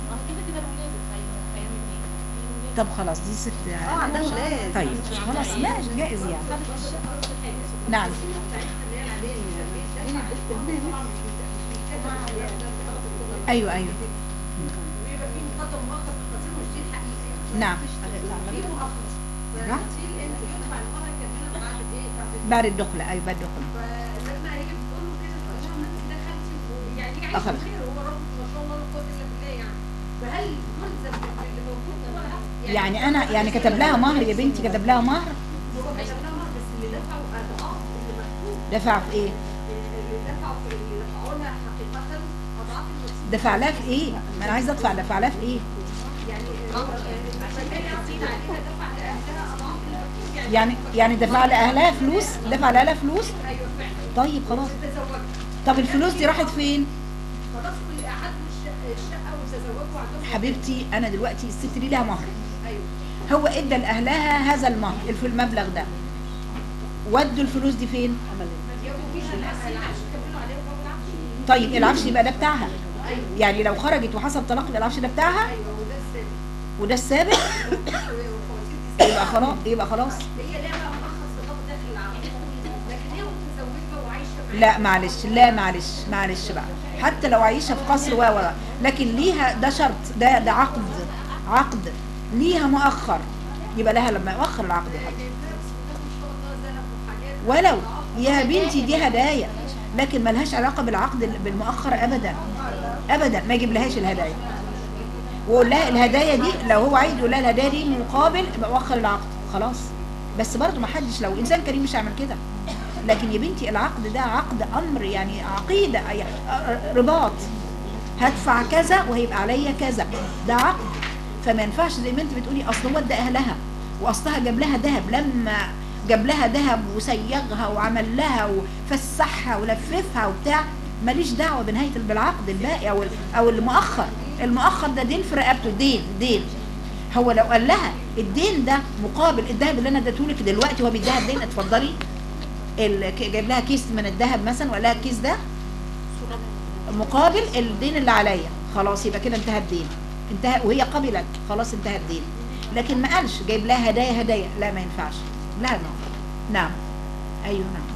طب خلاص دي ست اه عندها ولاد طيب خلاص ماشي جائز يعني نعم ايوه ايوه نعم نعم. بعد الدخل ايوه بعد الدخل فلما هي بتقول له كده فقال لها ما انت دخلتي يعني عايش أخذ. بخير هو رب ما شاء الله لا قوه الا بالله يعني فهل ملزم باللي موجود ده ولا لا؟ يعني انا يعني كتب لها مهر يا بنتي كتب لها مهر هو كتب لها مهر بس اللي دفعوا اضعاف اللي مكتوب دفع في ايه اللي دفعوا في اللي دفعوا لها حقيقه اضعاف المكتوب دفع لها في ايه ما انا عايزه ادفع دفع لها في ايه يعني عشان هي عارفين عليها دفع لاهلها اضعاف المكتوب يعني يعني يعني دفع لاهلها فلوس دفع لها فلوس ايوه فعلا طيب خلاص تزوجت طب الفلوس دي راحت فين خلاص كل قعدوا الشقه الشقه وتزوجوا عندهم حبيبتي انا دلوقتي الست دي لها مهر ايوه هو ادى لاهلها هذا المهر الف- المبلغ ده ودوا الفلوس دي فين مفيش العفش كملوا عليه وجابوا العفش طيب العفش يبقى ده بتاعها يعني لو خرجت وحصل طلاق يبقى العفش ده بتاعها ايوه وده وده السبب السابق وفواتير يبقى خلاص يبقى خلاص هي ليها بقى ملخص خطاب داخل العقد لكن هي متزوجه وعايشه معاه لا معلش لا معلش معلش بقى حتى لو عايشه في قصر و و لكن ليها ده شرط ده ده عقد عقد ليها مؤخر يبقى لها لما يؤخر العقد يا حبيبي ولو يا بنتي دي هدايا لكن ملهاش علاقه بالعقد بالمؤخر ابدا ابدا ما يجيب لهاش الهدايا ويقول لها الهدايا دي لو هو عايز يقول لها الهدايا دي مقابل يبقى وخر العقد خلاص بس برضه ما حدش لو انسان كريم مش هيعمل كده لكن يا بنتي العقد ده عقد امر يعني عقيده أي- رباط هدفع كذا وهيبقى عليا كذا ده عقد فما ينفعش زي ما انت بتقولي اصل هو ادى اهلها واصلها جاب لها ذهب لما جاب لها ذهب وسيغها وعمل لها وفسحها ولففها وبتاع ماليش دعوه بنهايه بالعقد الباقي او او المؤخر المؤخر ده دين في رقبته دين دين هو لو قال لها الدين ده مقابل الذهب اللي انا اديته لك دلوقتي هو بيديها الدين اتفضلي ال- ك- جايب لها كيس من الذهب مثلا وقال لها الكيس ده مقابل الدين اللي عليا خلاص يبقى كده انتهى الدين انتهى وهي قبلت خلاص انتهى الدين لكن ما قالش جايب لها هدايا هدايا لا ما ينفعش لا نعم نعم ايوه نعم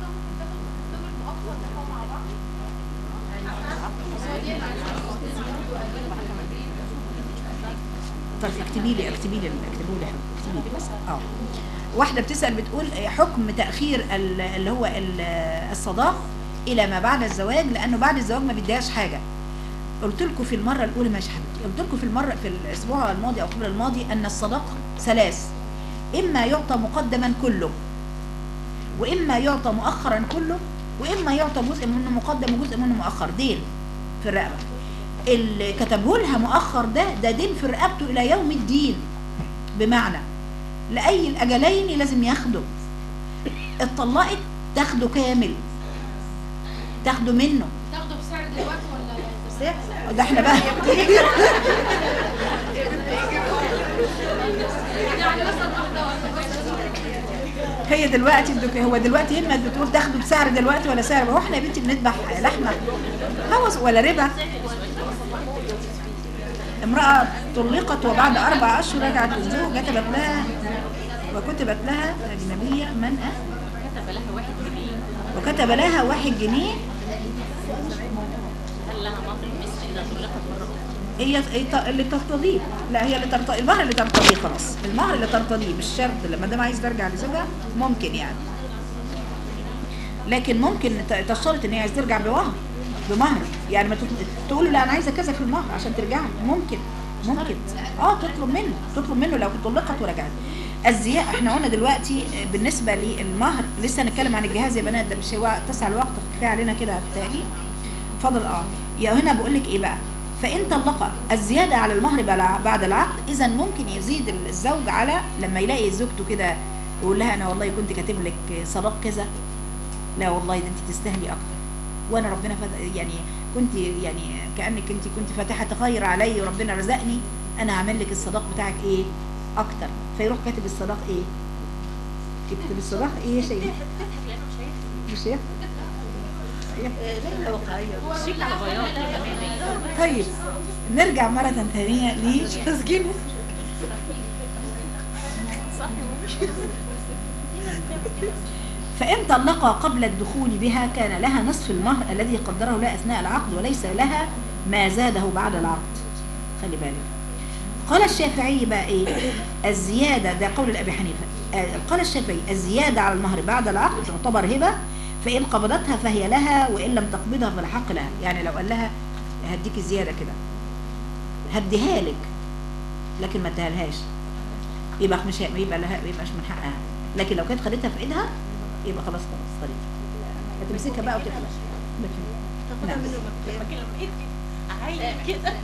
طيب اكتبي لي اكتبي لي اكتبوا لي اكتبي لي بس اه واحده بتسال بتقول حكم تاخير ال- اللي هو ال- الصداق الى ما بعد الزواج لانه بعد الزواج ما بيديهاش حاجه قلت لكم في المره الاولى ماشي حبيبتي قلت لكم في المره في الاسبوع الماضي او قبل الماضي ان الصداق ثلاث اما يعطى مقدما كله واما يعطى مؤخرا كله واما يعطى جزء منه مقدم وجزء منه مؤخر دين في الرقبه اللي كتبه لها مؤخر ده ده دين في رقبته الى يوم الدين بمعنى لاي الاجلين لازم ياخده اتطلقت تاخده كامل تاخده منه تاخده بسعر دلوقتي ولا ده احنا بقى يعني مثلا واحده ولا هي دلوقتي الدك... هو دلوقتي همت بتقول تاخده بسعر دلوقتي ولا سعر هو احنا يا بنتي بنذبح لحمه هوس ولا ربا امرأة طلقت وبعد أربع أشهر رجعت للزوج كتبت لها وكتبت لها أجنبية من أه؟ كتب لها واحد جنيه وكتب لها واحد جنيه قال لها مهر المثل اذا طلقت مره أخرى. هي هي ت- اللي ترتضيه لا هي اللي ترتضيه المهر اللي ترتضيه خلاص المهر اللي ترتضيه مش شرط لما دام عايز ترجع لزوجها ممكن يعني لكن ممكن ت- تشترط ان هي عايز ترجع بمهر بمهر يعني ما تط- تقول له لا انا عايزه كذا في المهر عشان ترجع ممكن ممكن اه تطلب منه تطلب منه لو طلقت ورجعت الزياء احنا قلنا دلوقتي آه، بالنسبه للمهر لسه هنتكلم عن الجهاز يا بنات ده مش هو تسع الوقت كفايه علينا كده بالتالي فضل اه يا هنا بقول لك ايه بقى فان طلق الزياده على المهر بلا- بعد العقد اذا ممكن يزيد الزوج على لما يلاقي زوجته كده يقول لها انا والله كنت كاتب لك صداق كذا لا والله ده انت تستاهلي اكتر وانا ربنا فت... يعني كنت يعني كانك انت كنت فاتحه خير علي وربنا رزقني انا هعمل لك الصداق بتاعك ايه اكتر فيروح كاتب الصداق ايه يكتب الصداق ايه يا شيخ مش شايف شيك على بياض طيب نرجع مرة ثانية لتسجيل فإن طلقها قبل الدخول بها كان لها نصف المهر الذي قدره لها أثناء العقد وليس لها ما زاده بعد العقد خلي بالك قال الشافعي بقى ايه الزيادة ده قول الأبي حنيفة آه، قال الشافعي الزيادة على المهر بعد العقد تعتبر هبة فإن قبضتها فهي لها وإن لم تقبضها فالحق لها يعني لو قال لها هديك زيادة كده هديها لك لكن ما اديهالهاش يبقى مش يبقى لها يبقاش من حقها لكن لو كانت خدتها في ايدها يبقى خلاص خلاص خدتها هتمسكها بقى وتخلص لكن نعم. عايز كده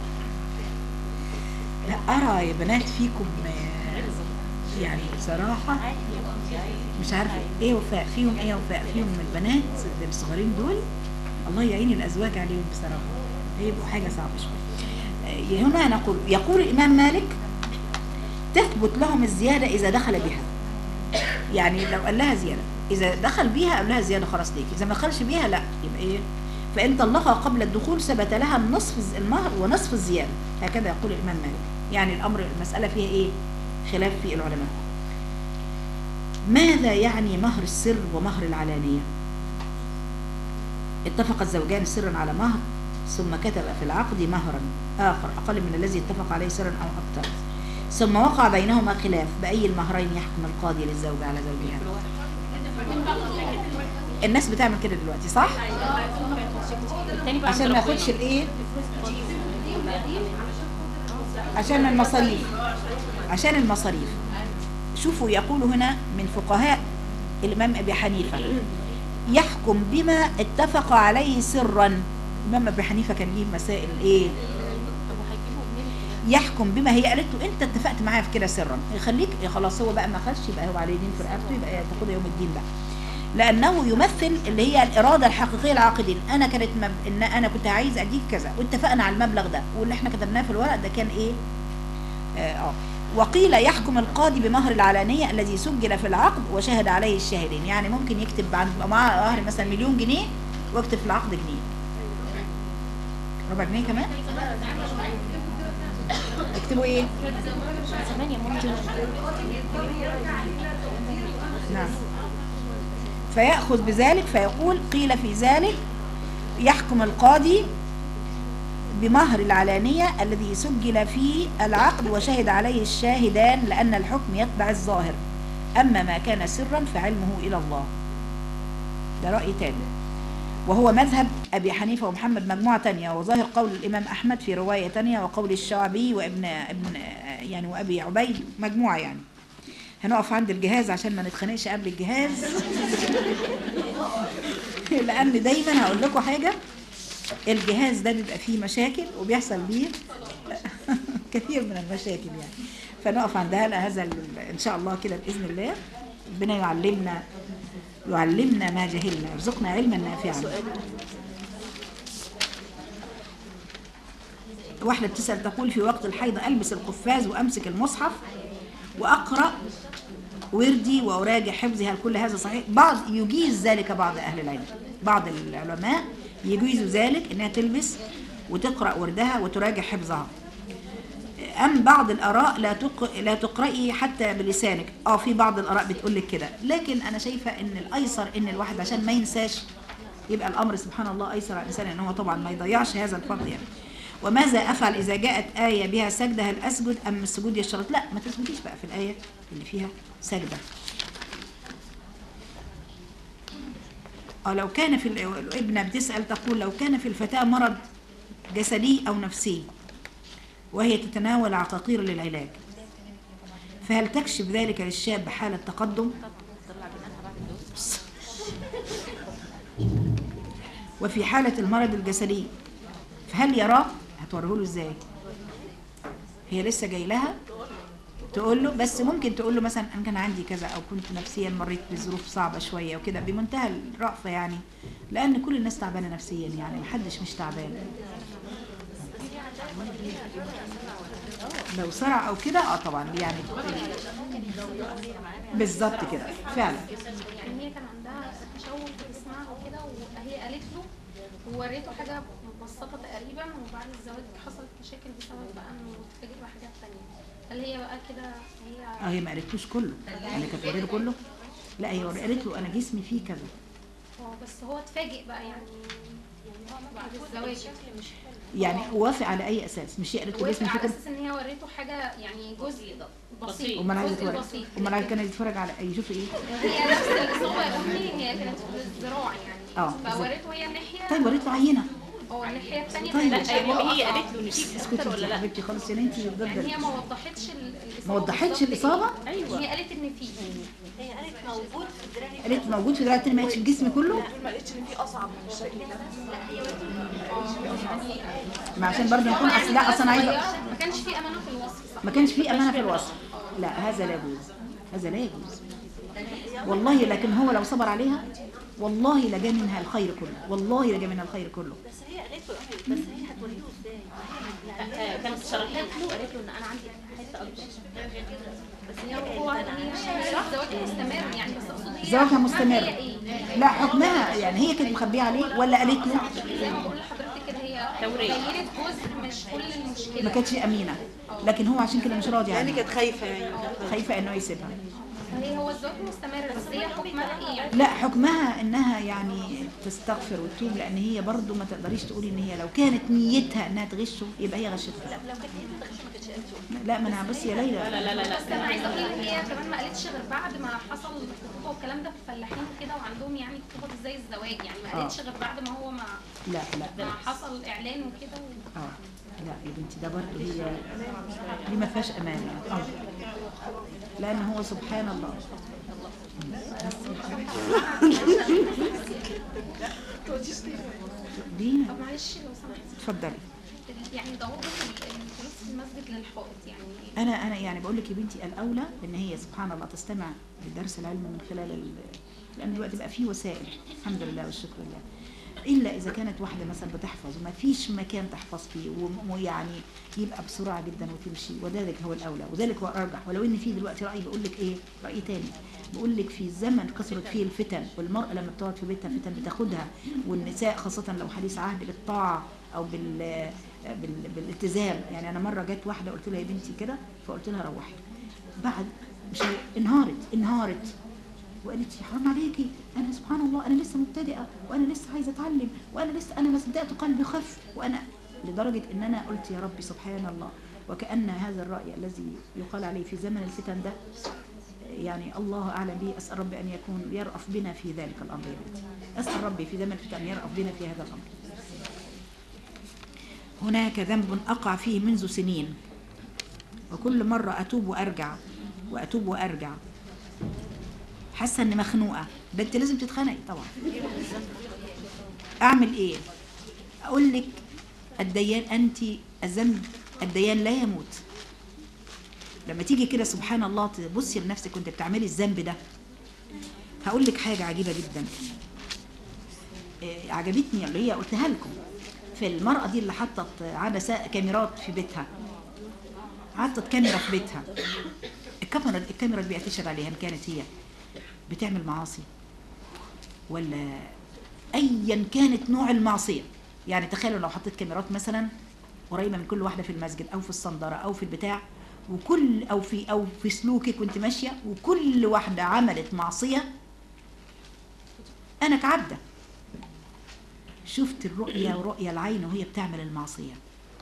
لا ارى يا بنات فيكم آه، يعني بصراحه مش عارفه ايه وفاء فيهم ايه وفاء فيهم البنات الصغيرين دول الله يعين الازواج عليهم بصراحه هيبقوا حاجه صعبه شويه آه، هنا نقول يقول الامام مالك تثبت لهم الزياده اذا دخل بها يعني لو قال لها زياده اذا دخل بيها قال لها زياده خلاص ليكي اذا ما دخلش بيها لا يبقى ايه فان طلقها قبل الدخول ثبت لها نصف الز- المهر ونصف الزياده هكذا يقول الامام مالك يعني الامر المساله فيها ايه خلاف في العلماء ماذا يعني مهر السر ومهر العلانيه اتفق الزوجان سرا على مهر ثم كتب في العقد مهرا آخر أقل من الذي اتفق عليه سرا أو أكثر ثم وقع بينهما خلاف بأي المهرين يحكم القاضي للزوجة على زوجها الناس بتعمل كده دلوقتي صح؟ التاني بقى عشان ما ياخدش الايه؟ عشان المصاريف عشان المصاريف شوفوا يقول هنا من فقهاء الإمام أبي حنيفة يحكم بما اتفق عليه سرا الإمام أبي حنيفة كان ليه مسائل إيه طب وهيجيبوا منين الكلام يحكم بما هي قالت له انت اتفقت معايا في كده سرا يخليك يا خلاص هو بقى ما خدش يبقى هو عليه دين في رقبته يبقى تاخدها يوم الدين بقى لانه يمثل اللي هي الاراده الحقيقيه للعاقدين انا كانت مب... ان انا كنت عايز اديك كذا واتفقنا على المبلغ ده واللي احنا كتبناه في الورق ده كان ايه اه, آه. وقيل يحكم القاضي بمهر العلانيه الذي سجل في العقد وشهد عليه الشاهدين يعني ممكن يكتب بعد معاه مهر مثلا مليون جنيه واكتب في العقد جنيه ربع جنيه كمان اكتبوا ايه زمان يا ماما نعم فيأخذ بذلك فيقول قيل في ذلك يحكم القاضي بمهر العلانية الذي سجل فيه العقد وشهد عليه الشاهدان لأن الحكم يتبع الظاهر أما ما كان سرا فعلمه إلى الله ده رأي تاني وهو مذهب أبي حنيفة ومحمد مجموعة تانية وظاهر قول الإمام أحمد في رواية تانية وقول الشعبي وابن ابن يعني وأبي عبيد مجموعة يعني هنقف عند الجهاز عشان ما نتخانقش قبل الجهاز لأن دايما هقول لكم حاجة الجهاز ده بيبقى فيه مشاكل وبيحصل بيه كثير من المشاكل يعني فنقف عند هذا هذا ال- ان شاء الله كده باذن الله ربنا يعلمنا يعلمنا ما جهلنا يرزقنا علما نافعا واحدة بتسأل تقول في وقت الحيض ألبس القفاز وأمسك المصحف وأقرأ وردي وأراجع حفظي هل كل هذا صحيح؟ بعض يجيز ذلك بعض أهل العلم بعض العلماء يجيزوا ذلك إنها تلبس وتقرأ وردها وتراجع حفظها أم بعض الآراء لا تق... لا تقرأي حتى بلسانك اه في بعض الآراء بتقول لك كده لكن أنا شايفة إن الأيسر إن الواحد عشان ما ينساش يبقى الأمر سبحان الله أيسر على الإنسان إن هو طبعا ما يضيعش هذا الفضل يعني وماذا أفعل إذا جاءت آية بها سجدة هل أسجد أم السجود يشترط لا ما تسجديش بقى في الآية اللي فيها سجدة أو لو كان في ال- الابنة بتسأل تقول لو كان في الفتاة مرض جسدي أو نفسي وهي تتناول عقاقير للعلاج فهل تكشف ذلك للشاب حالة تقدم وفي حالة المرض الجسدي فهل يراه هتوريه له ازاي هي لسه جاي لها تقول له بس ممكن تقول له مثلا انا كان عندي كذا او كنت نفسيا مريت بظروف صعبه شويه وكده بمنتهى الرأفه يعني لان كل الناس تعبانه نفسيا يعني محدش مش تعبان لو صرع او كده اه طبعا يعني بالظبط كده فعلا يعني هي كان عندها تشوه في جسمها وكده وهي قالت له ووريته حاجه مبسطه تقريبا وبعد الزواج حصلت مشاكل بسبب بقى انه اتفاجئ بحاجات تانية هل هي بقى كده هي اه هي ما قالتلوش كله يعني كانت وريله كله لا هي قالت له انا جسمي فيه كذا هو بس هو اتفاجئ بقى يعني بعد الزواج يعني وافق على اي اساس مش هي قالت له وافق جسمي فيه على كذا اساس ان هي وريته حاجه يعني جزء بسيط امال عايز جزء يتفرج بسيط امال عايز كان يتفرج على يشوف ايه هي نفس الاصابه يا امي هي كانت في الذراع يعني اه فوريته هي الناحيه طيب وريت له عينه اه الناحيه الثانيه طيب. كانت لا ماما هي أصعب. قالت له نشيل اسكتي اكتر انت ولا يا لا حبيبتي خلاص يعني انت يعني ضد هي ما وضحتش ال- الاصابه ما وضحتش بالظبط الإصابة؟ إيه. أيوة. هي قالت ان في هي قالت موجود في الدراع قالت موجود في دراع التاني ما قالتش الجسم كله ما قالتش ان في اصعب من الشكل ده ما عشان برضه نكون اصل لا اصلا عايزه ما كانش في امانه في الوصف صح ما كانش فيه امانه في الوصف لا هذا لا يجوز هذا لا يجوز والله لكن هو لو صبر عليها والله لجا منها الخير كله والله لجا منها الخير كله بس هي قالت له بس هي هتوريه ازاي آه، كانت شرحت له قالت له ان انا عندي حته اكبر بس هي هو هي الزواج مستمر يعني بس اقصد هي زواجها حكمها مستمر هي ايه؟ لا حكمها يعني هي كانت مخبيه عليه ولا قالت له زي ما بقول لحضرتك كده هي تورية. بينت جزء مش كل المشكله ما كانتش امينه لكن هو عشان كده مش راضي يعني عنها كانت خايفه يعني خايفه انه يسيبها فهي هو الزواج مستمر بس هي حكمها ايه يعني لا حكمها انها يعني تستغفر وتتوب لان هي برضو ما تقدريش تقولي ان هي لو كانت نيتها انها تغشه يبقى هي غشتها لو كانت هي بتغش ما كانتش قالت لا ما انا بصي يا ليلى لا لا لا لا بس انا عايزه اقول ان هي كمان ما قالتش غير بعد ما حصل الخطوبه والكلام ده في الفلاحين كده وعندهم يعني خطوبه زي الزواج يعني ما آه. قالتش غير بعد ما هو ما لا لا ما حصل اعلان وكده و... اه لا يا بنتي ده برضه هي دي ما فيهاش امان اه لان هو سبحان الله معلش لو سمحت اتفضلي يعني ضوابط ال- الجلوس في المسجد للحائط يعني انا انا يعني بقول لك يا بنتي الاولى ان هي سبحان الله تستمع لدرس العلم من خلال ال... لان دلوقتي بقى فيه وسائل الحمد لله والشكر لله الا اذا كانت واحده مثلا بتحفظ وما فيش مكان تحفظ فيه و- ويعني يبقى بسرعه جدا وتمشي وذلك هو الاولى وذلك هو الارجح ولو ان في دلوقتي راي بقول لك ايه راي تاني بقول لك في زمن كثرت فيه الفتن والمراه لما بتقعد في بيتها فتن بتاخدها والنساء خاصه لو حديث عهد بالطاعه او بال بال بالالتزام يعني انا مره جت واحده قلت لها يا بنتي كده فقلت لها روحي بعد مش هي- انهارت انهارت وقالت لي حرام عليكي انا سبحان الله انا لسه مبتدئه وانا لسه عايزه اتعلم وانا لسه انا ما صدقت قلبي خف وانا لدرجه ان انا قلت يا ربي سبحان الله وكان هذا الراي الذي يقال عليه في زمن الفتن ده يعني الله اعلم به اسال ربي ان يكون يرأف بنا في ذلك الامر يا بنتي اسال ربي في زمن الفتن ان يرأف بنا في هذا الامر هناك ذنب اقع فيه منذ سنين وكل مره اتوب وارجع واتوب وارجع حاسه اني مخنوقه ده انت لازم تتخنقي طبعا اعمل ايه اقول لك الديان انت الذنب الديان لا يموت لما تيجي كده سبحان الله تبصي لنفسك وانت بتعملي الذنب ده هقول لك حاجه عجيبه جدا إيه، عجبتني اللي هي قلتها لكم في المرأة دي اللي حطت عدسة كاميرات في بيتها حطت كاميرا في بيتها الكاميرا الكاميرا اللي بيعتشر عليها إن كانت هي بتعمل معاصي ولا ايا كانت نوع المعصيه يعني تخيلوا لو حطيت كاميرات مثلا قريبه من كل واحده في المسجد او في الصندره او في البتاع وكل او في او في سلوكك وانت ماشيه وكل واحده عملت معصيه انا كعبده شفت الرؤيه ورؤيه العين وهي بتعمل المعصيه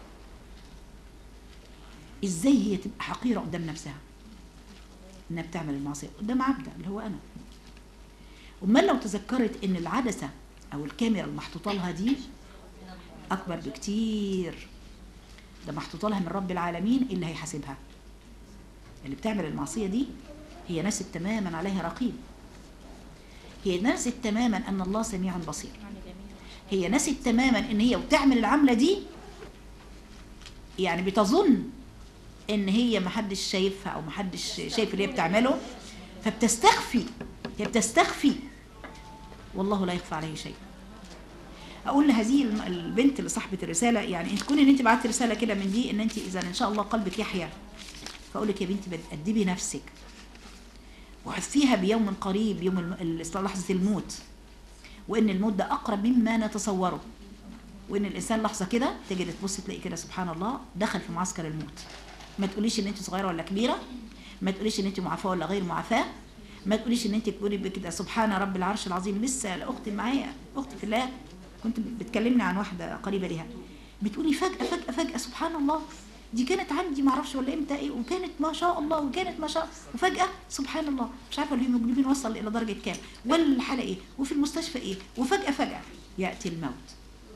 ازاي هي تبقى حقيره قدام نفسها انها بتعمل المعصيه قدام عبده اللي هو انا امال لو تذكرت ان العدسه او الكاميرا المحطوطه لها دي اكبر بكتير ده محطوطه لها من رب العالمين اللي هيحاسبها اللي بتعمل المعصيه دي هي نست تماما عليها رقيب هي نست تماما ان الله سميع بصير هي نست تماما ان هي وتعمل العمله دي يعني بتظن ان هي محدش شايفها او محدش شايف اللي هي بتعمله فبتستخفي هي بتستخفي والله لا يخفى عليه شيء اقول لهذه الم- البنت اللي صاحبه الرساله يعني انت كون ان انت بعت رساله كده من دي ان انت اذا ان شاء الله قلبك يحيا فاقول لك يا بنتي بتأدبي نفسك وحثيها بيوم قريب يوم الم- ال- لحظه الموت وان الموت ده اقرب مما نتصوره وان الانسان لحظه كده تيجي تبص تلاقي كده سبحان الله دخل في معسكر الموت ما تقوليش ان انت صغيره ولا كبيره ما تقوليش ان انت معافاه ولا غير معافاه ما تقوليش ان انت تقولي بكده سبحان رب العرش العظيم لسه اختي معايا اختي في الله كنت بتكلمني عن واحده قريبه ليها بتقولي فجاه فجاه فجاه سبحان الله دي كانت عندي ما اعرفش ولا امتى ايه وكانت ما شاء الله وكانت ما شاء وفجاه سبحان الله مش عارفه الهيموجلوبين وصل الى درجه كام ولا الحاله ايه وفي المستشفى ايه وفجاه فجاه ياتي الموت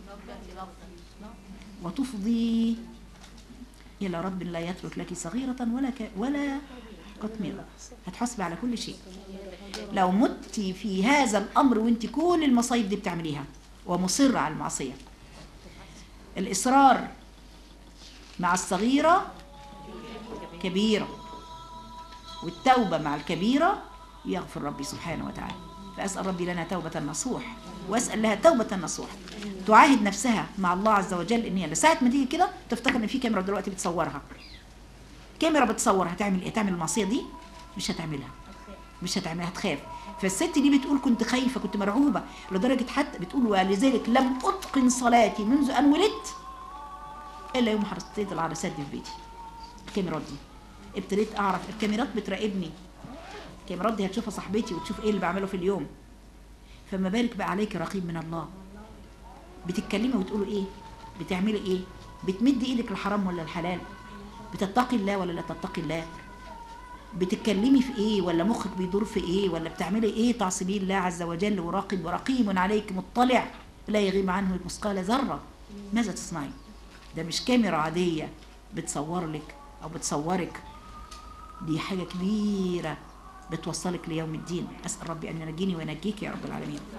وتفضي إلى رب لا يترك لك صغيرة ولا ك... ولا قطميرة هتحاسبي على كل شيء لو متي في هذا الأمر وانت كل المصايب دي بتعمليها ومصرة على المعصية الإصرار مع الصغيرة كبيرة والتوبة مع الكبيرة يغفر ربي سبحانه وتعالى فأسأل ربي لنا توبة نصوح وأسأل لها توبة نصوح تعاهد نفسها مع الله عز وجل إن هي ساعة ما تيجي كده تفتكر إن في كاميرا دلوقتي بتصورها كاميرا بتصور هتعمل إيه تعمل المعصية دي مش هتعملها مش هتعملها هتخاف فالست دي بتقول كنت خايفة كنت مرعوبة لدرجة حتى بتقول ولذلك لم أتقن صلاتي منذ أن ولدت إلا يوم حطيت العدسات دي في بيتي الكاميرات دي ابتديت أعرف الكاميرات بتراقبني الكاميرات دي هتشوفها صاحبتي وتشوف ايه اللي بعمله في اليوم فما بالك بقى عليك رقيب من الله بتتكلمي وتقولوا ايه بتعملي ايه بتمدي ايدك الحرام ولا الحلال بتتقي الله ولا لا تتقي الله بتتكلمي في ايه ولا مخك بيدور في ايه ولا بتعملي ايه تعصبي الله عز وجل وراقب ورقيب عليك مطلع لا يغيب عنه مثقال ذره ماذا تصنعي ده مش كاميرا عاديه بتصور لك او بتصورك دي حاجه كبيره بتوصلك ليوم الدين أسأل ربي أن ينجيني وينجيك يا رب العالمين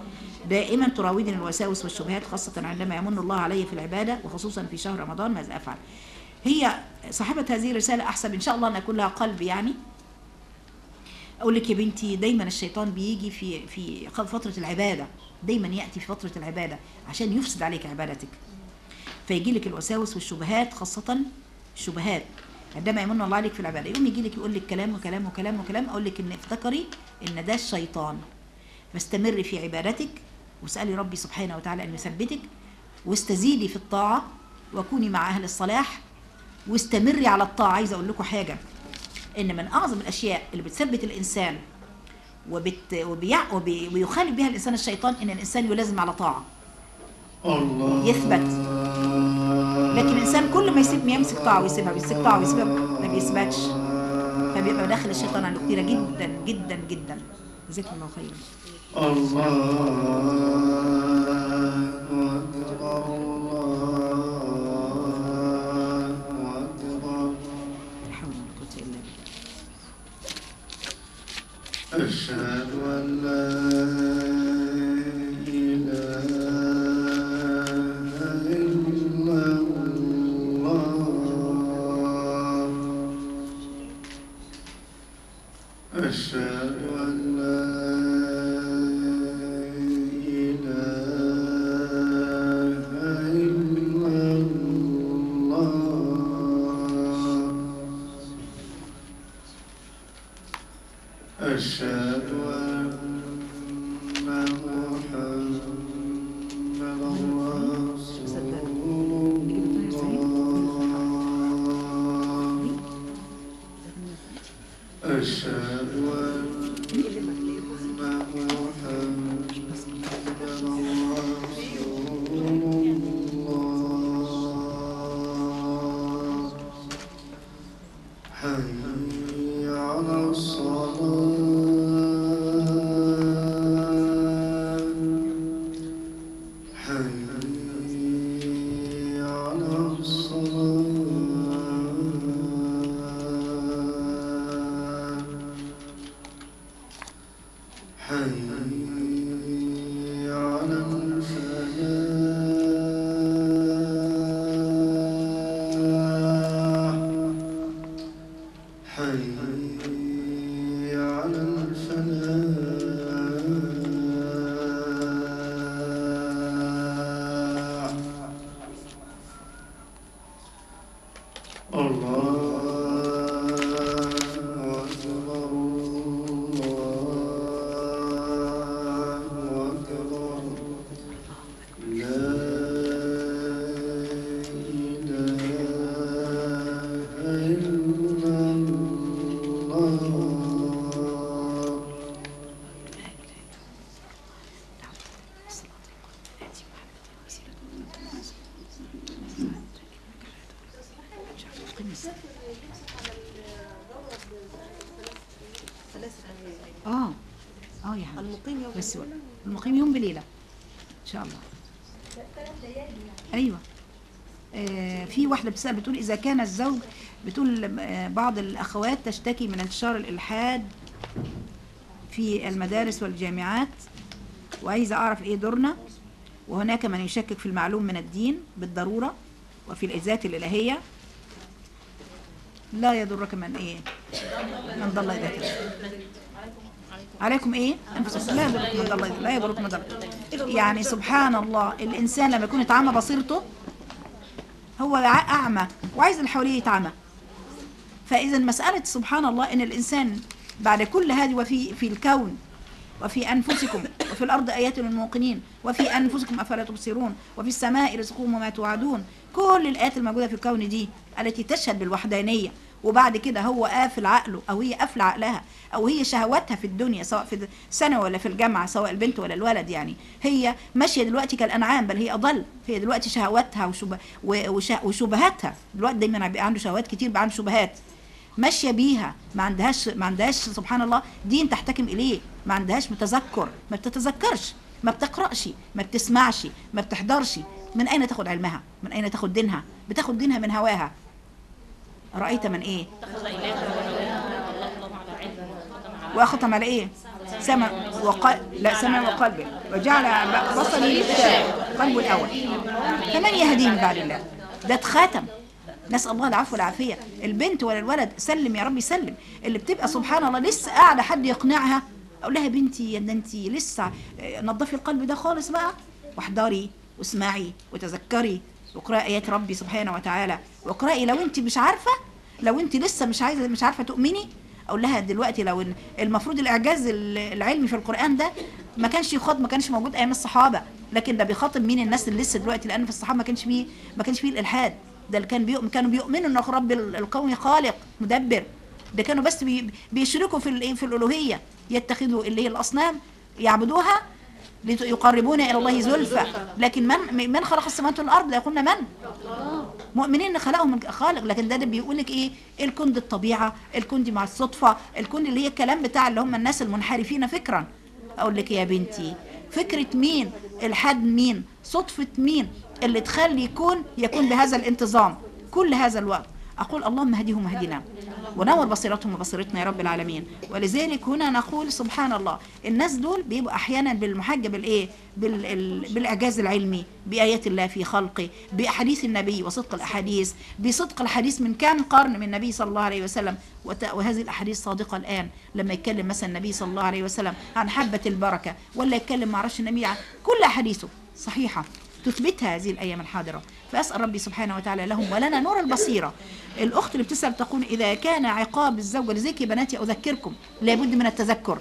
دائما تراودني الوساوس والشبهات خاصة عندما يمن الله علي في العبادة وخصوصا في شهر رمضان ماذا أفعل هي صاحبة هذه الرسالة أحسب إن شاء الله أن يكون لها قلب يعني أقول لك يا بنتي دايما الشيطان بيجي في في فترة العبادة دايما يأتي في فترة العبادة عشان يفسد عليك عبادتك فيجي لك الوساوس والشبهات خاصة الشبهات عندما يمن الله عليك في العبادة يقوم يجي لك يقول لك كلام وكلام وكلام وكلام أقول لك إن افتكري إن ده الشيطان فاستمري في عبادتك واسألي ربي سبحانه وتعالى أن يثبتك واستزيدي في الطاعة وكوني مع أهل الصلاح واستمري على الطاعة عايزة أقول لكم حاجة إن من أعظم الأشياء اللي بتثبت الإنسان وبت وبيع وبي ويخالف بها الإنسان الشيطان إن الإنسان يلازم على طاعة يثبت لكن الإنسان كل ما يسيب ما يمسك طاعة ويسيبها ويمسك طاعة ويسيبها ما بيثبتش فبيبقى داخل الشيطان عنده كتيرة جدا جدا جدا جزاكم الله خيرا لا حول ولا قوة إلا بالله أشهد أن لا إله إلا الله أشهد أن لا إله إلا الله أشهد أن محمدا رسول الله أشهد أن محمدا رسول الله حي على الصلاة حي على الصلاة حي على الفلاح حي على الفلاح الله أكبر الله أكبر لا إله إلا الله اه اه يا حبيبي المقيم يوم بس المقيم يوم بليله ان شاء الله ايوه آه في واحده بتسال بتقول اذا كان الزوج بتقول آه بعض الاخوات تشتكي من انتشار الالحاد في المدارس والجامعات وعايزه اعرف ايه دورنا وهناك من يشكك في المعلوم من الدين بالضروره وفي الذات الالهيه لا يضرك من ايه من ضل اذا اهتدى عليكم ايه انفسكم لا يضركم من ضل لا يضركم من ضل يعني سبحان الله الانسان لما يكون اتعمى بصيرته هو اعمى وعايز اللي حواليه يتعمى فاذا مساله سبحان الله ان الانسان بعد كل هذه وفي في الكون وفي انفسكم وفي الارض ايات للموقنين وفي انفسكم افلا تبصرون وفي السماء رزقكم وما توعدون كل الايات الموجوده في الكون دي التي تشهد بالوحدانيه وبعد كده هو قافل عقله او هي قافله عقلها او هي شهواتها في الدنيا سواء في الثانوي ولا في الجامعه سواء البنت ولا الولد يعني هي ماشيه دلوقتي كالانعام بل هي اضل هي دلوقتي شهواتها وشبه وشه وشبهاتها دلوقتي دايما بيبقى عنده شهوات كتير بقى عنده شبهات ماشيه بيها ما عندهاش ما عندهاش سبحان الله دين تحتكم اليه ما عندهاش متذكر ما بتتذكرش ما بتقراش ما بتسمعش ما بتحضرش من اين تاخد علمها من اين تاخد دينها بتاخد دينها من هواها رايت من ايه واختم على ايه سمع وقلب لا سمع وقلبه وجعل بصري قلبه الاول فمن يهديني بعد الله ده اتختم نسال الله العفو والعافيه البنت ولا الولد سلم يا رب سلم اللي بتبقى سبحان الله لسه قاعده حد يقنعها اقول لها يا بنتي يا ده انت لسه آه، نضفي القلب ده خالص بقى واحضري واسمعي وتذكري واقراي ايات ربي سبحانه وتعالى واقراي لو انت مش عارفه لو انت لسه مش عايزه مش عارفه تؤمني اقول لها دلوقتي لو إن المفروض الاعجاز ال- العلمي في القران ده ما كانش يخاطب ما كانش موجود ايام الصحابه لكن ده بيخاطب مين الناس اللي لسه دلوقتي لان في الصحابه ما كانش فيه ما كانش فيه الالحاد ده اللي كان بيؤمن كانوا بيؤمنوا ان رب ال- الكون خالق مدبر ده كانوا بس بي بيشركوا في الايه في الالوهيه يتخذوا اللي هي الاصنام يعبدوها ليقربونا الى الله زلفى لكن من من خلق السماوات والارض لا يقولنا من مؤمنين ان خلقهم من خالق لكن ده, ده بيقول لك ايه الكون دي الطبيعه الكون دي مع الصدفه الكون اللي هي الكلام بتاع اللي هم الناس المنحرفين فكرا اقول لك يا بنتي فكره مين الحد مين صدفه مين اللي تخلي يكون يكون بهذا الانتظام كل هذا الوقت اقول اللهم هديهم واهدنا ونور بصيرتهم وبصيرتنا يا رب العالمين ولذلك هنا نقول سبحان الله الناس دول بيبقوا احيانا بالمحجه بالايه بال ال- بالاعجاز العلمي بايات الله في خلقه باحاديث النبي وصدق الاحاديث بصدق الحديث من كام قرن من النبي صلى الله عليه وسلم وت- وهذه الاحاديث صادقه الان لما يتكلم مثلا النبي صلى الله عليه وسلم عن حبه البركه ولا يتكلم مع رش النبي عن كل احاديثه صحيحه تثبتها هذه الايام الحاضره فاسال ربي سبحانه وتعالى لهم ولنا نور البصيره الاخت اللي بتسال تقول اذا كان عقاب الزوج لذلك يا بناتي اذكركم لابد من التذكر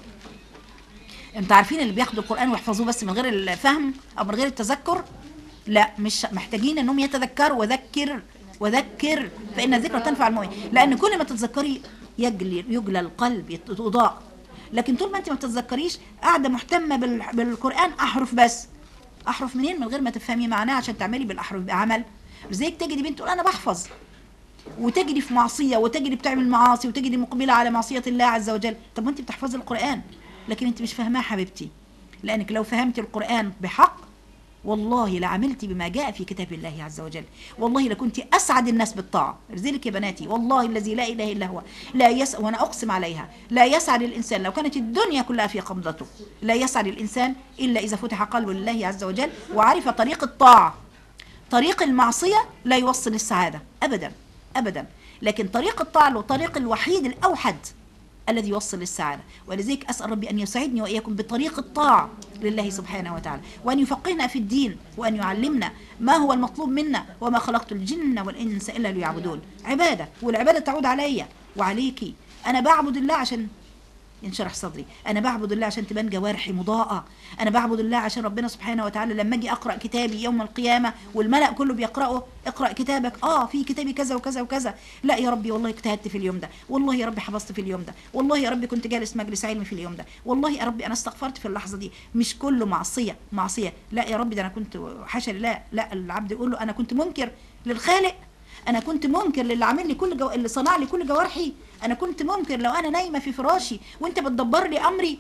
انتوا عارفين اللي بياخدوا القران ويحفظوه بس من غير الفهم او من غير التذكر لا مش محتاجين انهم يتذكروا وذكر وذكر فان الذكر تنفع المؤمن لان كل ما تتذكري يجلي يجلى القلب يت- يضاء لكن طول ما انت ما بتتذكريش قاعده مهتمه بال- بالقران احرف بس احرف منين من غير ما تفهمي معناها عشان تعملي بالاحرف بعمل زيك تجدي بنت تقول انا بحفظ وتجري في معصيه وتجري بتعمل معاصي وتجري مقبله على معصيه الله عز وجل طب ما انت بتحفظي القران لكن انت مش فاهماه حبيبتي لانك لو فهمت القران بحق والله لعملت بما جاء في كتاب الله عز وجل والله لكنت اسعد الناس بالطاعه لذلك يا بناتي والله الذي لا اله الا هو لا يس وانا اقسم عليها لا يسعد الانسان لو كانت الدنيا كلها في قبضته لا يسعد الانسان الا اذا فتح قلبه لله عز وجل وعرف طريق الطاعه طريق المعصية لا يوصل للسعادة أبدا أبدا لكن طريق الطاعة له طريق الوحيد الأوحد الذي يوصل للسعادة ولذلك أسأل ربي أن يسعدني وإياكم بطريق الطاعة لله سبحانه وتعالى وأن يفقهنا في الدين وأن يعلمنا ما هو المطلوب منا وما خلقت الجن والإنس إلا ليعبدون عبادة والعبادة تعود علي وعليكي أنا بعبد الله عشان ينشرح صدري انا بعبد الله عشان تبان جوارحي مضاءه انا بعبد الله عشان ربنا سبحانه وتعالى لما اجي اقرا كتابي يوم القيامه والملأ كله بيقراه اقرا كتابك اه في كتابي كذا وكذا وكذا لا يا ربي والله اجتهدت في اليوم ده والله يا ربي حفظت في اليوم ده والله يا ربي كنت جالس مجلس علمي في اليوم ده والله يا ربي انا استغفرت في اللحظه دي مش كله معصيه معصيه لا يا ربي ده انا كنت حاشا لله لا العبد يقول له انا كنت منكر للخالق انا كنت منكر للي عامل لي كل جو... اللي صنع لي كل جوارحي انا كنت منكر لو انا نايمه في فراشي وانت بتدبر لي امري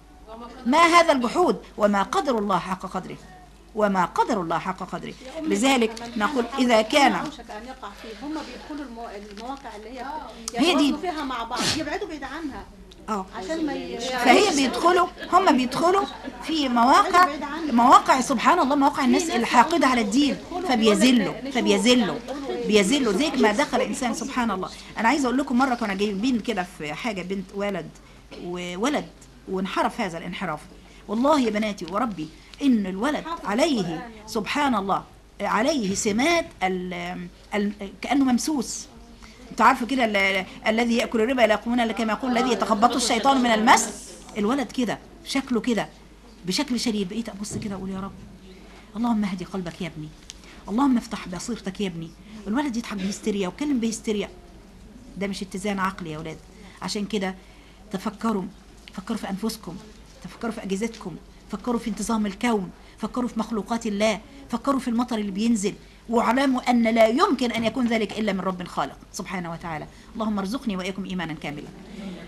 ما هذا الجحود وما قدر الله حق قدره وما قدر الله حق قدره لذلك نقول اذا كان اوشك ان يقع فيه هم بيدخلوا المو... المواقع اللي هي هي دي. يتواصلوا فيها مع بعض يبعدوا بعيد عنها اه عشان ما ي... فهي بيدخلوا هم بيدخلوا في مواقع مواقع سبحان الله مواقع الناس الحاقدة على الدين فبيذلوا فبيذلوا بيذلوا زي ما دخل انسان سبحان الله انا عايزه اقول لكم مره كنا جايبين كده في حاجه بنت ولد وولد وانحرف هذا الانحراف والله يا بناتي وربي ان الولد عليه سبحان الله عليه سمات ال ال كانه ممسوس انت عارفه كده ال- الذي ياكل الربا لا يقومون الا كما يقول الذي يتخبطه الشيطان من المس الولد كده شكله كده بشكل شديد بقيت ابص كده اقول يا رب اللهم اهدي قلبك يا ابني اللهم افتح بصيرتك يا ابني الولد يضحك بهستيريا ويتكلم بهستيريا ده مش اتزان عقلي يا اولاد عشان كده تفكروا فكروا في انفسكم تفكروا في اجهزتكم فكروا في انتظام الكون فكروا في مخلوقات الله فكروا في المطر اللي بينزل واعلموا ان لا يمكن ان يكون ذلك الا من رب خالق سبحانه وتعالى اللهم ارزقني واياكم ايمانا كاملا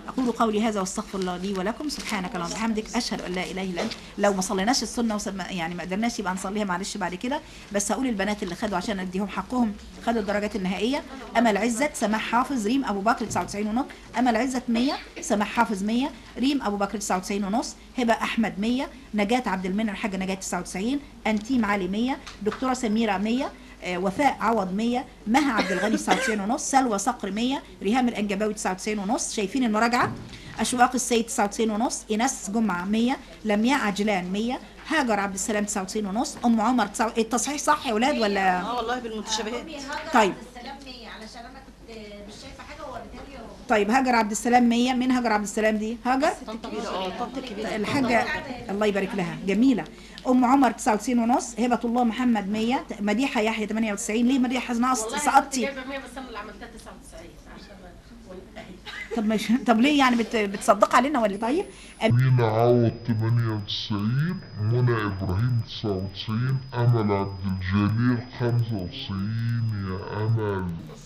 اقول قولي هذا واستغفر الله لي ولكم سبحانك اللهم وبحمدك اشهد ان لا اله الا انت لو ما صليناش السنه وسم... يعني ما قدرناش يبقى نصليها معلش بعد كده بس هقول البنات اللي خدوا عشان اديهم حقهم خدوا الدرجات النهائيه امل عزت سماح حافظ ريم ابو بكر 99 ونص امل عزت 100 سماح حافظ 100 ريم ابو بكر 99 ونص هبه احمد 100 نجاه عبد المنعم الحاجه نجاه 99 انتيم علي 100 دكتوره سميره 100 آه، وفاء عوض 100 مها عبد الغني 99 ونص سلوى صقر 100 ريهام الانجباوي 99 ونص شايفين المراجعه اشواق السيد 99 ونص ايناس جمعه 100 لمياء عجلان 100 هاجر عبد السلام 99 ونص ام عمر 9 التصحيح صح يا اولاد ولا اه والله بالمتشابهات طيب السلام 100 علشان انا كنت مش شايفه حاجه ووريتها لي طيب هاجر عبد السلام 100 مين هاجر عبد السلام دي هاجر طنطا كبيره اه طنطا كبيره الحاجة الله يبارك لها جميلة أم عمر 99 ونص هبة الله محمد 100 مديحة يحيى 98 ليه مديحة نقص سقطتي جايبه 100 بس انا اللي عملتها 99 عشان طب مش طب ليه يعني بت... بتصدق علينا ولا طيب مينا عوض 98 منى إبراهيم 99 أمل عبد الجليل 95 يا أمل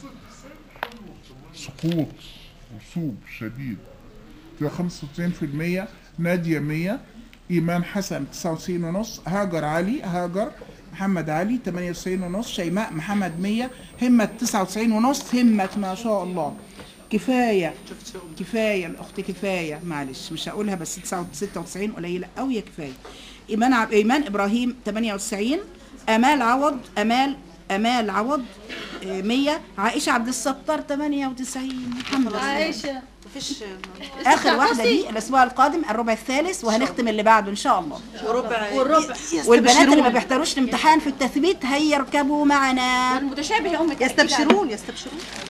سقوط رسوب شديد فيها 95% نادية 100 إيمان حسن 99 ونص هاجر علي هاجر محمد علي 98 ونص شيماء محمد 100 همة 99 ونص همة ما شاء الله كفاية كفاية الأخت كفاية معلش مش هقولها بس 96 قليلة أوي يا كفاية إيمان عب... إيمان إبراهيم 98 آمال عوض آمال آمال عوض آه، 100 عائشة عبد الستار 98 الحمد لله عايشه مفيش اخر واحده دي الاسبوع القادم الربع الثالث وهنختم اللي بعده ان شاء الله وربع والربع. والبنات اللي ما يستبشرون بيحضروش الامتحان في التثبيت هيركبوا معنا المتشابه يا امي يستبشرون يستبشرون